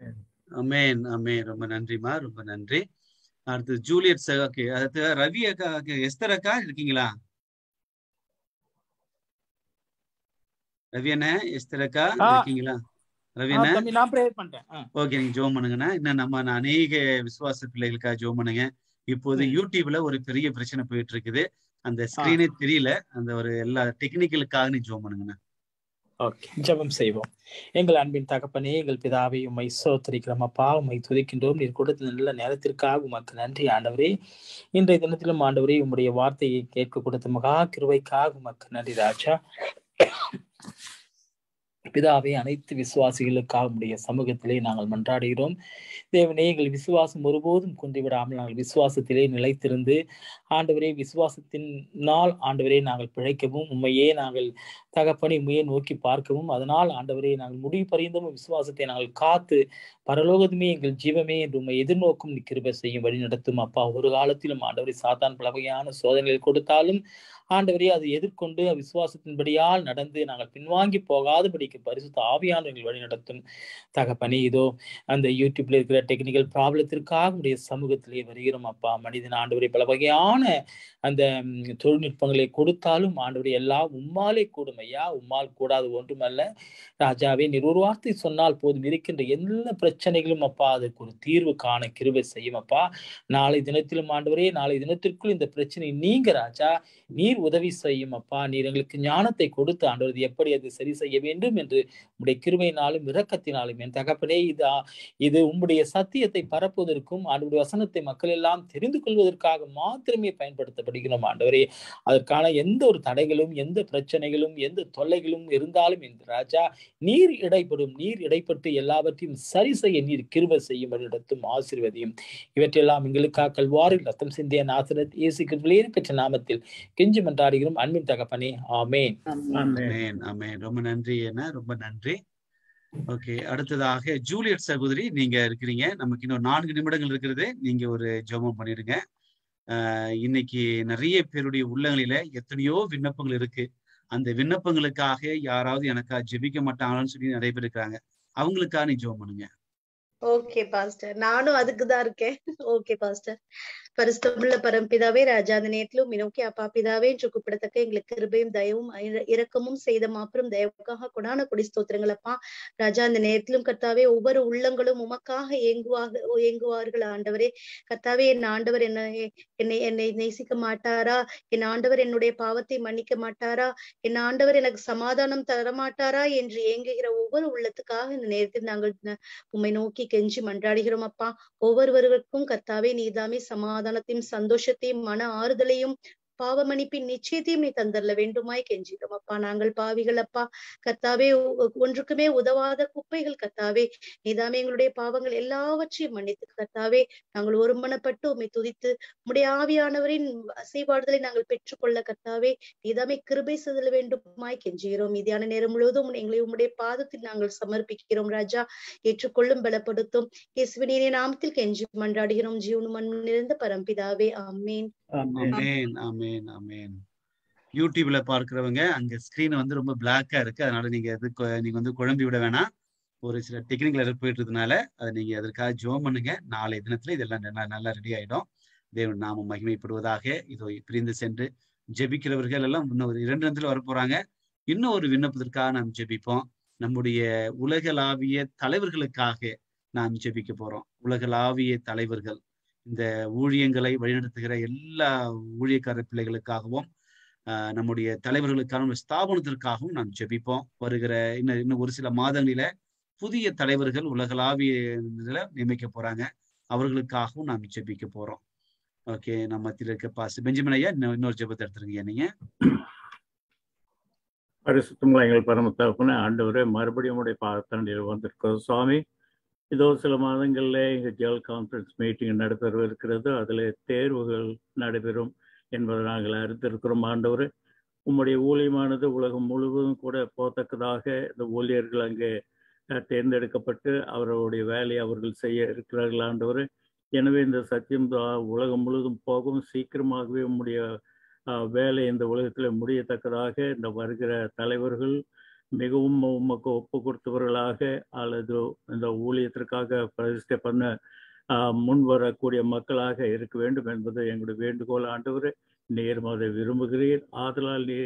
அமேன் அமேன் ரொம்ப நன்றிமா ரொம்ப நன்றி அடுத்து ஜூலியட் ஓகே அடுத்து ரவி அக்கா எஸ்தர் அக்கா இருக்கீங்களா ரவி அண்ணா எஸ்தரக்கா ஆ. இருக்கீங்களா ரவி ஆ, அண்ணா தம்பி நான் ப்ரேயர் பண்ணிட்டேன் ஆ. ஓகே நீங்க ஜோம் பண்ணுங்கண்ணா இன்னும் நம்ம அநேக விசுவாச பிள்ளைகளுக்காக ஜோம் பண்ணுங்க இப்போது ம். யூடியூப்ல ஒரு பெரிய பிரச்சனை போயிட்டு இருக்குது அந்த ஸ்கிரீனே தெரியல அந்த ஒரு எல்லா டெக்னிக்கலுக்காக நீ ஜோம் பண்ணுங்கண்ணா ஓகே ஜெபம் செய்வோம் எங்கள் அன்பின் தகப்பனே எங்கள் பிதாவை உம்மை சோத்தரிக்கிறோம் அப்பா உம்மை துதிக்கின்றோம் நீர் கொடுத்த நல்ல நேரத்திற்காக உமக்கு நன்றி ஆண்டவரே இன்றைய தினத்திலும் ஆண்டவரே உம்முடைய வார்த்தையை கேட்க கொடுத்த மகா கிருபைக்காக உமக்கு நன்றி ராஜா பிதாவே அனைத்து விசுவாசிகளுக்காக உடைய சமூகத்திலே நாங்கள் மன்றாடுகிறோம் தேவனே எங்கள் விசுவாசம் ஒருபோதும் குன்றிவிடாமல் நாங்கள் விசுவாசத்திலே நிலைத்திருந்து ஆண்டவரே விசுவாசத்தின் நாள் ஆண்டவரே நாங்கள் பிழைக்கவும் உண்மையே நாங்கள் தகப்பனை உண்மையை நோக்கி பார்க்கவும் அதனால் ஆண்டவரே நாங்கள் முடிவு பரிந்தமும் விசுவாசத்தை நாங்கள் காத்து பரலோகத்துமே எங்கள் ஜீவமே என்று உண்மை எதிர்நோக்கும் நீ கிருபை செய்யும் வழி நடத்தும் அப்பா ஒரு காலத்திலும் ஆண்டவரே சாத்தான் பல வகையான சோதனைகள் கொடுத்தாலும் ஆண்டவரே அதை எதிர்கொண்டு விசுவாசத்தின்படியால் நடந்து நாங்கள் பின்வாங்கி போகாதபடிக்கு பரிசுத்த ஆவியானவர்கள் வழி நடத்தும் தகப்பனே இதோ அந்த யூடியூப்ல இருக்கிற டெக்னிக்கல் ப்ராப்ளத்திற்காக உடைய சமூகத்திலே வருகிறோம் அப்பா மனிதன் ஆண்டவரை பல வகையான அந்த ம், தொழில்நுட்பங்களை கொடுத்தாலும் ஆண்டவரை எல்லாம் உம்மாலே கூடும் ஐயா உம்மால் கூடாது ஒன்றுமல்ல ராஜாவே நீர் ஒரு வார்த்தை சொன்னால் போதும் இருக்கின்ற எல்லா பிரச்சனைகளும் அப்பா அதற்கு ஒரு தீர்வு காண கிருபை செய்யும் அப்பா நாளை தினத்திலும் ஆண்டவரே நாளை தினத்திற்குள் இந்த பிரச்சனை நீங்க ராஜா நீர் உதவி செய்யும் அப்பா நீர் எங்களுக்கு ஞானத்தை கொடுத்து ஆண்டவர் இது எப்படி அது சரி செய்ய வேண்டும் என்று உடைய கிருபையினாலும் இரக்கத்தினாலும் என் தகப்பனே இது இது உம்முடைய சத்தியத்தை பரப்புவதற்கும் ஆண்டவருடைய வசனத்தை மக்கள் எல்லாம் தெரிந்து கொள்வதற்காக மாத்திரமே பயன்படுத்தப்படுகிறோம் ஆண்டவரே அதற்கான எந்த ஒரு தடைகளும் எந்த பிரச்சனைகளும் எந்த தொல்லைகளும் இருந்தாலும் இந்த ராஜா நீர் இடைப்படும் நீர் இடைப்பட்டு எல்லாவற்றையும் சரி செய்ய நீர் கிருபை செய்யும் வழிநடத்தும் ஆசீர்வதியும் இவற்றெல்லாம் எங்களுக்காக கல்வாரில் ரத்தம் சிந்திய நாசரத் இயேசு கிறிஸ்துவின் பெற்ற நாமத்தில் கெஞ்சி மன்றாடுகிறோம் அன்பின் தகப்பனே ஆமென் ஆமென் ஆமென் ரொம்ப நன்றி அண்ணா ரொம்ப நன்றி ஓகே அடுத்ததாக ஜூலியட் சகோதரி நீங்க இருக்கிறீங்க நமக்கு இன்னும் நான்கு நிமிடங்கள் இருக்கிறது நீங்க ஒரு ஜெபம் பண்ணிடுங்க ஆஹ் இன்னைக்கு நிறைய பேருடைய உள்ளங்களில எத்தனையோ விண்ணப்பங்கள் இருக்கு அந்த விண்ணப்பங்களுக்காக யாராவது எனக்கா ஜெபிக்க மாட்டாங்களான்னு சொல்லி நிறைய பேர் இருக்கிறாங்க அவங்களுக்காக நீ ஜெபம் பண்ணுங்க ஓகே பாஸ்டர் நானும் அதுக்கு தான் இருக்கேன் ஓகே பாஸ்டர் பரிசுத்தமுள்ள பரம்பிதாவே ராஜா அந்த நேரத்திலும் நோக்கி அப்பா பிதாவே என்று கூப்பிடத்தக்க எங்களுக்கு கிருபையும் தயவும் இர- இரக்கமும் செய்த மாபெரும் தயவுக்காக கொடான கொடி ஸ்தோத்திரங்கள் அப்பா ராஜா அந்த நேரத்திலும் கர்த்தாவே ஒவ்வொரு உள்ளங்களும் உமக்காக ஏங்குவாக ஏங்குவார்கள் ஆண்டவரே கர்த்தாவே என் ஆண்டவர் என்ன என்னை என்னை நேசிக்க மாட்டாரா என் ஆண்டவர் என்னுடைய பாவத்தை மன்னிக்க மாட்டாரா என் ஆண்டவர் எனக்கு சமாதானம் தர மாட்டாரா என்று ஏங்குகிற ஒவ்வொரு உள்ளத்துக்காக இந்த நேரத்தில் நாங்கள் ந- உம்மை நோக்கி கெஞ்சி மன்றாடுகிறோம் அப்பா ஒவ்வொருவருக்கும் கர்த்தாவே நீதாமே சமாதானத்தையும் சந்தோஷத்தையும் மன ஆறுதலையும் பாவ மன்னிப்பின் நிச்சயத்தையும் நீ தந்தரல வேண்டுமாய் கெஞ்சிடும் அப்பா நாங்கள் பாவிகள் அப்பா கர்த்தாவே ஒ- ஒன்றுக்குமே உதவாத குப்பைகள் கர்த்தாவே நீதாமே எங்களுடைய பாவங்கள் எல்லாவற்றையும் மன்னித்து கர்த்தாவே நாங்கள் ஒருமனப்பட்டு உம்மை துதித்து உம்முடைய ஆவியானவரின் அசைபாடுதலை நாங்கள் பெற்றுக்கொள்ள கர்த்தாவே நீதாமே கிருபை செய்தல வேண்டுமாய் கெஞ்சுகிறோம் மீதியான நேரம் முழுவதும் எங்களை உம்முடைய பாதத்தில் நாங்கள் சமர்ப்பிக்கிறோம் ராஜா ஏற்றுக்கொள்ளும் பலப்படுத்தும் இயேசுவினே நாமத்தில் கெஞ்சி மன்றாடுகிறோம் ஜீவனும் மண்ணும் நிறைந்த பரம்பிதாவே ஆமேன் ஆமென் ஆமென் ஆமென் யூடியூப்ல பார்க்கிறவங்க அங்க ஸ்கிரீன் வந்து ரொம்ப பிளாக்கா இருக்கு அதனால நீங்க எது கொ- நீங்க வந்து குழம்பி விட வேணாம் ஒரு சில டெக்னிக்கல் எரர் போயிட்டு இருந்தனால அதை நீங்க அதற்காக ஜோம் பண்ணுங்க நாளை தினத்துல இதெல்லாம் நல்லா நல்லா ரெடி ஆயிடும் தேவன் நாம மகிமைப்படுவதாக இதோ பிரிந்து சென்று ஜெபிக்கிறவர்கள் எல்லாம் இன்னும் ஒரு இரண்டு இடத்துல வர போறாங்க இன்னும் ஒரு விண்ணப்பத்திற்காக நாம் ஜெபிப்போம் நம்முடைய உலகளாவிய தலைவர்களுக்காக நாம் ஜெபிக்க போறோம் உலகளாவிய தலைவர்கள் இந்த ஊழியங்களை வழிநடத்துகிற எல்லா ஊழியக்கார பிள்ளைகளுக்காகவும் ஆஹ் நம்முடைய தலைவர்களுக்கான ஒரு ஸ்தாபனத்திற்காகவும் நாம் ஜெபிப்போம் வருகிற இன்னும் இன்னும் ஒரு சில மாதங்களில புதிய தலைவர்கள் உலகளாவிய இதுல நியமிக்க போறாங்க அவர்களுக்காகவும் நாம் ஜெபிக்க போறோம் ஓகே நம்ம மத்தியில் இருக்க பாஸ் பெஞ்சமின் ஐயா இன்னும் இன்னொரு ஜெபத்தை எடுத்துருங்க நீங்க பரிசுத்தமுள்ள எங்கள் பரம தகப்பனே ஆண்டவரே மறுபடியும் உடைய பாதத்தாண்டியில் வந்திருக்கிறோம் சுவாமி இதோ சில மாதங்களில் எங்கள் ஜெல் கான்ஃபரன்ஸ் மீட்டிங் நடைபெறவிருக்கிறது அதில் தேர்வுகள் நடைபெறும் என்பதை நாங்கள் அறிந்திருக்கிறோம் ஆண்டவர் உம்முடைய ஊழியமானது உலகம் முழுவதும் கூட போத்தக்கதாக இந்த ஊழியர்கள் அங்கே அஹ், தேர்ந்தெடுக்கப்பட்டு அவர்களுடைய வேலையை அவர்கள் செய்ய இருக்கிறார்கள் ஆண்டவர் எனவே இந்த சத்தியம் தான் உலகம் முழுவதும் போகும் சீக்கிரமாகவே உம்முடைய அஹ், வேலை இந்த உலகத்தில் முடியத்தக்கதாக இந்த வருகிற தலைவர்கள் மிகவும் உமக்கு ஒப்பு கொடுத்தவர்களாக அல்லது இந்த ஊழியத்திற்காக பிரதிஷ்டை பண்ண ஆஹ், முன் வரக்கூடிய மக்களாக இருக்க வேண்டும் என்பது எங்களுடைய வேண்டுகோள் ஆண்டவர் நீர் அதை விரும்புகிறீர் ஆதலால் நீர்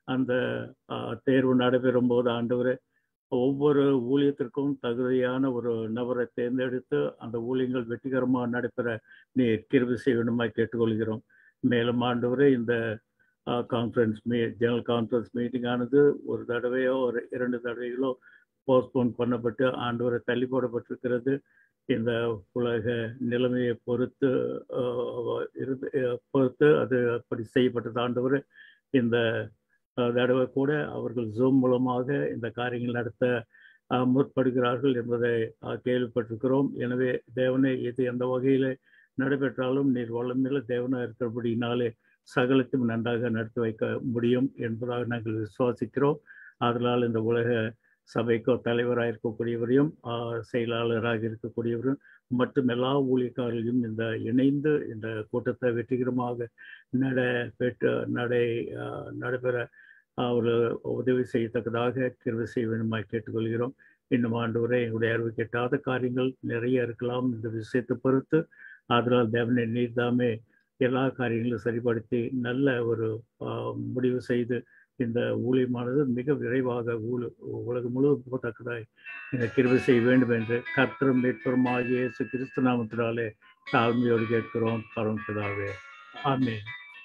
அந்த ஆஹ், தேர்வு நடைபெறும் போது ஆண்டவரே ஒவ்வொரு ஊழியத்திற்கும் தகுதியான ஒரு நபரை தேர்ந்தெடுத்து அந்த ஊழியங்கள் வெற்றிகரமாக நடைபெற நீ கிருபி செய்யணுமாய் கேட்டுக்கொள்கிறோம் மேலும் ஆண்டவரே இந்த கான்ஃபரன்ஸ் மீ ஜெனரல் கான்ஃபரன்ஸ் மீட்டிங் ஆனது ஒரு தடவையோ ஒரு இரண்டு தடவைகளோ போஸ்ட்போன் பண்ணப்பட்டு ஆண்டவரை தள்ளி போடப்பட்டிருக்கிறது இந்த உலக நிலைமையை பொறுத்து ஆஹ், இருந்து அஹ், பொறுத்து அது அப்படி செய்யப்பட்டது ஆண்டவர் இந்த அஹ், தடவை கூட அவர்கள் ஜூம் மூலமாக இந்த காரியங்கள் நடத்த அஹ், முற்படுகிறார்கள் என்பதை அஹ், கேள்விப்பட்டிருக்கிறோம் எனவே தேவனே இது எந்த வகையில் நடைபெற்றாலும் நீர் வல்லமையில தேவனாக இருக்கிறபடினாலே சகலத்தையும் நன்றாக நடத்தி வைக்க முடியும் என்பதாக நாங்கள் விசுவாசிக்கிறோம் அதனால் இந்த உலக சபைக்கோ தலைவராக இருக்கக்கூடியவரையும் ஆஹ், செயலாளராக இருக்கக்கூடியவரும் மற்றும் எல்லா ஊழியக்காரர்களையும் இந்த இணைந்து இந்த கூட்டத்தை வெற்றிகரமாக நட பெற்று நடை ஆஹ், நடைபெற அவர் உதவி செய்யத்தக்கதாக கிருவை செய்ய வேண்டுமாய் கேட்டுக்கொள்கிறோம் இன்னும் ஆண்டு வரை எங்களுடைய அறிவு கெட்டாத காரியங்கள் நிறைய இருக்கலாம் இந்த விஷயத்தை பொறுத்து அதனால் தேவனை நீர்தாமே எல்லா காரியங்களும் சரிப்படுத்தி நல்ல ஒரு ஆஹ், முடிவு செய்து இந்த ஊழியமானது மிக விரைவாக ஊழ உலகம் முழுவதும் போகத்தக்கதாய் இந்த கிருபை செய்ய வேண்டும் என்று கர்த்தரும் மீட்பருமாகிய இயேசு கிறிஸ்து நாமத்தினாலே தாழ்மையோடு கேட்கிறோம் பரமபிதாவே ஆமென்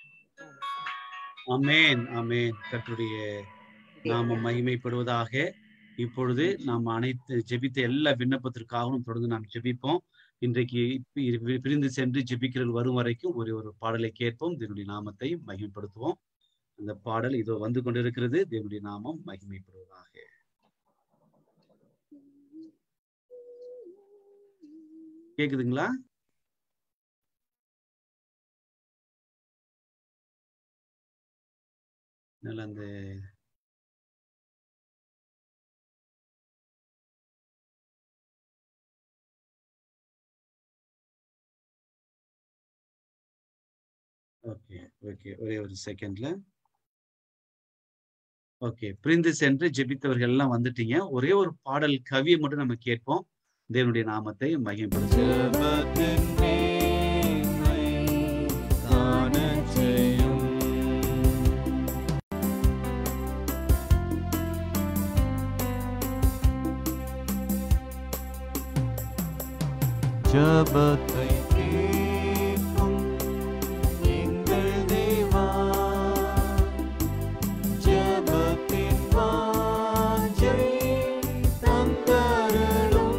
அமேன் அமேன் கர்த்தருடைய நாமம் மகிமைப்படுவதாக இப்பொழுது நாம் அனைத்து ஜெபித்த எல்லா விண்ணப்பத்திற்காகவும் தொடர்ந்து நாம் ஜெபிப்போம் இன்றைக்கு பி- பிரிந்து சென்று ஜெபிக்கிறது வரும் வரைக்கும் ஒரு ஒரு பாடலை கேட்போம் தேவனுடைய நாமத்தை மகிமைப்படுத்துவோம் அந்த பாடல் இதோ வந்து கொண்டிருக்கிறது தேவனுடைய நாமம் மகிமைப்படுவதாக கேக்குதுங்களா நல்ல அந்த ஓகே ஓகே ஒரே ஒரு செகண்ட்ல ஓகே பிரிந்து சென்று ஜெபித்தவர்கள் எல்லாம் வந்துட்டீங்க ஒரே ஒரு பாடல் கவியை மட்டும் நம்ம கேட்போம் தேவனுடைய நாமத்தை மகிமைப்படுத்துவோம் ஜபத்தை கேட்கும் எங்கள் தேவா ஜபத்தின் வாஞ்சை தந்தருளும்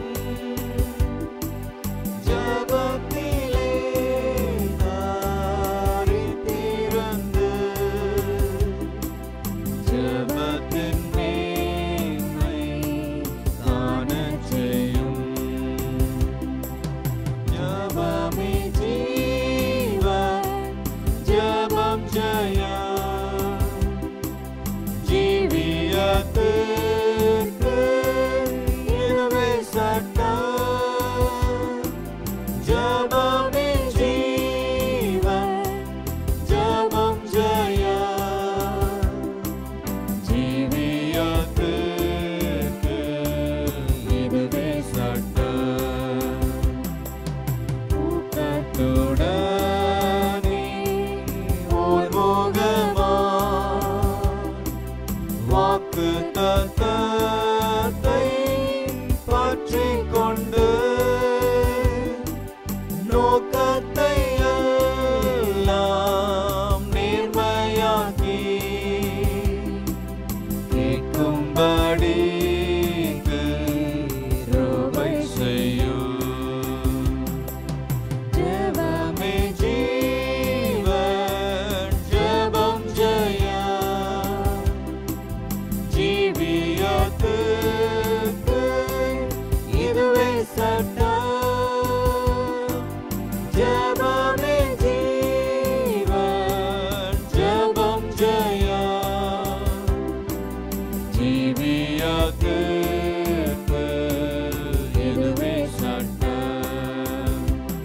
ஜபத்திலே தாரி திறந்து ஜபத்தின் மேன்மை காணச் செய்யும் ஜபமே ஜீவ ஜபம் ஜய ஜீவியத்திற்கு இதுவே சட்டம் ஜபமே ஜீவ ஜபம் ஜய ஜீவியத்திற்கு இதுவே சட்டம் ஊக்கத்துடனே உள்முகமா வாக்கு தத்தத்தை பற்றிக் கொண்டு நோக்கத்தை எல்லாம் நேர்மையாக்கி கேட்கும்படி கிருபை செய்யும் ஜெபமே ஜீவன் ஜெபம் ஜெயா ஜீவியத்துக்கு இதுவே சட்டம் ஜெபமே ஜீவன் ஜெபம் ஜெயா ஜீவியத்துக்கு இதுவே சட்டம்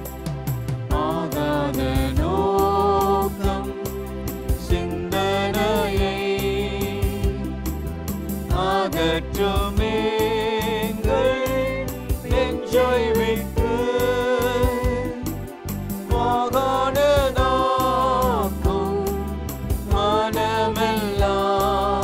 ஆகாத நோக்கம் சிந்தனையை அகற்றுமே நெஞ்சை விட்டு மாகாணதாக்கும் மனமெல்லாம்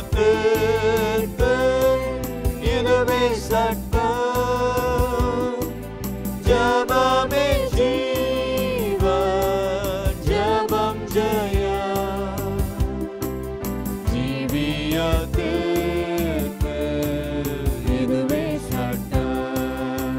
நித்தியத்திற்கு இதுவே சட்டம் ஜபமே ஜீவ ஜபம் ஜெயா ஜீவியத்திற்கு இதுவே சட்டம்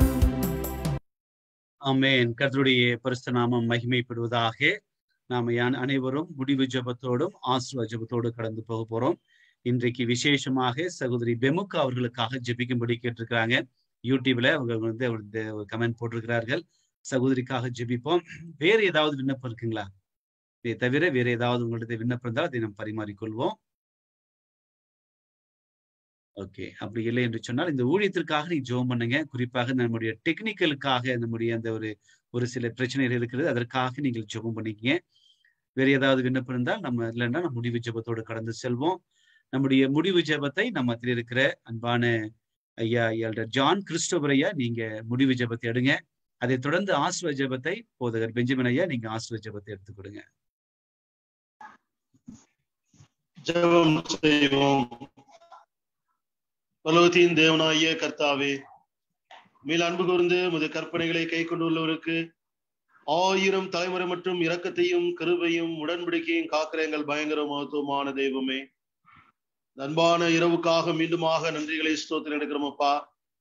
ஆமென் கர்த்தருடைய பரிசுத்த நாமம் மகிமைப்படுவதாக நாம யான் அனைவரும் முடிவு ஜெபத்தோடும் ஆசிர்வாத ஜெபத்தோடு கடந்து போக போறோம் இன்றைக்கு விசேஷமாக சகோதரி பெமுக்கு அவர்களுக்காக ஜெபிக்கும்படி கேட்டிருக்கிறாங்க யூடியூப்ல அவங்க வந்து ஒரு கமெண்ட் போட்டிருக்கிறார்கள் சகோதரிக்காக ஜெபிப்போம் வேற ஏதாவது விண்ணப்பம் இருக்குங்களா இதை தவிர வேற ஏதாவது உங்கள்ட்ட விண்ணப்பம் இருந்தால் அதை நாம் பரிமாறிக்கொள்வோம் ஓகே அப்படி இல்லை என்று சொன்னால் இந்த ஊழியத்திற்காக நீ ஜெபம் பண்ணுங்க குறிப்பாக நம்முடைய டெக்னிக்கலுக்காக நம்முடைய அந்த ஒரு ஒரு சில பிரச்சனைகள் இருக்கிறது அதற்காக நீங்கள் ஜெபம் பண்ணிக்கங்க வேற ஏதாவது விண்ணப்பம் இருந்தால் நம்ம இல்லைன்னா நம்ம முடிவு ஜெபத்தோடு கடந்து செல்வோம் நம்முடைய முடிவு ஜெபத்தை நம்ம மத்தியில் இருக்கிற அன்பான ஐயா எல்டர் ஜான் கிறிஸ்டோபர் ஐயா நீங்க முடிவு ஜெபத்தை எடுங்க அதை தொடர்ந்து ஆசிர்வ ஜெபத்தை போதகர் பெஞ்சமின் ஐயா நீங்க ஆசிர்வ ஜெபத்தை எடுத்துக் கொடுங்க ஜெபம் செய்வோம் பலவத்தின் தேவனாகிய கர்த்தாவே மேல் அன்பு கூர்ந்து முது கற்பனைகளை கை கொண்டுள்ளவருக்கு ஆயிரம் தலைமுறை மற்றும் இரக்கத்தையும் கருவையும் உடன்படிக்கையும் காக்கிற எங்கள் பயங்கர மகத்துவமான தெய்வமே அன்பான இரவுக்காக மீண்டுமாக நன்றிகளை ஸ்தோத்திரம் எடுக்கிறோம் அப்பா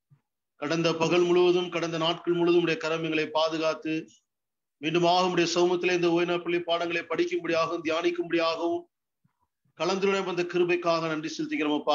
கடந்த பகல் முழுவதும் கடந்த நாட்கள் முழுவதும் உடைய கரம் எங்களை பாதுகாத்து மீண்டுமாக உடைய சமூகத்திலே இந்த ஓய்நாப்பள்ளி பாடங்களை படிக்கும்படியாகவும் தியானிக்கும்படியாகவும் கலந்துரையும் அந்த கிருபைக்காக நன்றி செலுத்திக்கிறோம் அப்பா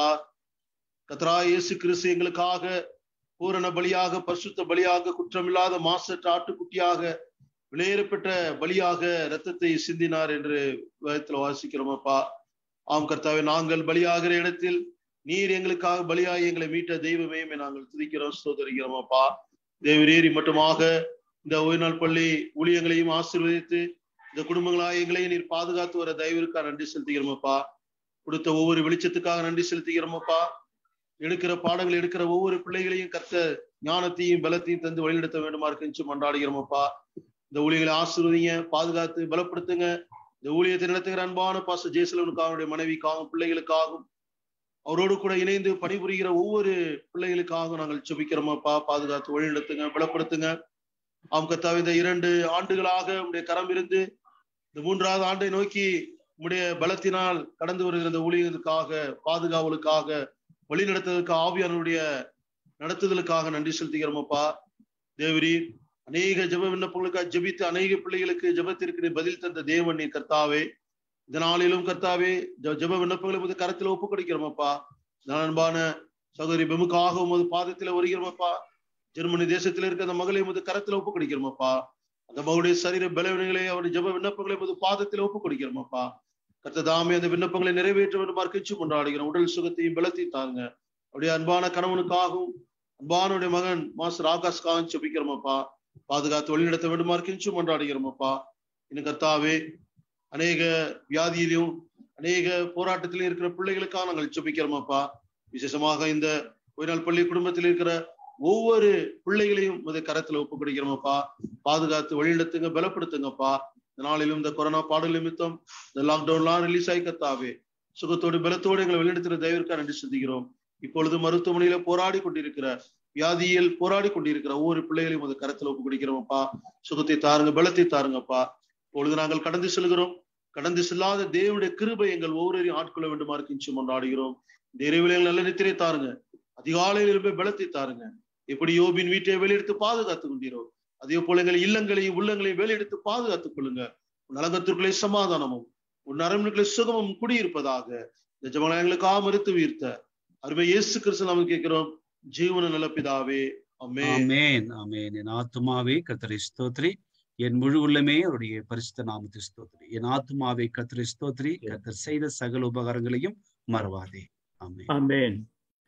கத்ரா இயேசு கிறிஸ்து எங்களுக்காக பூரண பலியாக பரிசுத்த பலியாக குற்றமில்லாத மாசற்ற ஆட்டுக்குட்டியாக விளையேறப்பட்ட பலியாக இரத்தத்தை சிந்தினார் என்று வேதத்தில் வாசிக்கிறோம் அப்பா ஆம் கர்த்தாவே நாங்கள் பலியாகிற இடத்தில் நீர் எங்களுக்காக பலியாகி எங்களை மீட்ட தெய்வமே நாங்கள் துதிக்கிறோம் சோதரிக்கிறோம் அப்பா தேவரீரி மட்டுமாக இந்த ஓய்நாள் பள்ளி ஊழியங்களையும் ஆசீர்வதித்து இந்த குடும்பங்களாக எங்களையும் நீர் பாதுகாத்து வர தயவிற்காக நன்றி செலுத்துகிறோம் அப்பா கொடுத்த ஒவ்வொரு வெளிச்சத்துக்காக நன்றி செலுத்துகிறோம் அப்பா எடுக்கிற பாடங்கள் எடுக்கிற ஒவ்வொரு பிள்ளைகளையும் கத்த ஞானத்தையும் பலத்தையும் தந்து வழிநடத்த வேண்டுமா இருக்குன்னு மன்றாடுகிறோம் அப்பா இந்த ஊழியர்களை ஆசீர்வதிங்க பாதுகாத்து பலப்படுத்துங்க இந்த ஊழியத்தை நடத்துகிற அன்பான பாச ஜெயசலவனுக்காக அவருடைய மனைவிக்காகவும் பிள்ளைகளுக்காகவும் அவரோடு கூட இணைந்து பணிபுரிகிற ஒவ்வொரு பிள்ளைகளுக்காக நாங்கள் செபிக்கிறோம் அப்பா பாதுகாத்து வழிநடத்துங்க பலப்படுத்துங்க ஆம் கத்தாவை இந்த இரண்டு ஆண்டுகளாக உடைய கரம் இருந்து இந்த மூன்றாவது ஆண்டை நோக்கி உடைய பலத்தினால் கடந்து வருகிற இந்த ஊழியர்களுக்காக பாதுகாவலுக்காக வழி நடத்துவதற்கு ஆவியானுடைய நடத்துதலுக்காக நன்றி செலுத்துகிறோம் அப்பா தேவரீர் அநேக ஜப விண்ணப்பங்களுக்காக ஜபித்து அநேக பிள்ளைகளுக்கு ஜபத்திற்கு பதில் தந்த தேவன் நீ கர்த்தாவே இந்த நாளிலும் கர்த்தாவே ஜப விண்ணப்பங்களை உமது கரத்தில் ஒப்பு கொடுக்கிறோம் அப்பா அன்பான சகோதரி பெமுக்காக உமது பாதத்துல வருகிறோம் அப்பா ஜெர்மனி தேசத்தில் இருக்க அந்த மகளை உமது கரத்துல ஒப்பு கொடுக்கிறோம் அப்பா அந்த மகளுடைய சரீர பலவீனங்களை அவருடைய ஜப விண்ணப்பங்களை உமது பாதத்தில் ஒப்பு கொடுக்கிறோம் அப்பா கர்த்ததாமே அந்த விண்ணப்பங்களை நிறைவேற்ற வேண்டும் மறுக்கிச்சு கொண்டாடுகிறோம் உடல் சுகத்தையும் பலத்தையும் தாங்க அவருடைய அன்பான கணவனுக்காகவும் அன்பானுடைய மகன் மாஸ்டர் ஆகாஷ்காகவும் செபிக்கிறோம் அப்பா பாதுகாத்து வழிநடத்த வேண்டுமா கிஞ்சு கொண்டாடுகிறோம் அப்பா இன்னும் கர்த்தாவே அநேக வியாதியிலும் அநேக போராட்டத்திலும் இருக்கிற பிள்ளைகளுக்காக நாங்கள் செபிக்கிறோம் அப்பா விசேஷமாக இந்த ஒய்நாள் பள்ளி குடும்பத்தில் இருக்கிற ஒவ்வொரு பிள்ளைகளையும் முத கரத்துல ஒப்பு கொடுக்கிறோமப்பா பாதுகாத்து வழிநடத்துங்க பலப்படுத்துங்கப்பா இந்த நாளிலும் இந்த கொரோனா பாடல் நிமித்தம் இந்த லாக்டவுன்லாம் ரிலீஸ் ஆகி கத்தாவே சுகத்தோடு பலத்தோடு எங்களை வழிநடத்துகிற தயவிற்காக நன்றி சிந்திக்கிறோம் இப்பொழுது மருத்துவமனையில போராடி கொண்டிருக்கிற வியாதியில் போராடி கொண்டிருக்கிற ஒவ்வொரு பிள்ளைகளையும் அது கரத்துல ஒப்பு கொடுக்கிறோம்ப்பா சுகத்தை தாருங்க பலத்தை தாருங்கப்பா இப்பொழுது நாங்கள் கடந்து செல்கிறோம் கடந்து செல்லாத தேவனுடைய கிருபை எங்கள் ஒவ்வொருவரையும் ஆட்கொள்ள வேண்டுமா இருக்கிச்சு கொண்டாடுகிறோம் இந்த இறைவிலை நல்ல நித்திரை தாருங்க அதிகாலையில் இருப்பே பலத்தை தாருங்க எப்படி யோபின் வீட்டை வெளியெடுத்து பாதுகாத்து கொண்டீரோ அதே போல எங்கள் இல்லங்களையும் உள்ளங்களையும் வேலையெடுத்து பாதுகாத்துக் கொள்ளுங்க உன் நலங்கத்திற்குள்ளே சமாதானமும் உன் அரண்மனைக்குள்ளே சுகமும் குடியிருப்பதாக இந்த ஜமனாயங்களுக்கு ஆமறுத்து வீர்த்த அருமை இயேசு கிறிஸ்து நாம கேட்கிறோம் ஜீவன நல்ல பிதாவே அமே ஆமேன் ஆமேன் என் ஆத்துமாவே கத்தரை ஸ்தோத்ரி என் முழு உள்ளமே அவருடைய பரிசுத்த நாமத்தை ஸ்தோத்ரி என் ஆத்துமாவை கத்தரை ஸ்தோத்ரி கத்தர் செய்த சகல உபகாரங்களையும் மறவாதே ஆமேன் ஆமேன்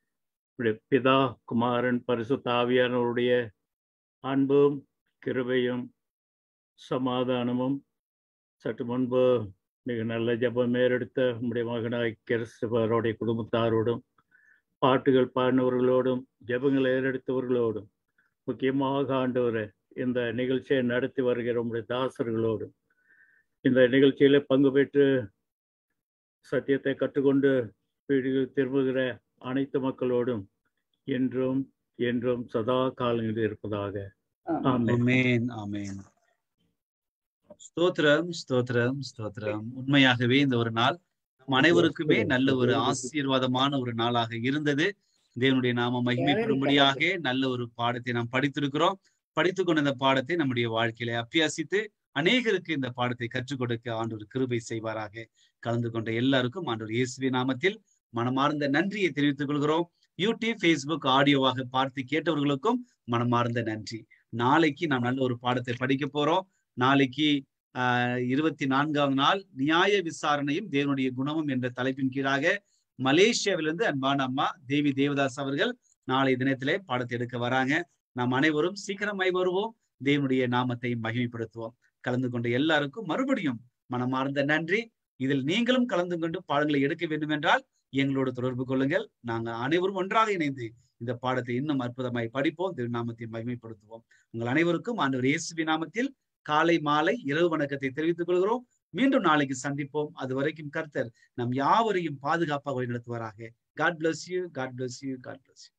பிதா குமாரன் பரிசுத்த ஆவியானவருடைய அன்பும் கிருபையும் சமாதானமும் சற்று முன்பு மிக நல்ல ஜபம் மேறெடுத்த உம்முடைய மகனாய் கிறிஸ்தவருடைய குடும்பத்தாரோடும் பாட்டுகள் பாடினவர்களோடும் ஜபங்கள் ஏறெடுத்தவர்களோடும் முக்கியமாக ஆண்டவர் இந்த நிகழ்ச்சியை நடத்தி வருகிற உங்களுடைய தாசர்களோடும் இந்த நிகழ்ச்சியில பங்கு பெற்று சத்தியத்தை கற்றுக்கொண்டு வீடுகள் திரும்புகிற அனைத்து மக்களோடும் என்றும் என்றும் சதா காலங்களில் இருப்பதாக ஆமென் ஆமென் ஆமென் ஸ்தோத்திரம் ஸ்தோத்திரம் ஸ்தோத்திரம் உண்மையாகவே இந்த ஒரு நாள் நம் அனைவருக்குமே நல்ல ஒரு ஆசீர்வாதமான ஒரு நாளாக இருந்தது தேவனுடைய நாம மகிமைப்படும்படியாக நல்ல ஒரு பாடத்தை நாம் படித்திருக்கிறோம் படித்துக் கொண்ட இந்த பாடத்தை நம்முடைய வாழ்க்கையில அபியாசித்து அநேகருக்கு இந்த பாடத்தை கற்றுக் கொடுக்க ஆண்டவர் கிருபை செய்வாராக கலந்து கொண்ட எல்லாருக்கும் ஆண்டவர் இயேசுவின் நாமத்தில் மனமார்ந்த நன்றியை தெரிவித்துக் கொள்கிறோம் யூடியூப் ஃபேஸ்புக் ஆடியோவாக பார்த்து கேட்டவர்களுக்கும் மனமார்ந்த நன்றி நாளைக்கு நாம் நல்ல ஒரு பாடத்தை படிக்க போறோம் நாளைக்கு ஆஹ் இருபத்தி நான்காவது நாள் நியாய விசாரணையும் தேவனுடைய குணமும் என்ற தலைப்பின் கீழாக மலேசியாவிலிருந்து அன்பான அம்மா தேவி தேவதாஸ் அவர்கள் நாளை தினத்திலே பாடத்தை எடுக்க வராங்க நாம் அனைவரும் சீக்கிரமாய் வருவோம் தேவனுடைய நாமத்தை மகிமைப்படுத்துவோம் கலந்து கொண்ட எல்லாருக்கும் மறுபடியும் மனமார்ந்த நன்றி இதில் நீங்களும் கலந்து கொண்டு பாடங்களை எடுக்க வேண்டும் என்றால் எங்களோடு தொடர்பு கொள்ளுங்கள் நாங்கள் அனைவரும் ஒன்றாக இணைந்து இந்த பாடத்தை இன்னும் அற்புதமாய் படிப்போம் திருநாமத்தை மகிமைப்படுத்துவோம் உங்கள் அனைவருக்கும் ஆண்டவர் இயேசுவி நாமத்தில் காலை மாலை இரவு வணக்கத்தை தெரிவித்துக் கொள்கிறோம் மீண்டும் நாளைக்கு சந்திப்போம் அது வரைக்கும் கர்த்தர் நம் யாவரையும் பாதுகாப்பாக வழிநடத்துவாராக God bless you God bless you God bless you